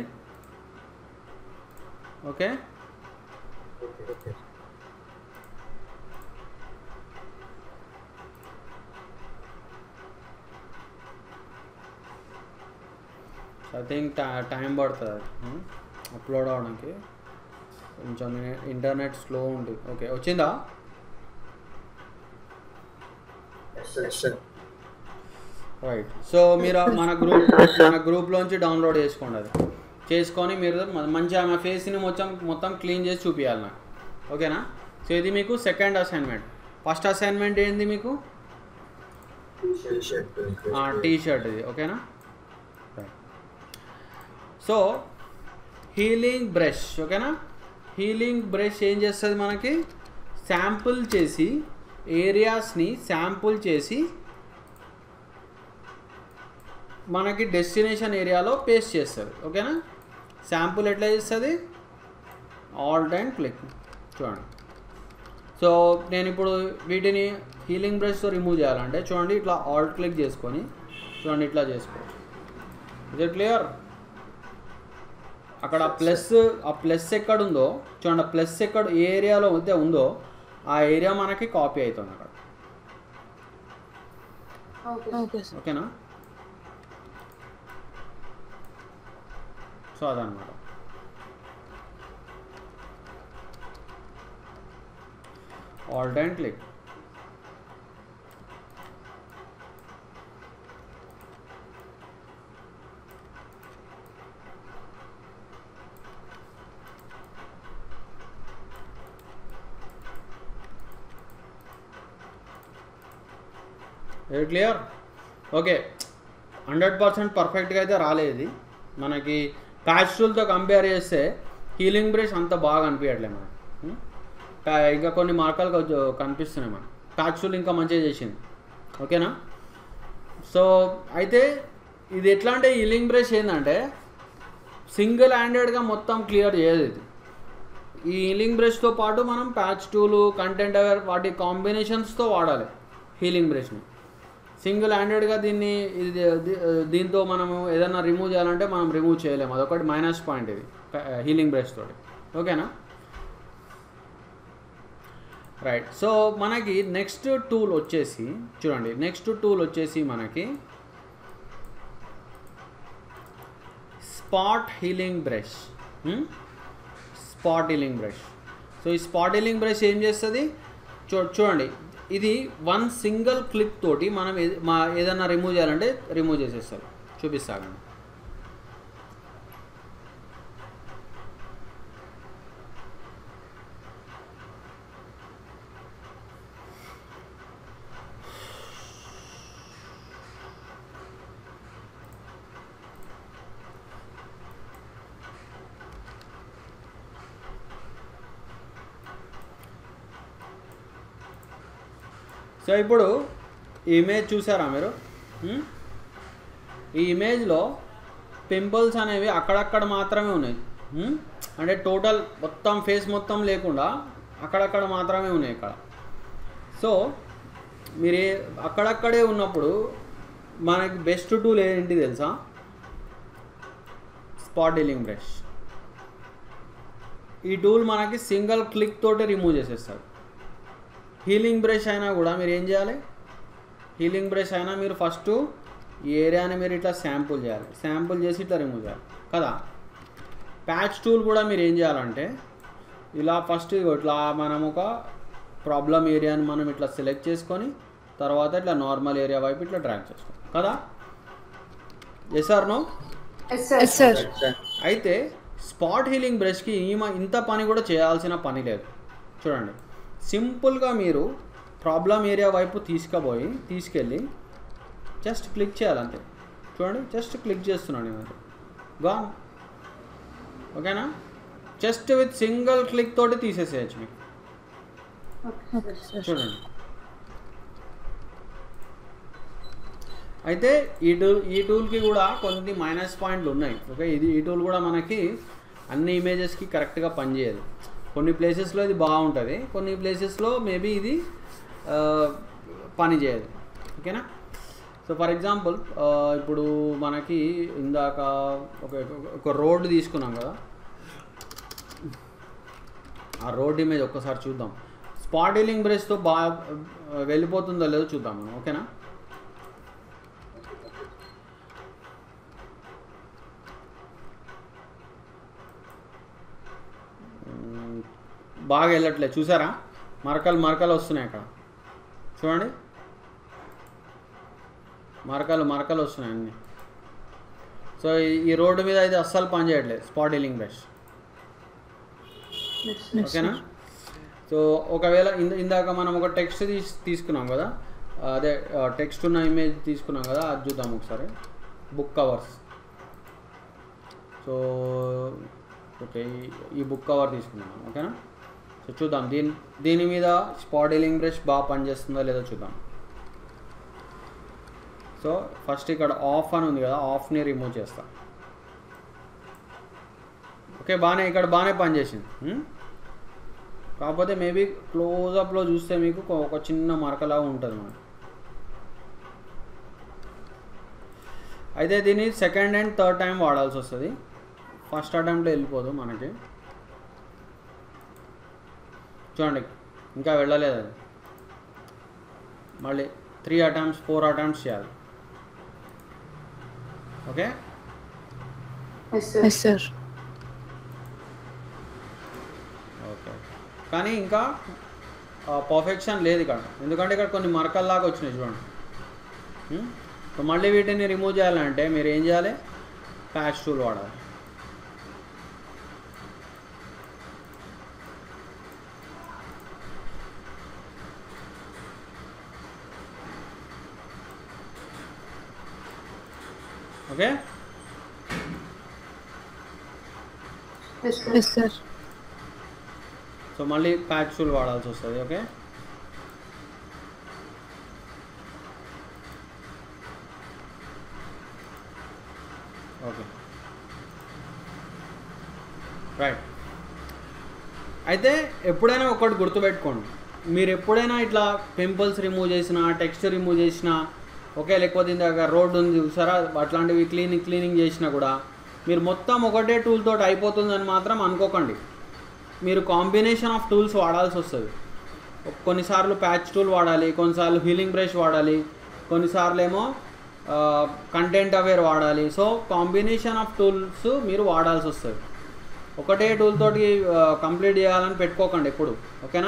ఓకే ఐ థింక్ టైం పడుతుంది అప్లోడ్ అవడానికి కొంచెం ఇంటర్నెట్ స్లో ఉంది ఓకే వచ్చిందా రైట్ సో మీరు మన గ్రూప్ మన గ్రూప్లోంచి డౌన్లోడ్ చేసుకోండి అది చేసుకొని మీరు మ- మంచిగా ఆమె ఫేస్ని మొత్తం మొత్తం క్లీన్ చేసి చూపించాలి నాకు ఓకేనా సో ఇది మీకు సెకండ్ అసైన్మెంట్ ఫస్ట్ అసైన్మెంట్ ఏంది మీకు టీ షర్ట్ ఇది ఓకేనా సో హీలింగ్ బ్రష్ ఓకేనా హీలింగ్ బ్రష్ ఏం చేస్తుంది మనకి శాంపుల్ చేసి ఏరియాస్ని శాంపుల్ చేసి మనకి డెస్టినేషన్ ఏరియాలో పేస్ట్ చేస్తుంది ఓకేనా శాంపుల్ ఎట్లా చేస్తుంది ఆల్ట్ అండ్ క్లిక్ చూడండి సో నేను ఇప్పుడు వీటిని హీలింగ్ బ్రష్తో రిమూవ్ చేయాలంటే చూడండి ఇట్లా ఆల్ట్ క్లిక్ చేసుకొని చూడండి ఇట్లా చేసుకోవచ్చు ఇది క్లియర్ అక్కడ ప్లస్ ఆ ప్లస్ ఎక్కడ ఉందో చూడండి ఆ ప్లస్ ఎక్కడ ఏ ఏరియాలో అయితే ఉందో ఆ ఏరియా మనకి కాపీ అవుతుంది అక్కడ ఓకే సార్ ఓకేనా సో అదనమాట alt and click a clear okay hundred percent పర్ఫెక్ట్గా అయితే రాలేదు మనకి ప్యాచ్ టూల్తో కంపేర్ చేస్తే హీలింగ్ బ్రష్ అంత బాగా అనిపించట్లేదు మనకి ఉం? ప్యా- ఇంకా కొన్ని మార్కాలు కొంచెం కనిపిస్తున్నాయి మనకి ప్యాచ్ టూల్ ఇంకా మంచిగా చేసింది ఓకేనా సో అయితే ఇది ఎట్లా అంటే హీలింగ్ బ్రష్ ఏంటంటే సింగిల్ హ్యాండెడ్గా మొత్తం క్లియర్ చేయదు ఇది ఈ హీలింగ్ బ్రష్తో పాటు మనం ప్యాచ్ టూలు కంటెంట్ అవర్ వాటి కాంబినేషన్స్తో వాడాలి హీలింగ్ బ్రష్ని సింగిల్ హ్యాండెడ్గా దీన్ని ఇది ది- దీంతో మనము ఏదైనా రిమూవ్ చేయాలంటే మనం రిమూవ్ చేయలేము అదొకటి మైనస్ పాయింట్ ఇది హీలింగ్ బ్రష్ తోటి ఓకేనా రైట్ సో మనకి నెక్స్ట్ టూల్ వచ్చేసి చూడండి నెక్స్ట్ టూల్ వచ్చేసి మనకి spot healing brush spot healing brush so ఈ స్పాట్ హీలింగ్ బ్రష్ ఏం చేస్తుంది చూ చూడండి ఇది వన్ సింగిల్ క్లిక్ తోటి మనం ఏది- మా ఏదైనా రిమూవ్ చేయాలంటే రిమూవ్ చేసేస్తారు చూపిస్తాగండి సో ఇప్పుడు ఈ ఇమేజ్ చూసారా మీరు ఉం? ఈ ఇమేజ్లో పింపుల్స్ అనేవి అక్కడక్కడ మాత్రమే ఉన్నాయి ఉం? అంటే టోటల్ మొత్తం ఫేస్ మొత్తం లేకుండా అక్కడక్కడ మాత్రమే ఉన్నాయి ఇక్కడ సో మీరు ఏ- అక్కడక్కడే ఉన్నప్పుడు మనకి బెస్ట్ టూల్ ఏంటి తెలుసా స్పాట్ డీలింగ్ బ్రష్ ఈ టూల్ మనకి సింగిల్ క్లిక్ తోటే రిమూవ్ చేసేస్తారు హీలింగ్ బ్రష్ అయినా కూడా మీరు ఏం చేయాలి హీలింగ్ బ్రష్ అయినా మీరు ఫస్ట్ ఈ ఏరియాని మీరు ఇట్లా శాంపుల్ చేయాలి శాంపుల్ చేసి ఇట్లా రిమూవ్ చేయాలి కదా ప్యాచ్ టూల్ కూడా మీరు ఏం చేయాలంటే ఇలా ఫస్ట్ ఇగో ఇట్లా మనం ఒక ప్రాబ్లం ఏరియాని మనం ఇట్లా సెలెక్ట్ చేసుకొని తర్వాత ఇట్లా నార్మల్ ఏరియా వైపు ఇట్లా డ్రాగ్ చేసుకోవాలి కదా yes or no yes sir అయితే స్పాట్ హీలింగ్ బ్రష్కి ఈమ ఇంత పని కూడా చేయాల్సిన పని లేదు చూడండి సింపుల్గా మీరు ప్రాబ్లం ఏరియా వైపు తీసుకుపోయి తీసుకెళ్ళి జస్ట్ క్లిక్ చేయాలంతే చూడండి జస్ట్ క్లిక్ చేస్తున్నాను నేను గాన్ ఓకేనా జస్ట్ విత్ సింగిల్ క్లిక్ తోటి తీసేసేయచ్చు మీకు ఓకే సార్ చూడండి అయితే ఈ టూల్ ఈ టూల్కి కూడా కొన్ని మైనస్ పాయింట్లు ఉన్నాయి ఓకే ఇది ఈ టూల్ కూడా మనకి అన్ని ఇమేజెస్కి కరెక్ట్గా పనిచేయదు కొన్ని ప్లేసెస్లో ఇది బాగుంటుంది కొన్ని ప్లేసెస్లో మేబీ ఇది ఆ, పని చేయదు ఓకేనా సో ఫర్ ఎగ్జాంపుల్ ఇప్పుడు మనకి ఇందాక ఒక ఒక రోడ్డు తీసుకున్నాం కదా ఆ రోడ్ ఇమేజ్ ఒక్కసారి చూద్దాం స్పాట్ డీలింగ్ బ్రష్తో బాగా వెళ్ళిపోతుందో లేదో చూద్దాం మనం ఓకేనా మ్మ్. బాగా వెళ్ళట్లేదు చూసారా మరకలు మరకలు వస్తున్నాయి అక్కడ చూడండి మరకలు మరకలు వస్తున్నాయి అన్నీ సో ఈ- ఈ రోడ్డు మీద అయితే అస్సలు పని చేయట్లేదు స్పాట్ డీలింగ్ బ్రష్ ఓకేనా సో ఒకవేళ ఇంద ఇందాక మనం ఒక టెక్స్ట్ తీసి తీసుకున్నాం కదా అదే టెక్స్ట్ ఉన్న ఇమేజ్ తీసుకున్నాం కదా అది చూద్దాం ఒకసారి బుక్ కవర్స్ సో ఓకే ఈ- ఈ బుక్ కవర్ తీసుకున్నాం ఓకేనా సో చూద్దాం దీని దీని మీద స్పాట్ డీలింగ్ బ్రష్ బాగా పనిచేస్తుందో లేదో చూద్దాం సో ఫస్ట్ ఇక్కడ ఆఫ్ అని ఉంది కదా ఆఫ్ని రిమూవ్ చేస్తా ఓకే బాగానే ఇక్కడ బాగానే పనిచేసింది ఉం? కాకపోతే మేబీ క్లోజప్లో చూస్తే మీకు ఒక- ఒక చిన్న మరకలాగా ఉంటుంది మనకి అయితే దీన్ని సెకండ్ అండ్ థర్డ్ టైం వాడాల్సి వస్తుంది ఫస్ట్ అటెంప్ట్లో వెళ్ళిపోదు మనకి చూడండి ఇంకా వెళ్ళలేదు అది మళ్ళీ త్రీ అటెంప్ట్స్ ఫోర్ అటెంప్ట్స్ చేయాలి okay yes sir yes sir okay కానీ ఇంకా పర్ఫెక్షన్ లేదు ఇక్కడ ఎందుకంటే ఇక్కడ కొన్ని మరకల్లాగా వచ్చినాయి చూడండి ఉం? సో మళ్ళీ వీటిని రిమూవ్ చేయాలంటే మీరు ఏం చేయాలి ప్యాచ్ టూల్ వాడాలి okay yes sir yes sir so మళ్ళీ ప్యాచ్ టూల్ వాడాల్సి వస్తుంది ఓకే ఓకే రైట్ అయితే ఎప్పుడైనా ఒకటి గుర్తుపెట్టుకోండి మీరు ఎప్పుడైనా ఇట్లా పింపుల్స్ రిమూవ్ చేసినా టెక్స్చర్ రిమూవ్ చేసినా ఓకే లేకపోతే ఇందాక రోడ్ ఉంది చూసారా అట్లాంటివి క్లీనింగ్ క్లీనింగ్ చేసినా కూడా మీరు మొత్తం ఒకటే టూల్ తోటి అయిపోతుందని మాత్రం అనుకోకండి మీరు కాంబినేషన్ ఆఫ్ టూల్స్ వాడాల్సి వస్తుంది కొన్నిసార్లు ప్యాచ్ టూల్ వాడాలి కొన్నిసార్లు హీలింగ్ బ్రష్ వాడాలి కొన్నిసార్లు ఏమో కంటెంట్ అవేర్ వాడాలి సో కాంబినేషన్ ఆఫ్ టూల్స్ మీరు వాడాల్సి వస్తుంది ఒకటే టూల్ తోటి కంప్లీట్ చేయాలని పెట్టుకోకండి ఎప్పుడు ఓకేనా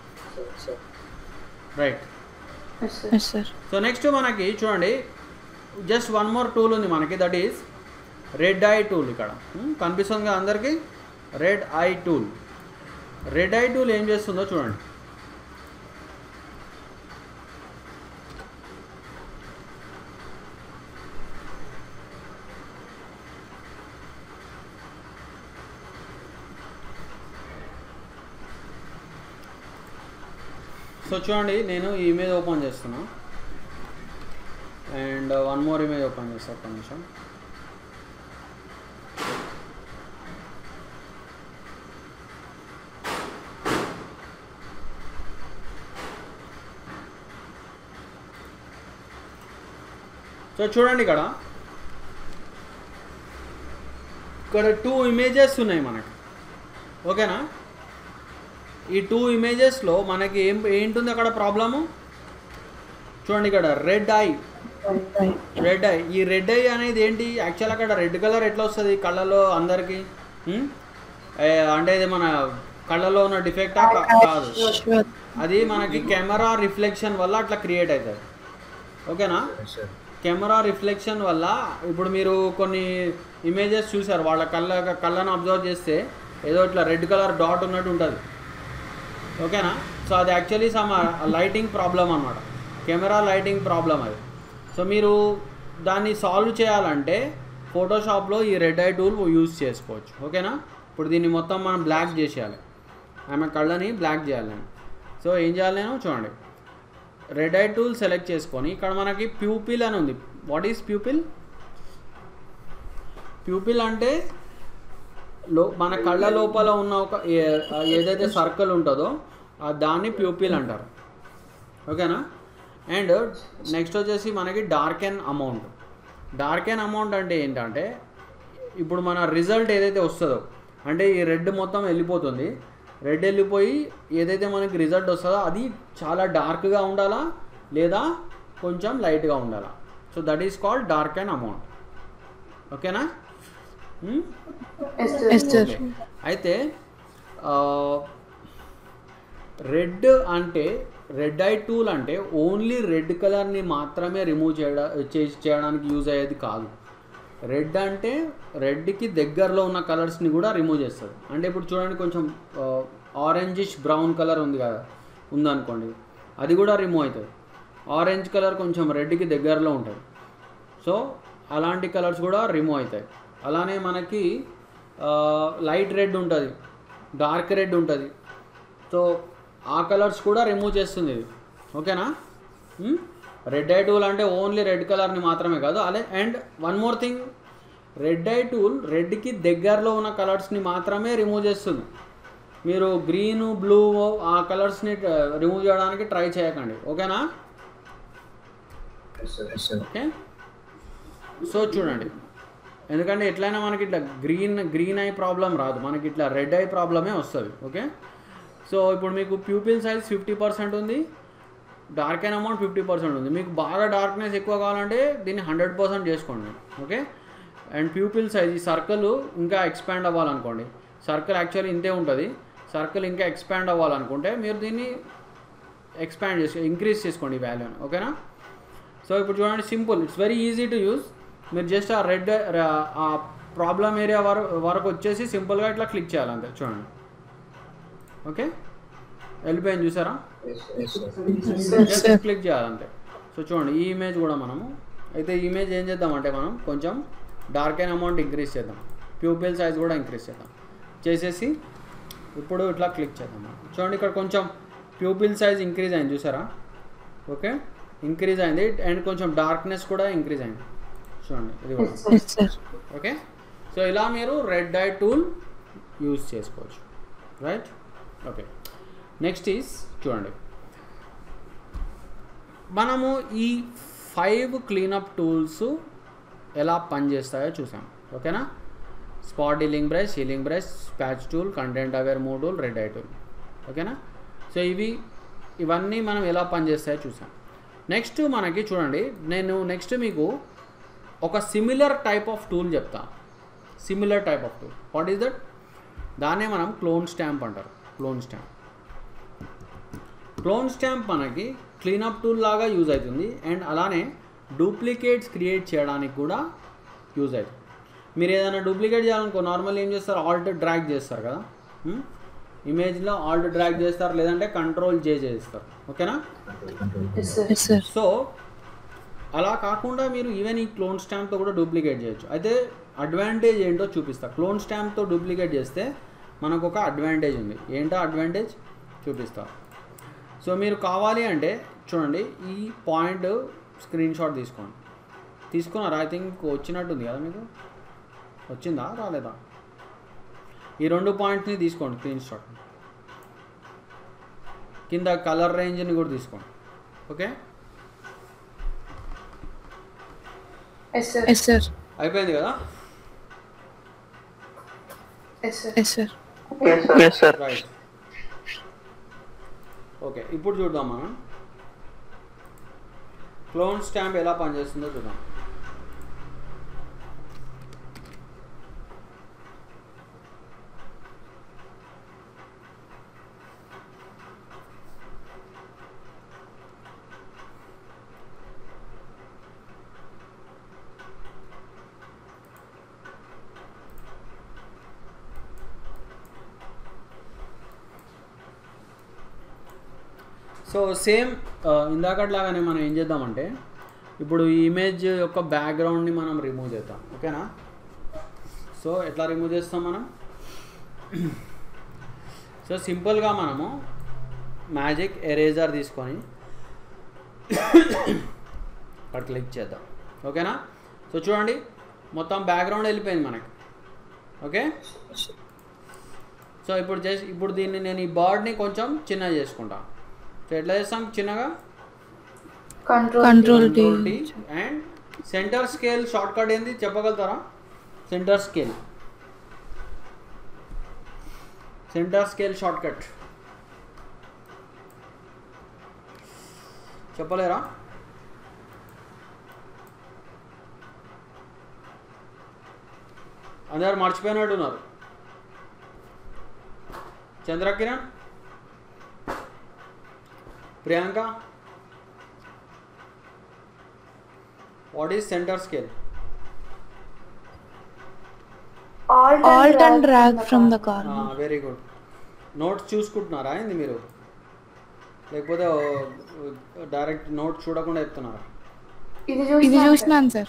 right yes sir yes sir so next మనకి చూడండి జస్ట్ వన్ మోర్ టూల్ ఉంది మనకి that is red eye tool ఇక్కడ Hmm, కనిపిస్తుంది కదా అందరికీ red eye tool red eye tool ఏం చేస్తుందో చూడండి సో చూడండి నేను ఈ ఇమేజ్ ఓపెన్ చేస్తున్నా and one more image open చేస్తా ఒక్క నిమిషం సో చూడండి ఇక్కడ ఇక్కడ టూ ఇమేజెస్ ఉన్నాయి మనకి ఓకేనా ఈ టూ ఇమేజెస్లో మనకి ఏం ఏంటుంది అక్కడ ప్రాబ్లము చూడండి ఇక్కడ రెడ్ ఐ రెడ్ ఐ ఈ రెడ్ ఐ అనేది ఏంటి యాక్చువల్ అక్కడ రెడ్ కలర్ ఎట్లా వస్తుంది కళ్ళలో అందరికి హ్మ్? ఏ, అంటే ఇది మన కళ్ళలో ఉన్న డిఫెక్టా కాదు షూర్ అది మనకి కెమెరా రిఫ్లెక్షన్ వల్ల అట్లా క్రియేట్ అవుతుంది ఓకేనా కెమెరా రిఫ్లెక్షన్ వల్ల ఇప్పుడు మీరు కొన్ని ఇమేజెస్ చూసారు వాళ్ళ కళ్ళ కళ్ళను అబ్జర్వ్ చేస్తే ఏదో ఇట్లా రెడ్ కలర్ డాట్ ఉన్నట్టు ఉంటుంది ఓకేనా సో అది యాక్చువల్లీ సమ్ లైటింగ్ ప్రాబ్లం అనమాట కెమెరా లైటింగ్ ప్రాబ్లం అది సో మీరు దాన్ని సాల్వ్ చేయాలంటే ఫోటోషాప్లో ఈ రెడ్ ఐ టూల్ యూజ్ చేసుకోవచ్చు ఓకేనా ఇప్పుడు దీన్ని మొత్తం మనం బ్లాక్ చేసేయాలి ఆమె కళ్ళని బ్లాక్ చేయాలి నేను సో ఏం చేయాలి నేను చూడండి రెడ్ ఐ టూల్ సెలెక్ట్ చేసుకొని ఇక్కడ మనకి ప్యూపిల్ అని ఉంది వాట్ ఈస్ ప్యూపిల్ ప్యూపిల్ అంటే లో మన కళ్ళ లోపల ఉన్న ఒక ఏ- ఏదైతే సర్కిల్ ఉంటుందో ఆ దాన్ని ప్యూపిల్ అంటారు ఓకేనా అండ్ నెక్స్ట్ వచ్చేసి మనకి dark and amount dark and amount అంటే ఏంటంటే ఇప్పుడు మన రిజల్ట్ ఏదైతే వస్తుందో అంటే ఈ రెడ్ మొత్తం వెళ్ళిపోతుంది రెడ్ వెళ్ళిపోయి ఏదైతే మనకి రిజల్ట్ వస్తుందో అది చాలా డార్క్గా ఉండాలా లేదా కొంచెం లైట్గా ఉండాలా so that is called dark and amount ఓకేనా Hmm? Yes yes sir sir okay. అయితే రెడ్ అంటే రెడ్ ఐ టూల్ అంటే ఓన్లీ రెడ్ కలర్ని మాత్రమే రిమూవ్ చేయడా చే- చేయడానికి యూజ్ అయ్యేది కాదు రెడ్ అంటే రెడ్కి దగ్గరలో ఉన్న కలర్స్ని కూడా రిమూవ్ చేస్తుంది అంటే ఇప్పుడు చూడండి కొంచెం ఆరెంజిష్ బ్రౌన్ కలర్ ఉంది కదా ఉందనుకోండి అది కూడా రిమూవ్ అవుతుంది ఆరెంజ్ కలర్ కొంచెం రెడ్కి దగ్గరలో ఉంటుంది సో అలాంటి కలర్స్ కూడా రిమూవ్ అవుతాయి అలానే మనకి లైట్ రెడ్ ఉంటుంది డార్క్ రెడ్ ఉంటుంది సో ఆ కలర్స్ కూడా రిమూవ్ చేస్తుంది ఇది ఓకేనా మ్? రెడ్ ఐ టూల్ అంటే ఓన్లీ రెడ్ కలర్ని మాత్రమే కాదు అదే and one more thing red eye tool రెడ్కి దగ్గరలో ఉన్న కలర్స్ని మాత్రమే రిమూవ్ చేస్తుంది మీరు గ్రీన్ బ్లూ ఆ కలర్స్ని రిమూవ్ చేయడానికి ట్రై చేయకండి ఓకేనా Yes, sir. Yes, sir. Okay so చూడండి ఎందుకంటే ఎట్లయినా మనకి ఇట్లా గ్రీన్ గ్రీన్ ఐ ప్రాబ్లం రాదు మనకి ఇట్లా రెడ్ ఐ ప్రాబ్లమే వస్తుంది ఓకే సో ఇప్పుడు మీకు ప్యూపిల్ సైజ్ ఫిఫ్టీ పర్సెంట్ ఉంది డార్క్ అయిన అమౌంట్ ఫిఫ్టీ పర్సెంట్ ఉంది మీకు బాగా డార్క్నెస్ ఎక్కువ కావాలంటే దీన్ని హండ్రెడ్ పర్సెంట్ చేసుకోండి ఓకే అండ్ ప్యూపిల్ సైజ్ ఈ సర్కిల్ ఇంకా ఎక్స్పాండ్ అవ్వాలనుకోండి సర్కిల్ యాక్చువల్లీ ఇంతే ఉంటుంది సర్కిల్ ఇంకా ఎక్స్పాండ్ అవ్వాలనుకుంటే మీరు దీన్ని ఎక్స్పాండ్ చేసి ఇంక్రీజ్ చేసుకోండి ఈ వాల్యూని ఓకేనా సో ఇప్పుడు చూడండి simple it's very easy to use మీరు జస్ట్ ఆ రెడ్ ఆ ప్రాబ్లమ్ ఏరియా వరకు వరకు వచ్చేసి సింపుల్గా ఇట్లా క్లిక్ చేయాలి అంతే చూడండి ఓకే వెళ్ళిపోయింది చూసారా Yes, sir. జస్ట్ క్లిక్ చేయాలి అంతే సో చూడండి ఈ ఇమేజ్ కూడా మనము అయితే ఈ ఇమేజ్ ఏం చేద్దామంటే మనం కొంచెం డార్క్ అయిన అమౌంట్ ఇంక్రీజ్ చేద్దాం ప్యూపిల్ సైజ్ కూడా ఇంక్రీజ్ చేద్దాం చేసేసి ఇప్పుడు ఇట్లా క్లిక్ చేద్దాం మనం. చూడండి ఇక్కడ కొంచెం ప్యూపిల్ సైజ్ ఇంక్రీజ్ అయింది చూసారా ఓకే ఇంక్రీజ్ అయింది అండ్ కొంచెం డార్క్నెస్ కూడా ఇంక్రీజ్ అయింది చూడండి ఇది కూడా ఎస్ సార్ ఓకే సో ఇలా మీరు రెడ్ డై టూల్ యూజ్ చేసుకోవచ్చు రైట్ ఓకే నెక్స్ట్ ఈజ్ చూడండి మనము ఈ ఫైవ్ క్లీనప్ టూల్స్ ఎలా పనిచేస్తాయో చూసాం ఓకేనా spot healing brush healing brush patch tool content aware move tool red eye tool ఓకేనా సో ఇవి ఇవన్నీ మనం ఎలా పనిచేస్తాయో చూసాం నెక్స్ట్ మనకి చూడండి నేను నెక్స్ట్ మీకు ఒక సిమిలర్ టైప్ ఆఫ్ టూల్ చెప్తా similar type of tool what is that దాన్నే మనం క్లోన్ స్టాంప్ అంటారు క్లోన్ స్టాంప్ క్లోన్ స్టాంప్ మనకి క్లీనప్ టూల్ లాగా యూజ్ అవుతుంది అండ్ అలానే డూప్లికేట్స్ క్రియేట్ చేయడానికి కూడా యూజ్ అవుతుంది మీరు ఏదైనా డూప్లికేట్ చేయాలనుకో నార్మల్ ఏం చేస్తారు ఆల్ట్ డ్రాగ్ చేస్తారు కదా ఇమేజ్లో ఆల్ట్ డ్రాగ్ చేస్తారు లేదంటే కంట్రోల్ జే చేస్తారు ఓకేనా ఎస్ సార్ సో అలా కాకుండా మీరు ఈవెన్ ఈ క్లోన్ స్టాంప్తో కూడా డూప్లికేట్ చేయొచ్చు అయితే అడ్వాంటేజ్ ఏంటో చూపిస్తా క్లోన్ స్టాంప్తో డూప్లికేట్ చేస్తే మనకు ఒక అడ్వాంటేజ్ ఉంది ఏంటో అడ్వాంటేజ్ చూపిస్తా సో మీరు కావాలి అంటే చూడండి ఈ పాయింట్ స్క్రీన్ షాట్ తీసుకోండి తీసుకున్నారా ఐ థింక్ వచ్చినట్టుంది కదా మీకు వచ్చిందా రాలేదా ఈ రెండు పాయింట్స్ని తీసుకోండి స్క్రీన్ షాట్ కింద కలర్ రేంజ్ని కూడా తీసుకోండి ఓకే ఎస్ సార్ అయిపోయింది కదా yes sir Yes, sir. Right okay ఇప్పుడు చూద్దాం మనం క్లోన్ స్టాంప్ ఎలా పనిచేస్తుందో చూద్దాం సో సేమ్ ఇందాకట్లాగానే మనం ఏం చేద్దామంటే ఇప్పుడు ఈ ఇమేజ్ యొక్క బ్యాక్గ్రౌండ్ని మనం రిమూవ్ చేద్దాం ఓకేనా సో ఎట్లా రిమూవ్ చేస్తాం మనం సో సింపుల్గా మనము మ్యాజిక్ ఎరేజర్ తీసుకొని అక్కడ క్లిక్ చేద్దాం ఓకేనా సో చూడండి మొత్తం బ్యాక్గ్రౌండ్ వెళ్ళిపోయింది మనకి ఓకే సో ఇప్పుడు జస్ట్ ఇప్పుడు దీన్ని నేను ఈ బర్డ్ని కొంచెం చిన్న చేసుకుంటా సో ఎట్లా చేస్తాం చిన్నగా control control T and centre scale shortcut ఏంది చెప్పగలుగుతారా centre scale centre scale shortcut చెప్పలేరా అందరు మర్చిపోయినట్టున్నారు Chandrakiran Priyanka what is centre scale alt and drag from the corner very good notes చూసుకుంటున్నారా ఏంది మీరు లేకపోతే డైరెక్ట్ నోట్ చూడకుండా చెప్తున్నారా ఇది చూసినాను సార్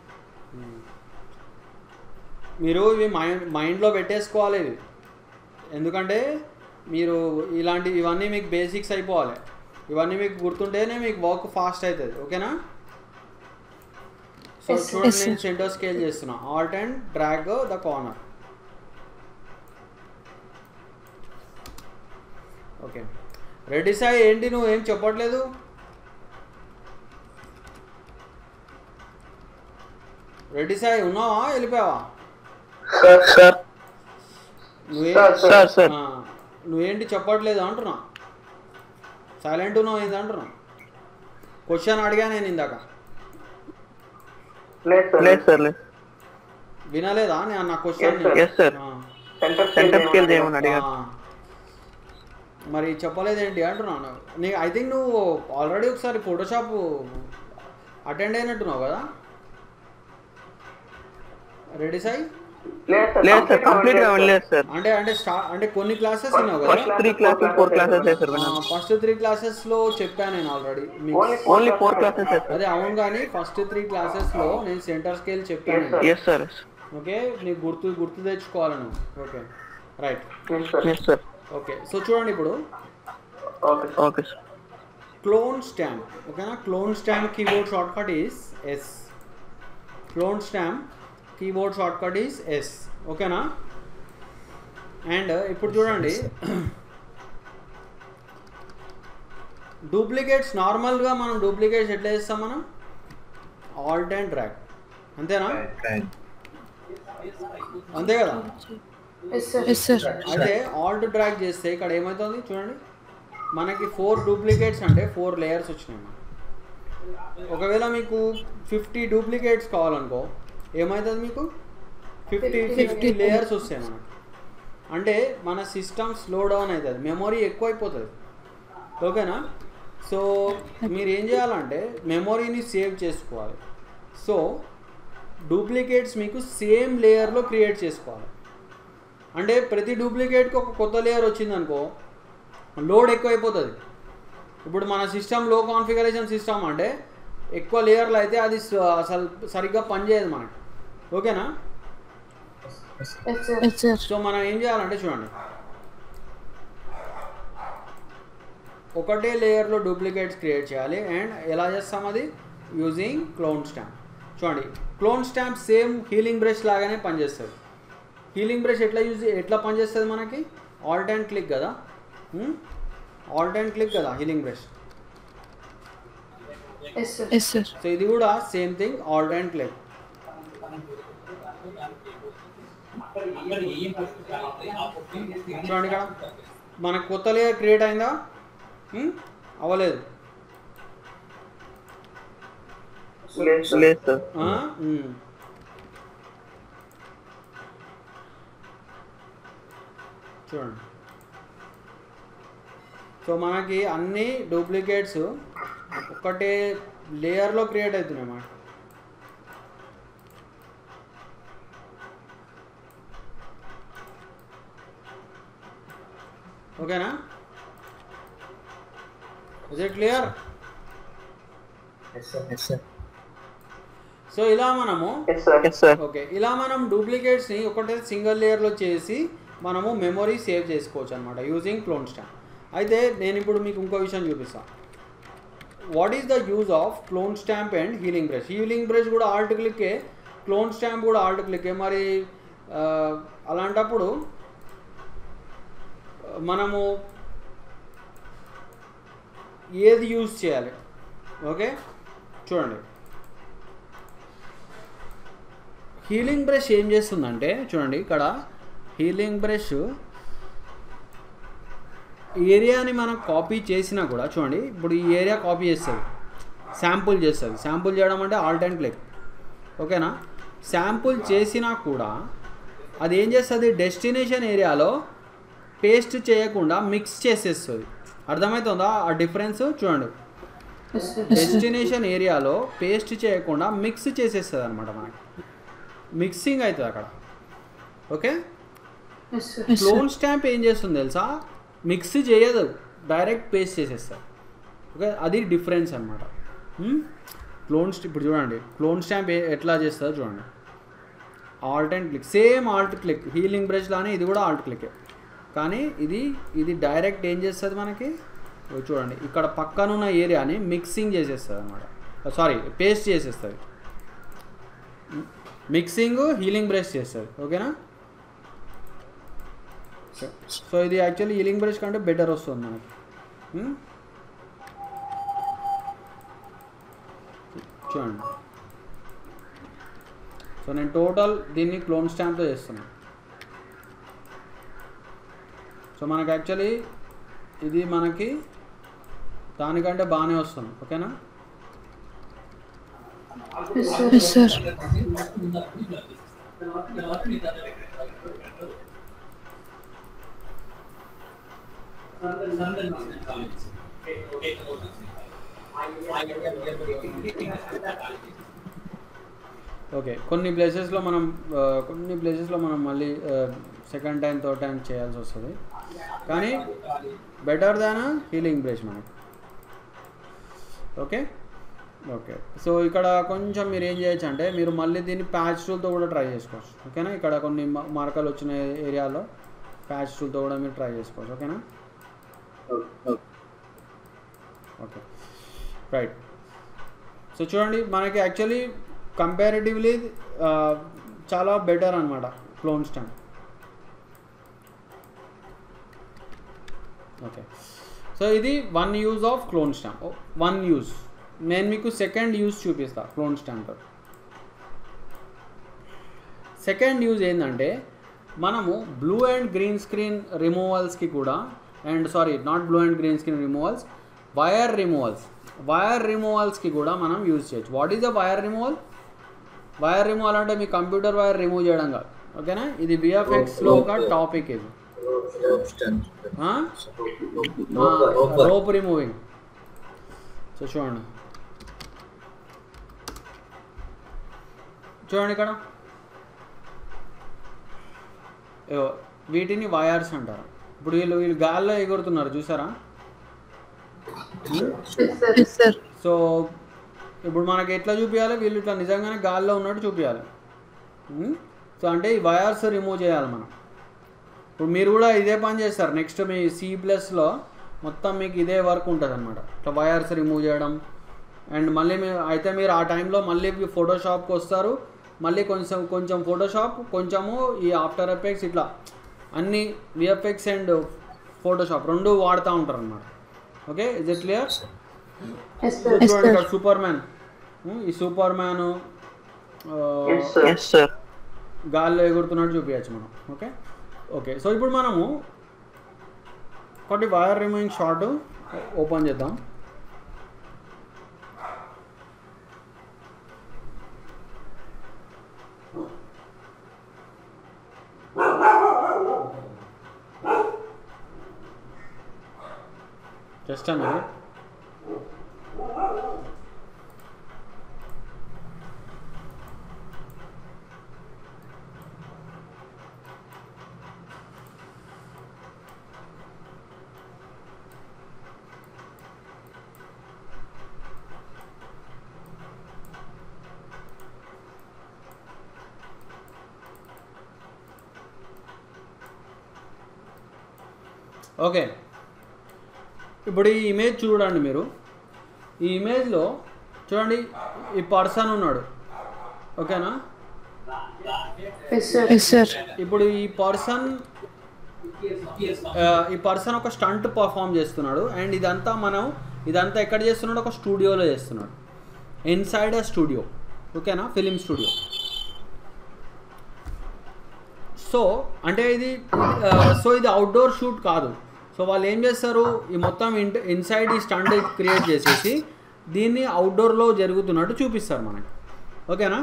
మీరు ఇవి మైండ్ మైండ్లో పెట్టేసుకోవాలి ఇవి ఎందుకంటే మీరు ఇలాంటి ఇవన్నీ మీకు బేసిక్స్ అయిపోవాలి ఇవన్నీ మీకు గుర్తుంటేనే మీకు వర్క్ ఫాస్ట్ అవుతుంది ఓకేనా సో Yes, sir. చూడండి Yes, నేను sir. సెంటర్ స్కేల్ చేస్తున్నా alt and drag the corner okay ready Sai ఏంటి నువ్వు ఏం చెప్పట్లేదు రెడీ సాయి ఉన్నావా వెళ్ళిపోయావా సార్ సార్ నువ్వే సార్ సార్ ఆ, నువ్వేంటి చెప్పట్లేదు అంటున్నా సైలెంట్ ఉన్నావు ఏంది అంటున్నా క్వశ్చన్ అడిగా నేను ఇందాక లేదు సార్ లేదు వినలేదా నేను నా question Yes, sir. Centre scale చేయమని అడిగారు మరి చెప్పలేదేంటి అంటున్నాను నీ ఐ థింక్ నువ్వు ఆల్రెడీ ఒకసారి ఫోటోషాప్ అటెండ్ అయినట్టున్నావు కదా రెడీ సాయి లేదు సార్ కంప్లీట్ గా వెళ్ళలేదు సార్ అంటే అంటే స్టార్ట్ అంటే కొన్ని క్లాసెస్ విన్నావు ఫస్ట్ కదా three classes four classes sir విన్నాను ఫస్ట్ త్రీ క్లాసెస్ లో చెప్పాను నేను already only four classes sir అదే అవును కానీ ఫస్ట్ త్రీ క్లాసెస్ లో నేను సెంటర్ స్కేల్ చెప్పాను ఎస్ సార్ ఓకే నీకు గుర్తు గుర్తు తెచ్చుకోవాలి నువ్వు okay right yes sir okay so చూడండి ఇప్పుడు ఓకే సార్ క్లోన్ స్టాంప్ ఓకేనా clone stamp keyboard shortcut is S clone stamp keyboard shortcut is S ఓకేనా అండ్ ఇప్పుడు చూడండి డూప్లికేట్స్ నార్మల్గా మనం డూప్లికేట్స్ ఎట్లా చేస్తాం మనం ఆల్ట్ అండ్ ట్రాక్ అంతేనా అంతే కదా ఎస్ సార్ అయితే ఆల్ట్ డ్రాగ్ చేస్తే ఇక్కడ ఏమవుతుంది చూడండి మనకి ఫోర్ డూప్లికేట్స్ అంటే ఫోర్ లేయర్స్ వచ్చినాయి మనకి. ఒకవేళ మీకు ఫిఫ్టీ డూప్లికేట్స్ కావాలనుకో ఏమవుతుంది మీకు ఫిఫ్టీ ఫిఫ్టీ లేయర్స్ వస్తాయి మనకి అంటే మన సిస్టమ్ స్లో డౌన్ అవుతుంది మెమొరీ ఎక్కువైపోతుంది ఓకేనా సో మీరు ఏం చేయాలంటే మెమొరీని సేవ్ చేసుకోవాలి సో డూప్లికేట్స్ మీకు సేమ్ లేయర్లో క్రియేట్ చేసుకోవాలి అంటే ప్రతి డూప్లికేట్కి ఒక కొత్త లేయర్ వచ్చిందనుకో లోడ్ ఎక్కువైపోతుంది ఇప్పుడు మన సిస్టమ్ లో కాన్ఫిగరేషన్ సిస్టమ్ అంటే ఎక్కువ లేయర్లు అయితే అది స- అసలు సరిగ్గా పనిచేయదు మనకి ఓకేనా ఎస్ సార్ సో మనం ఏం చేయాలంటే చూడండి ఒకటే లేయర్లో డూప్లికేట్స్ క్రియేట్ చేయాలి అండ్ ఎలా చేస్తాం అది యూజింగ్ క్లోన్ స్టాంప్ చూడండి clone stamp same healing brush లాగానే పనిచేస్తుంది హీలింగ్ బ్రష్ ఎట్లా యూజ్ ఎట్లా పనిచేస్తుంది మనకి ఆల్ట్ అండ్ క్లిక్ కదా ఆల్ట్ అండ్ క్లిక్ కదా healing brush yes sir so ఇది కూడా same thing alt and click చూడండి ఇక్కడ మనకు కొత్త లేయర్ క్రియేట్ అయిందా హ్మ్? అవ్వలేదు లేదు సార్ ఆ? హ్మ్. చూడండి సో మనకి అన్ని డూప్లికేట్స్ ఒకటే లేయర్లో క్రియేట్ అవుతున్నాయి అన్నమాట ఓకేనా ఇస్ ఇట్ క్లియర్ సో ఇలా మనము ఎస్ సార్ ఓకే ఇలా మనం డూప్లికేట్స్ని ఒకటే సింగిల్ లేయర్లో చేసి మనము మెమొరీ సేవ్ చేసుకోవచ్చు అనమాట యూజింగ్ క్లోన్ స్టాంప్ అయితే నేను ఇప్పుడు మీకు ఇంకో విషయం చూపిస్తాను what is the use of clone stamp and healing brush healing brush కూడా ఆల్ట్ క్లిక్కే క్లోన్ స్టాంప్ కూడా ఆల్ట్ క్లిక్కే మరి ఆ, అలాంటప్పుడు మనము ఏది యూజ్ చేయాలి ఓకే చూడండి హీలింగ్ బ్రష్ ఏం చేస్తుందంటే చూడండి ఇక్కడ హీలింగ్ బ్రష్ ఏరియాని మనం కాపీ చేసినా కూడా చూడండి ఇప్పుడు ఈ ఏరియా కాపీ చేస్తుంది శాంపుల్ చేస్తుంది శాంపుల్ చేయడం అంటే ఆల్ టైమ్ క్లిక్ ఓకేనా శాంపుల్ చేసినా కూడా అది ఏం చేస్తుంది డెస్టినేషన్ ఏరియాలో పేస్ట్ చేయకుండా మిక్స్ చేసేస్తుంది అర్థమవుతుందా ఆ డిఫరెన్స్ చూడండి డెస్టినేషన్ ఏరియాలో పేస్ట్ చేయకుండా మిక్స్ చేసేస్తుంది అనమాట మనకి మిక్సింగ్ అవుతుంది అక్కడ ఓకే క్లోన్ స్టాంప్ ఏం చేస్తుంది తెలుసా మిక్స్ చేయదు డైరెక్ట్ పేస్ట్ చేసేస్తారు ఓకే అది డిఫరెన్స్ అనమాట క్లోన్ ఇప్పుడు చూడండి క్లోన్ స్టాంప్ ఎట్లా చేస్తుందో చూడండి alt and click same alt click healing brush లానే ఇది కూడా ఆల్ట్ క్లిక్ కానీ ఇది ఇది డైరెక్ట్ ఏం చేస్తుంది మనకి ఇవి చూడండి ఇక్కడ పక్కనున్న ఏరియాని మిక్సింగ్ చేసేస్తుంది అనమాట సారీ పేస్ట్ చేసేస్తుంది మిక్సింగ్ హీలింగ్ బ్రష్ చేస్తుంది ఓకేనా సో ఇది యాక్చువల్లీ హీలింగ్ బ్రష్ కంటే బెటర్ వస్తుంది మనకి Hmm? చూడండి సో నేను టోటల్ దీన్ని క్లోన్ స్టాంప్తో చేస్తున్నాను సో మనకి యాక్చువల్లీ ఇది మనకి దానికంటే బాగానే వస్తుంది ఓకేనా ఎస్ సార్ ఓకే కొన్ని ప్లేసెస్లో మనం ఆ, కొన్ని ప్లేసెస్లో మనం మళ్ళీ సెకండ్ టైం థర్డ్ టైం చేయాల్సి వస్తుంది కానీ బెటర్ దాన్ హీలింగ్ బ్రష్ మనకి ఓకే ఓకే సో ఇక్కడ కొంచెం మీరు ఏం చేయొచ్చు అంటే మీరు మళ్ళీ దీన్ని ప్యాచ్ టూల్తో కూడా ట్రై చేసుకోవచ్చు ఓకేనా ఇక్కడ కొన్ని మ- మరకలు వచ్చిన ఏరియాలో ప్యాచ్ టూల్తో కూడా మీరు ట్రై చేసుకోవచ్చు ఓకేనా ఓకే రైట్ సో చూడండి మనకి యాక్చువల్లీ కంపారిటివ్లీ చాలా బెటర్ అనమాట క్లోన్ స్టాండ్ ఓకే సో ఇది one use of clone stamp one use నేను మీకు సెకండ్ యూజ్ చూపిస్తా క్లోన్ స్టాంప్ సెకండ్ యూజ్ ఏంటంటే మనము బ్లూ అండ్ గ్రీన్ స్క్రీన్ రిమూవల్స్కి కూడా and sorry not blue and green screen removals wire removals wire రిమూవల్స్కి కూడా మనం యూజ్ చేయొచ్చు what is the wire removal wire removal అంటే మీ కంప్యూటర్ వైర్ రిమూవ్ చేయడం కాదు ఓకేనా ఇది విఎఫ్ఎక్స్లో ఒక టాపిక్ ఇది రోప్ రిమూవింగ్ సో చూడండి చూడండి ఇక్కడ ఏవో, వీటిని వయర్స్ అంటారు ఇప్పుడు వీళ్ళు వీళ్ళు గాల్లో ఎగురుతున్నారు చూసారా ఎస్ సార్ సో ఇప్పుడు మనకి ఎట్లా చూపించాలి వీళ్ళు ఇట్లా నిజంగానే గాల్లో ఉన్నట్టు చూపించాలి సో అంటే ఈ వయర్స్ రిమూవ్ చేయాలి మనం ఇప్పుడు మీరు కూడా ఇదే పని చేస్తారు నెక్స్ట్ మీ సి ప్లస్లో మొత్తం మీకు ఇదే వర్క్ ఉంటుంది అనమాట ఇట్లా వైర్స్ రిమూవ్ చేయడం అండ్ మళ్ళీ మీరు అయితే మీరు ఆ టైంలో మళ్ళీ ఫోటోషాప్కి వస్తారు మళ్ళీ కొంచెం కొంచెం ఫోటోషాప్ కొంచెము ఈ ఆఫ్టర్ ఎఫెక్ట్స్ ఇట్లా అన్ని విఎఫ్ఎక్స్ అండ్ ఫోటోషాప్ రెండు వాడుతూ ఉంటారు అనమాట okay is it clear yes చూడండి సార్ ఇక్కడ సూపర్ మ్యాన్ ఈ సూపర్ మ్యాన్ ఎస్ సార్ గాల్లో ఎగురుతున్నట్టు చూపించచ్చు మనం ఓకే ఓకే సో ఇప్పుడు మనము ఒకటి వైర్ రిమూవింగ్ షార్ట్ ఓపెన్ చేద్దాం జస్ట్ అన్న ఓకే ఇప్పుడు ఈ ఇమేజ్ చూడండి మీరు ఈ ఇమేజ్లో చూడండి ఈ పర్సన్ ఉన్నాడు ఓకేనా ఎస్ సార్ ఎస్ సార్ ఇప్పుడు ఈ పర్సన్ ఈ పర్సన్ ఒక స్టంట్ పర్ఫామ్ చేస్తున్నాడు అండ్ ఇదంతా మనం ఇదంతా ఎక్కడ చేస్తున్నాడు ఒక స్టూడియోలో చేస్తున్నాడు ఇన్సైడ్ అ స్టూడియో ఓకేనా ఫిలిం స్టూడియో సో అంటే ఇది సో ఇది అవుట్డోర్ షూట్ కాదు సో వాళ్ళు ఏం చేస్తారు ఈ మొత్తం ఇంట ఇన్సైడ్ ఈ స్టంట్ క్రియేట్ చేసేసి దీన్ని అవుట్డోర్లో జరుగుతున్నట్టు చూపిస్తారు మనకి ఓకేనా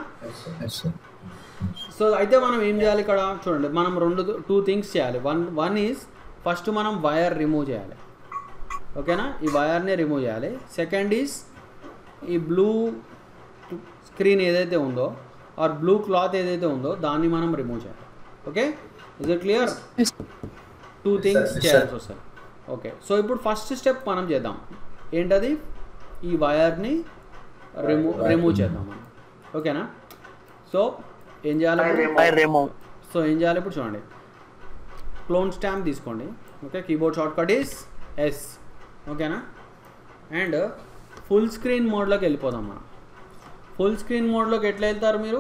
సో అయితే మనం ఏం చేయాలి ఇక్కడ చూడండి మనం రెండు టూ థింగ్స్ చేయాలి వన్ వన్ ఈజ్ ఫస్ట్ మనం వైర్ రిమూవ్ చేయాలి ఓకేనా ఈ వైర్ని రిమూవ్ చేయాలి సెకండ్ ఈజ్ ఈ బ్లూ స్క్రీన్ ఏదైతే ఉందో ఆర్ బ్లూ క్లాత్ ఏదైతే ఉందో దాన్ని మనం రిమూవ్ చేయాలి okay is it clear two things Sir, yes, చేయాల్సి sir. వస్తుంది ఓకే సో ఇప్పుడు ఫస్ట్ స్టెప్ మనం చేద్దాం ఏంటది ఈ వైర్ని రిమూవ్ Wire. రిమూవ్ చేద్దాం మనం ఓకేనా సో ఏం చేయాలి ఇప్పుడు? ఐ రిమూవ్ సో ఏం చేయాలి ఇప్పుడు చూడండి క్లోన్ స్టాంప్ తీసుకోండి okay keyboard shortcut is S ఓకేనా అండ్ ఫుల్ స్క్రీన్ మోడ్లోకి వెళ్ళిపోదాం మనం ఫుల్ స్క్రీన్ మోడ్లోకి ఎట్లా వెళ్తారు మీరు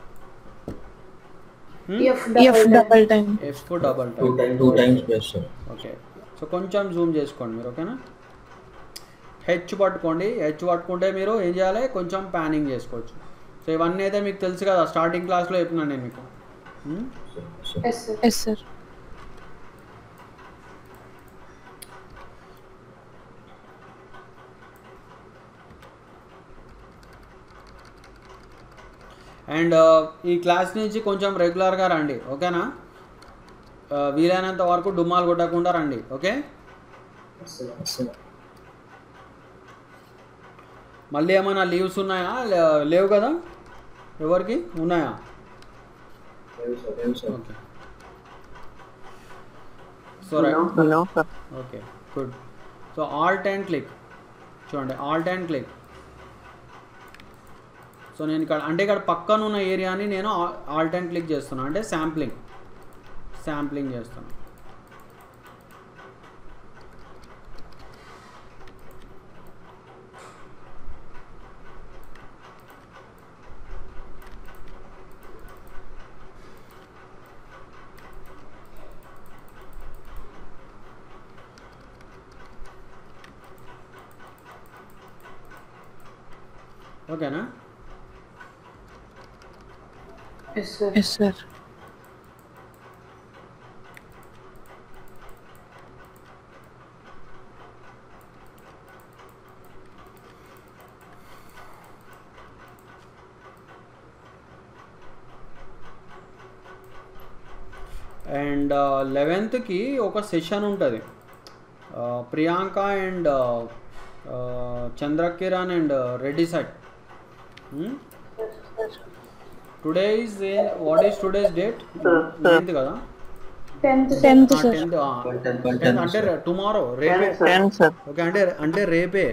F double time F double Two time times, two times press, sir. Okay so కొంచెం జూమ్ చేసుకోండి మీరు ఓకేనా హెచ్ పట్టుకోండి హెచ్ పట్టుకుంటే మీరు ఏం చేయాలి కొంచెం ప్యానింగ్ చేసుకోవచ్చు సో ఇవన్నీ అయితే మీకు తెలుసు కదా స్టార్టింగ్ క్లాస్లో చెప్పినాను నేను మీకు Hmm? Sir. Yes sir and ఈ క్లాస్ నుంచి కొంచెం రెగ్యులర్గా రండి ఓకేనా ఆ, వీలైనంత వరకు డుమ్మాలు కొట్టకుండా రండి ఓకే Sir. మళ్ళీ ఏమైనా లీవ్స్ ఉన్నాయా లే- లేవు కదా ఎవరికి ఉన్నాయా Yes, sir. Okay so right No, sir. Okay good so alt and click చూడండి ఆల్ట్ అండ్ క్లిక్ సో నేను ఇక్కడ అంటే ఇక్కడ పక్కన ఉన్న ఏరియాని నేను ఆల్ట్ అండ్ క్లిక్ చేస్తున్నాను అంటే శాంప్లింగ్ శాంప్లింగ్ చేస్తాను ఓకేనా yes sir Yes, sir. And లెవెన్త్కి ఒక సెషన్ ఉంటుంది Priyanka and Chandrakiran and Reddy set today is what is today's date ninth కదా tenth Tenth, sir. Tenth Tenth, tenth అంటే టుమారో రేపే Ten, sir. ఓకే అంటే అంటే రేపే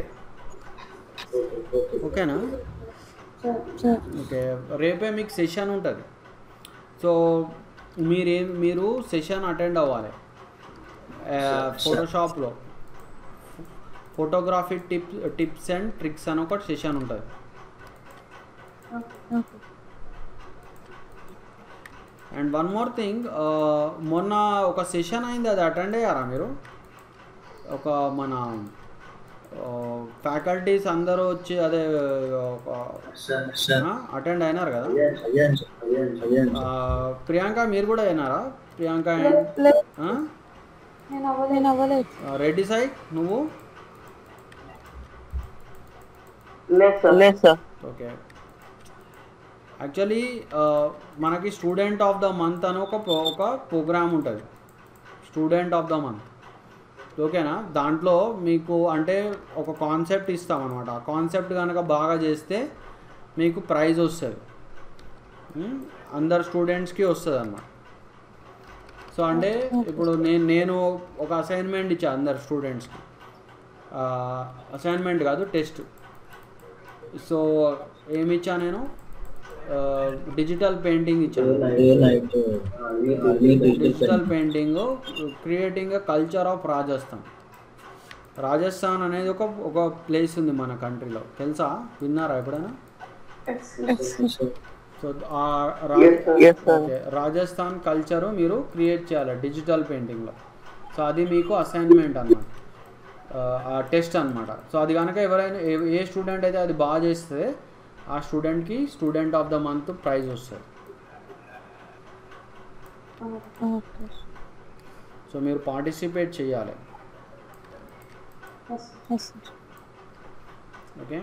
ఓకేనా Sir. ఓకే రేపే మీకు సెషన్ ఉంటుంది సో మీరేం మీరు సెషన్ అటెండ్ అవ్వాలి ఫోటోషాప్లో photography tips tips and tricks అని ఒక సెషన్ ఉంటుంది Okay. And one more thing మొన్న ఒక సెషన్ అయింది అది అటెండ్ అయ్యారా మీరు ఒక మన ఫ్యాకల్టీస్ అందరూ వచ్చి అదే ఒక Sir. Sir. అటెండ్ అయినారు కదా Again, sir. Again, again, ఆ, sir. ప్రియాంక మీరు కూడా అయినారా ప్రియాంక and, లేదు ఆ? నేను అవ్వలేదు నేను అవ్వలేదు ఆ, రెడ్డి సాయి నువ్వు లేదు సార్ ఓకే యాక్చువల్లీ మనకి స్టూడెంట్ ఆఫ్ ద మంత్ అని ఒక pro- ఒక ప్రోగ్రామ్ ఉంటుంది స్టూడెంట్ ఆఫ్ ద మంత్ ఓకేనా దాంట్లో మీకు అంటే ఒక కాన్సెప్ట్ ఇస్తామన్నమాట ఆ కాన్సెప్ట్ కనుక బాగా చేస్తే మీకు ప్రైజ్ వస్తుంది ఉమ్, అందరు స్టూడెంట్స్కి వస్తుంది అన్నమాట సో అంటే ఇప్పుడు నేను నేను ఒక అసైన్మెంట్ ఇచ్చా అందరు స్టూడెంట్స్కి అసైన్మెంట్ కాదు టెస్ట్ సో ఏమి ఇచ్చా నేను డిజిటల్ పెయింటింగ్ ఇచ్చాను Day night, uh, lead digital digital pen. Painting creating a culture of Rajasthan Rajasthan అనేది ఒక ఒక ప్లేస్ ఉంది మన కంట్రీలో తెలుసా విన్నారా ఎప్పుడైనా Sir. సో ఆ రా- Yes, sir. Okay, Rajasthan culture మీరు క్రియేట్ చేయాలి డిజిటల్ పెయింటింగ్లో సో అది మీకు అసైన్మెంట్ అన్నమాట ఆ టెస్ట్ అన్నమాట సో అది కనుక ఎవరైనా ఏ- ఏ స్టూడెంట్ అయితే అది బాగా చేస్తే ఆ స్టూడెంట్కి student of the month prize వస్తుంది ఓకే సో మీరు పార్టిసిపేట్ చేయాలి ఎస్ సార్ ఓకే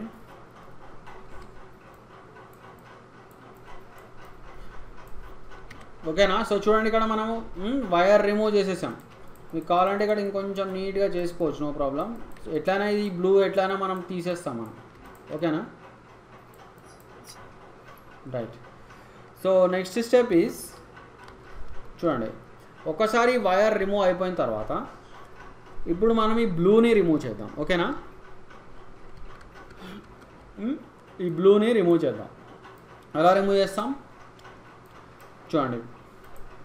ఓకేనా సో చూడండి ఇక్కడ మనము వైర్ రిమూవ్ చేసేసాం మీకు కావాలంటే ఇక్కడ ఇంకొంచెం నీట్గా చేసుకోవచ్చు నో ప్రాబ్లం ఎట్లయినా ఇది బ్లూ ఎట్లయినా మనం తీసేస్తాం మనం ఓకేనా right so next step is చూడండి ఒకసారి వైర్ రిమూవ్ అయిపోయిన తర్వాత ఇప్పుడు మనం ఈ బ్లూని రిమూవ్ చేద్దాం ఓకేనా మ్, ఈ బ్లూని రిమూవ్ చేద్దాం ఎలా రిమూవ్ చేస్తాం చూడండి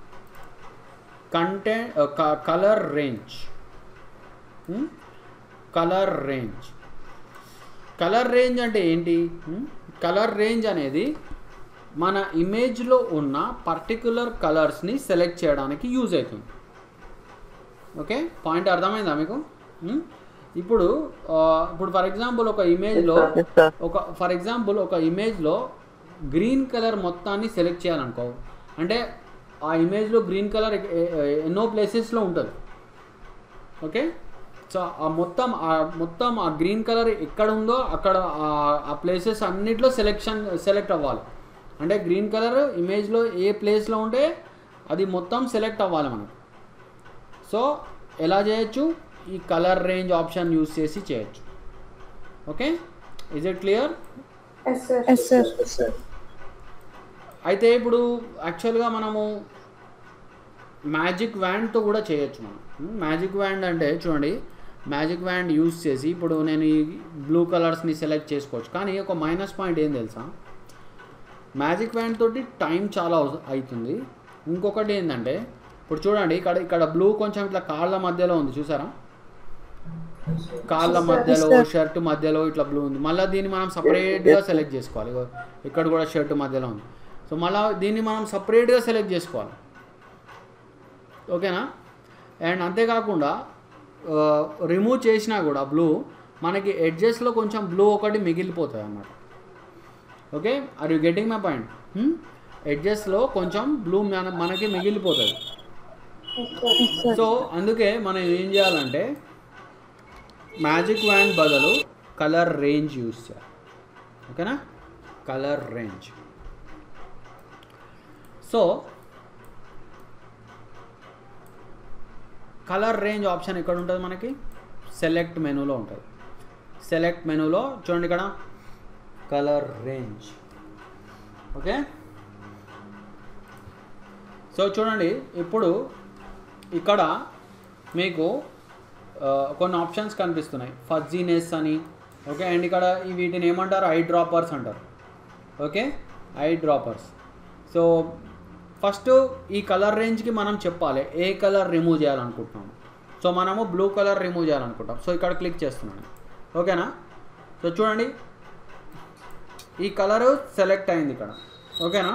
content colour range colour range colour range అంటే ఏంటి కలర్ రేంజ్ అనేది మన ఇమేజ్లో ఉన్న పర్టికులర్ కలర్స్ని సెలెక్ట్ చేయడానికి యూజ్ అవుతుంది ఓకే పాయింట్ అర్థమైందా మీకు Hmm? ఇప్పుడు ఆ, ఇప్పుడు ఫర్ ఎగ్జాంపుల్ ఒక ఇమేజ్లో Yes, sir. ఒక ఫర్ ఎగ్జాంపుల్ ఒక ఇమేజ్లో గ్రీన్ కలర్ మొత్తాన్ని సెలెక్ట్ చేయాలనుకో అంటే ఆ ఇమేజ్లో గ్రీన్ కలర్ ఎన్నో ప్లేసెస్లో ఉంటుంది ఓకే సో ఆ మొత్తం ఆ మొత్తం ఆ గ్రీన్ కలర్ ఎక్కడ ఉందో అక్కడ ఆ- ఆ ప్లేసెస్ అన్నిట్లో సెలెక్షన్ సెలెక్ట్ అవ్వాలి అంటే గ్రీన్ కలర్ ఇమేజ్లో ఏ ప్లేస్లో ఉంటే అది మొత్తం సెలెక్ట్ అవ్వాలి మనకు సో ఎలా చేయొచ్చు ఈ కలర్ రేంజ్ ఆప్షన్ యూస్ చేసి చేయొచ్చు okay is it clear yes sir Yes, sir. Yes, sir. అయితే ఇప్పుడు యాక్చువల్గా మనము మ్యాజిక్ వ్యాండ్తో కూడా చేయొచ్చు మనం మ్యాజిక్ వ్యాండ్ అంటే చూడండి మ్యాజిక్ వ్యాండ్ యూస్ చేసి ఇప్పుడు నేను ఈ బ్లూ కలర్స్ని సెలెక్ట్ చేసుకోవచ్చు కానీ ఒక మైనస్ పాయింట్ ఏం తెలుసా మ్యాజిక్ వ్యాండ్ తోటి టైం చాలా అవ- అవుతుంది ఇంకొకటి ఏంటంటే ఇప్పుడు చూడండి ఇక్కడ ఇక్కడ బ్లూ కొంచెం ఇట్లా కాళ్ళ మధ్యలో ఉంది చూసారా కాళ్ళ మధ్యలో షర్ట్ మధ్యలో ఇట్లా బ్లూ ఉంది మళ్ళీ దీన్ని మనం సపరేట్గా సెలెక్ట్ చేసుకోవాలి ఇగో ఇక్కడ కూడా షర్ట్ మధ్యలో ఉంది సో మళ్ళీ దీన్ని మనం సపరేట్గా సెలెక్ట్ చేసుకోవాలి ఓకేనా అండ్ అంతేకాకుండా రిమూవ్ చేసినా కూడా బ్లూ మనకి ఎడ్జెస్లో కొంచెం బ్లూ ఒకటి మిగిలిపోతుంది అన్నమాట okay are you getting my point ఎడ్జెస్లో కొంచెం బ్లూ మన మనకి మిగిలిపోతుంది సో అందుకే మనం ఏం చేయాలంటే మ్యాజిక్ వ్యాండ్ బదులు కలర్ రేంజ్ యూస్ చేయాలి ఓకేనా colour range so colour range option ఎక్కడ ఉంటుంది మనకి సెలెక్ట్ మెనూలో ఉంటుంది సెలెక్ట్ మెనూలో చూడండి ఇక్కడ కలర్ రేంజ్ ఓకే సో చూడండి ఇప్పుడు ఇక్కడ మీకు ఆ, కొన్ని ఆప్షన్స్ కనిపిస్తున్నాయి ఫజ్జీనెస్ అని ఓకే అండ్ ఇక్కడ ఈ వీటిని ఏమంటారు ఐ డ్రాపర్స్ అంటారు okay eye droppers so first ఈ కలర్ రేంజ్కి మనం చెప్పాలి ఏ కలర్ రిమూవ్ చేయాలనుకుంటున్నాము సో మనము బ్లూ కలర్ రిమూవ్ చేయాలనుకుంటాం సో ఇక్కడ క్లిక్ చేస్తున్నాను ఓకేనా సో చూడండి ఈ కలర్ సెలెక్ట్ అయింది ఇక్కడ ఓకేనా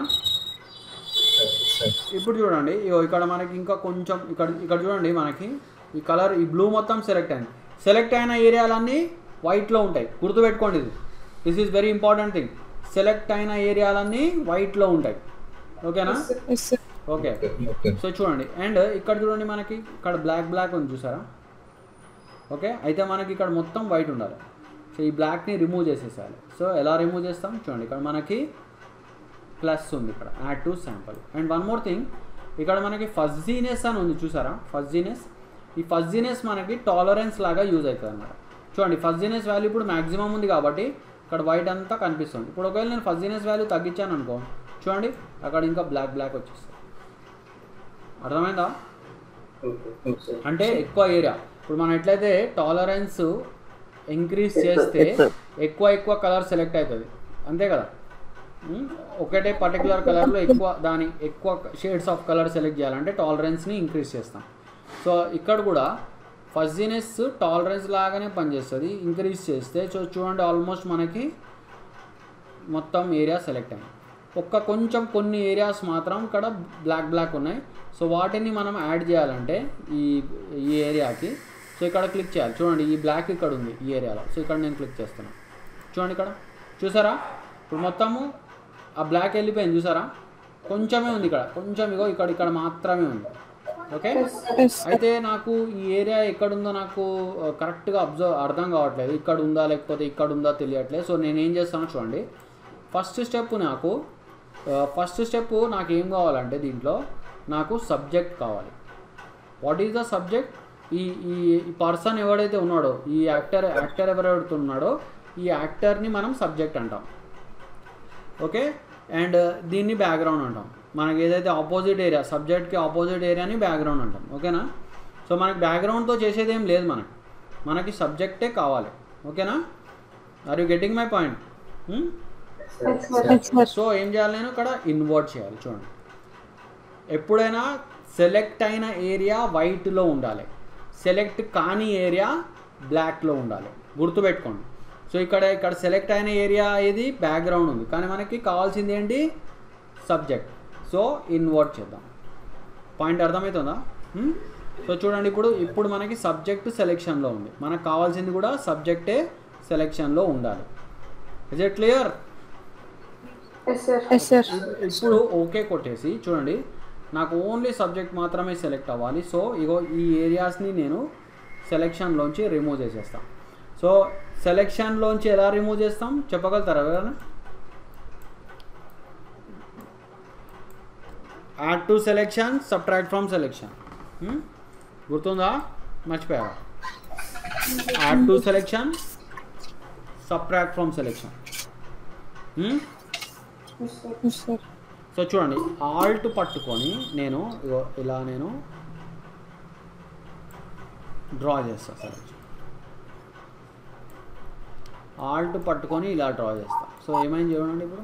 ఇప్పుడు చూడండి ఇగో ఇక్కడ మనకి ఇంకా కొంచెం ఇక్కడ ఇక్కడ చూడండి మనకి ఈ కలర్ ఈ బ్లూ మొత్తం సెలెక్ట్ అయింది సెలెక్ట్ అయిన ఏరియాలన్నీ వైట్లో ఉంటాయి గుర్తుపెట్టుకోండి ఇది this is very important thing select అయిన ఏరియాలన్నీ వైట్లో ఉంటాయి ఓకేనా Yes, sir. Okay Okay. So చూడండి అండ్ ఇక్కడ చూడండి మనకి ఇక్కడ బ్లాక్ బ్లాక్ ఉంది చూసారా ఓకే అయితే మనకి ఇక్కడ మొత్తం వైట్ ఉండాలి సో ఈ బ్లాక్ని రిమూవ్ చేసేసేయాలి సో ఎలా రిమూవ్ చేస్తాం చూడండి ఇక్కడ మనకి ప్లస్ ఉంది ఇక్కడ add to sample and one more thing ఇక్కడ మనకి ఫజ్జీనెస్ అని ఉంది చూసారా ఫజ్జీనెస్ ఈ ఫజ్జీనెస్ మనకి టాలరెన్స్ లాగా యూజ్ అవుతుంది అనమాట చూడండి ఫజ్జీనెస్ వాల్యూ ఇప్పుడు మ్యాక్సిమం ఉంది కాబట్టి ఇక్కడ వైట్ అంతా కనిపిస్తుంది ఇప్పుడు ఒకవేళ నేను ఫజ్జీనెస్ వాల్యూ తగ్గించాను అనుకో చూడండి అక్కడ ఇంకా బ్లాక్ బ్లాక్ వచ్చేస్తుంది అర్థమైందా Okay. అంటే ఎక్కువ ఏరియా ఇప్పుడు మనం ఎట్లయితే టాలరెన్స్ ఇంక్రీజ్ చేస్తే yes, sir. ఎక్కువ ఎక్కువ కలర్ సెలెక్ట్ అవుతుంది అంతే కదా ఉమ్, ఒకటే పర్టికులర్ కలర్లో ఎక్కువ దాని ఎక్కువ షేడ్స్ ఆఫ్ కలర్ సెలెక్ట్ చేయాలంటే టాలరెన్స్ని ఇంక్రీజ్ చేస్తాం సో ఇక్కడ కూడా ఫజ్జీనెస్ టాలరెన్స్ లాగానే పనిచేస్తుంది ఇంక్రీజ్ చేస్తే సో చూడండి ఆల్మోస్ట్ మనకి మొత్తం ఏరియా సెలెక్ట్ అయింది ఒక్క కొంచెం కొన్ని ఏరియాస్ మాత్రం ఇక్కడ బ్లాక్ బ్లాక్ ఉన్నాయి సో వాటిని మనం యాడ్ చేయాలంటే ఈ ఈ ఏరియాకి సో ఇక్కడ క్లిక్ చేయాలి చూడండి ఈ బ్లాక్ ఇక్కడ ఉంది ఈ ఏరియాలో సో ఇక్కడ నేను క్లిక్ చేస్తున్నాను చూడండి ఇక్కడ చూసారా ఇప్పుడు మొత్తము ఆ బ్లాక్ వెళ్ళిపోయింది చూసారా కొంచెమే ఉంది ఇక్కడ కొంచెం ఇగో ఇక్కడ ఇక్కడ మాత్రమే ఉంది ఓకే Yes, sir. అయితే నాకు ఈ ఏరియా ఎక్కడుందో నాకు కరెక్ట్గా అబ్జర్వ్ అర్థం కావట్లేదు ఇక్కడ ఉందా లేకపోతే ఇక్కడ ఉందా తెలియట్లేదు సో నేను ఏం చేస్తానో చూడండి ఫస్ట్ స్టెప్ నాకు ఫస్ట్ స్టెప్ నాకు ఏం కావాలంటే దీంట్లో నాకు సబ్జెక్ట్ కావాలి వాట్ ఈస్ ద సబ్జెక్ట్ ఈ ఈ పర్సన్ ఎవడైతే ఉన్నాడో ఈ యాక్టర్ యాక్టర్ ఎవరైతే ఉన్నాడో ఈ యాక్టర్ని మనం సబ్జెక్ట్ అంటాం ఓకే అండ్ దీన్ని బ్యాక్గ్రౌండ్ అంటాం మనకి ఏదైతే ఆపోజిట్ ఏరియా సబ్జెక్ట్కి ఆపోజిట్ ఏరియాని బ్యాక్గ్రౌండ్ అంటాం ఓకేనా సో మనకి బ్యాక్గ్రౌండ్తో చేసేది ఏం లేదు మనకి మనకి సబ్జెక్టే కావాలి ఓకేనా are you getting my point Yes, sir. So ఏం చేయాలి నేను ఇక్కడ ఇన్వర్ట్ చేయాలి చూడండి ఎప్పుడైనా సెలెక్ట్ అయిన ఏరియా వైట్లో ఉండాలి సెలెక్ట్ కాని ఏరియా బ్లాక్లో ఉండాలి గుర్తుపెట్టుకోండి సో ఇక్కడ ఇక్కడ సెలెక్ట్ అయిన ఏరియా ఏది బ్యాక్గ్రౌండ్ ఉంది కానీ మనకి కావాల్సింది ఏంటి సబ్జెక్ట్ సో ఇన్వర్ట్ చేద్దాం పాయింట్ అర్థమవుతుందా హ్మ్? సో చూడండి ఇప్పుడు ఇప్పుడు మనకి సబ్జెక్ట్ సెలెక్షన్లో ఉంది మనకు కావాల్సింది కూడా సబ్జెక్టే సెలెక్షన్లో ఉండాలి is it clear Yes, sir. Yes sir ఇప్పుడు ఓకే కొట్టేసి చూడండి నాకు ఓన్లీ సబ్జెక్ట్ మాత్రమే సెలెక్ట్ అవ్వాలి సో ఇగో ఈ ఏరియాస్ని నేను సెలెక్షన్లోంచి రిమూవ్ చేసేస్తాం సో సెలెక్షన్లోంచి ఎలా రిమూవ్ చేస్తాం చెప్పగలుగుతారా ఎవరైనా add to selection subtract from selection గుర్తుందా మర్చిపోయారా add to selection subtract from selection Yes, sir. Yes sir so చూడండి ఆల్ట్ పట్టుకొని నేను ఇగో ఇలా నేను డ్రా చేస్తా సరే ఆల్ట్ పట్టుకొని ఇలా డ్రా చేస్తా సో ఏమైంది చూడండి ఇప్పుడు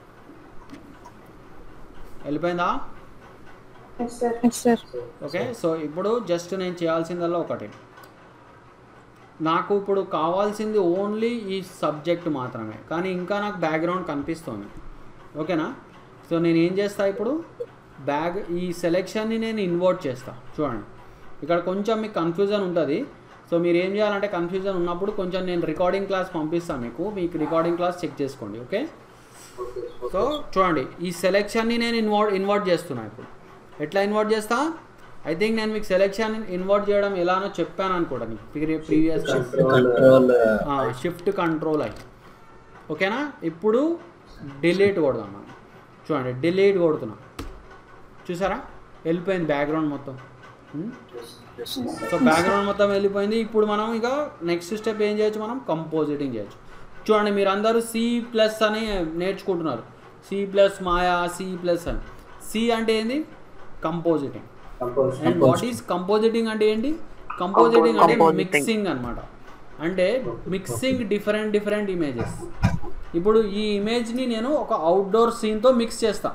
వెళ్ళిపోయిందా Yes, sir. Yes sir okay so ఇప్పుడు జస్ట్ నేను చేయాల్సిందల్లా ఒకటి నాకు ఇప్పుడు కావాల్సింది ఓన్లీ ఈ సబ్జెక్ట్ మాత్రమే కానీ ఇంకా నాకు బ్యాక్గ్రౌండ్ కనిపిస్తుంది ఓకేనా సో నేను ఏం చేస్తా ఇప్పుడు బ్యాగ్ ఈ సెలెక్షన్ని నేను ఇన్వర్ట్ చేస్తా చూడండి ఇక్కడ కొంచెం మీకు కన్ఫ్యూజన్ ఉంటుంది సో మీరు ఏం చేయాలంటే కన్ఫ్యూజన్ ఉన్నప్పుడు కొంచెం నేను రికార్డింగ్ క్లాస్ పంపిస్తాను మీకు మీకు రికార్డింగ్ క్లాస్ చెక్ చేసుకోండి ఓకే సో చూడండి ఈ సెలెక్షన్ని నేను ఇన్వర్ట్ ఇన్వర్ట్ చేస్తున్నా ఇప్పుడు ఎట్లా ఇన్వర్ట్ చేస్తా ఐ థింక్ నేను మీకు సెలెక్షన్ ఇన్వర్ట్ చేయడం ఎలానో చెప్పాను అనుకోండి మీకు ప్రీవియస్ కంట్రోల్ షిఫ్ట్ కంట్రోల్ అయ్యి ఓకేనా ఇప్పుడు డిలీట్ కొడదాం మనం చూడండి డిలీట్ కొడుతున్నా చూసారా వెళ్ళిపోయింది బ్యాక్గ్రౌండ్ మొత్తం ఉమ్? సో బ్యాక్గ్రౌండ్ మొత్తం వెళ్ళిపోయింది ఇప్పుడు మనం ఇక నెక్స్ట్ స్టెప్ ఏం చేయొచ్చు మనం కంపోజిటింగ్ చేయొచ్చు చూడండి మీరు అందరూ సి ప్లస్ అని నేర్చుకుంటున్నారు C plus Maya C plus అని సి అంటే ఏంది compositing and what is compositing అంటే ఏంటి కంపోజిటింగ్ అంటే మిక్సింగ్ అన్నమాట అంటే మిక్సింగ్ డిఫరెంట్ డిఫరెంట్ ఇమేజెస్ ఇప్పుడు ఈ ఇమేజ్ని నేను ఒక అవుట్డోర్ సీన్తో మిక్స్ చేస్తా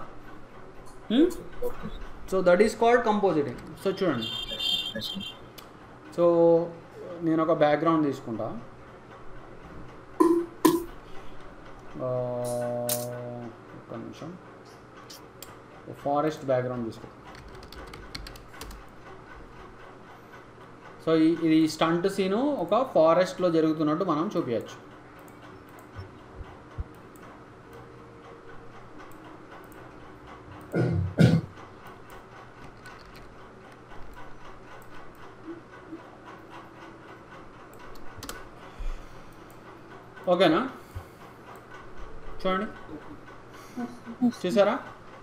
so that is called compositing so చూడండి సో నేను ఒక బ్యాక్గ్రౌండ్ తీసుకుంటా ఆ, ఒక్క నిమిషం ఫారెస్ట్ బ్యాక్గ్రౌండ్ తీసుకుంటా సో ఈ- ఇది స్టంట్ సీను ఒక ఫారెస్ట్లో జరుగుతున్నట్టు మనం చూపించచ్చు ఓకేనా చూడండి చూసారా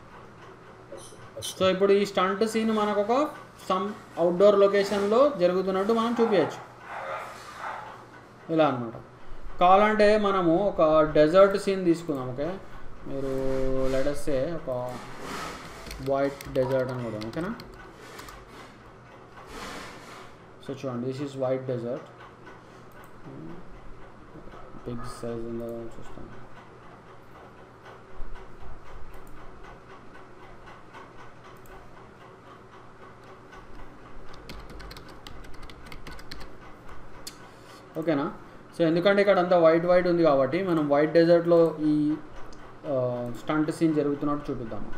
సో ఇప్పుడు ఈ స్టంట్ సీన్ మనకు ఒక సమ్ అవుట్డోర్ లొకేషన్లో జరుగుతున్నట్టు మనం చూపించచ్చు ఇలా అనమాట కావాలంటే మనము ఒక డెజర్ట్ సీన్ తీసుకుందాం ఓకే మీరు లెటస్తే ఒక వైట్ డెజర్ట్ అని కూడా ఓకేనా సో చూడండి this is white desert big size ఉందో చూస్తాను ఓకేనా సో ఎందుకంటే ఇక్కడ అంతా వైట్ వైట్ ఉంది కాబట్టి మనం వైట్ డెజర్ట్లో ఈ స్టంట్ సీన్ జరుగుతున్నట్టు చూపిద్దాము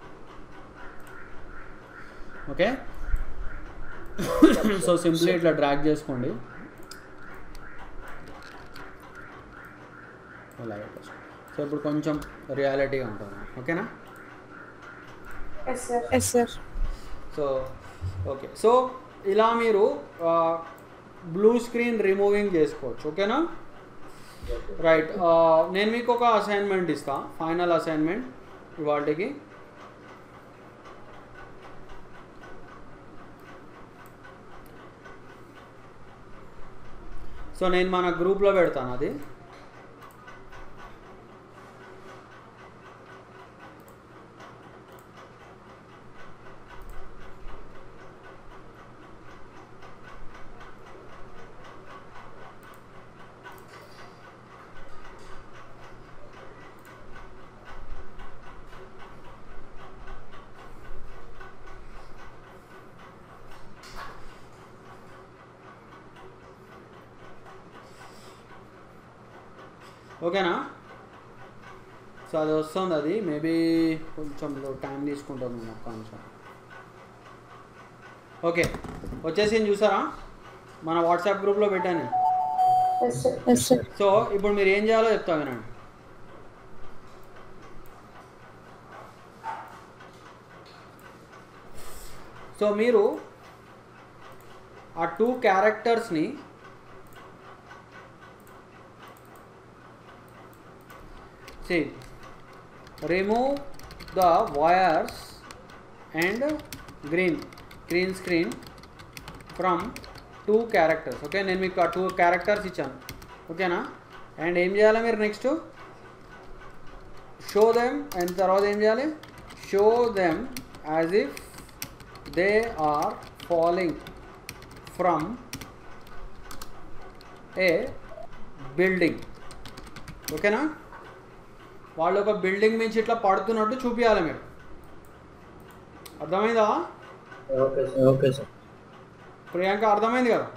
ఓకే సో సింప్లీ ఇట్లా డ్రాగ్ చేసుకోండి ఇలాగే సో ఇప్పుడు కొంచెం రియాలిటీగా ఉంటుంది ఓకేనా Yes, sir. Yes sir so okay so ఇలా మీరు బ్లూ స్క్రీన్ రిమూవింగ్ చేసుకోవచ్చు ఓకేనా రైట్ నేను మీకు ఒక అసైన్మెంట్ ఇస్తా ఫైనల్ అసైన్మెంట్ ఇవాళకి సో నేను మన గ్రూప్లో పెడతాను అది ఓకేనా సో అది వస్తుంది అది మేబీ కొంచెం టైం తీసుకుంటుంది ఒక్క నిమిషం ఓకే వచ్చేసి చూసారా మన వాట్సాప్ గ్రూప్లో పెట్టాను నేను yes sir yes sir so ఇప్పుడు మీరు ఏం చేయాలో చెప్తా వినండి సో మీరు ఆ టూ క్యారెక్టర్స్ని see remove the wires and green green screen from two characters okay నేను మీకు ఆ టూ క్యారెక్టర్స్ ఇచ్చాను ఓకేనా అండ్ ఏం చేయాలి మీరు నెక్స్ట్ షో దెమ్ అండ్ తర్వాత ఏం చేయాలి show them as if they are following from a building ఓకేనా వాళ్ళు ఒక బిల్డింగ్ నుంచి ఇట్లా పడుతున్నట్టు చూపించాలి మీరు అర్థమైందా okay sir okay sir Priyanka అర్థమైంది కదా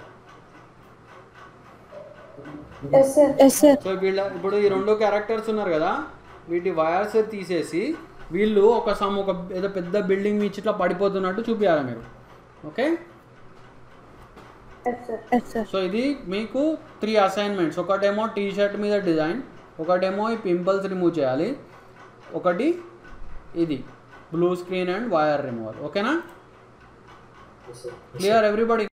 yes sir yes sir so వీళ్ళ ఇప్పుడు ఈ రెండు క్యారెక్టర్స్ ఉన్నారు కదా వీటి వైర్స్ తీసేసి వీళ్ళు ఒక సమ్ ఒక ఏదో పెద్ద బిల్డింగ్ నుంచి ఇట్లా పడిపోతున్నట్టు చూపించాలి మీరు okay yes sir yes sir so ఇది మీకు త్రీ అసైన్మెంట్స్ ఒకటేమో టీ షర్ట్ మీద డిజైన్ ఒకటేమో ఈ పింపుల్స్ రిమూవ్ చేయాలి ఒకటి ఇది blue screen and wire removal ఓకేనా సార్ క్లియర్ ఎవ్రీబడి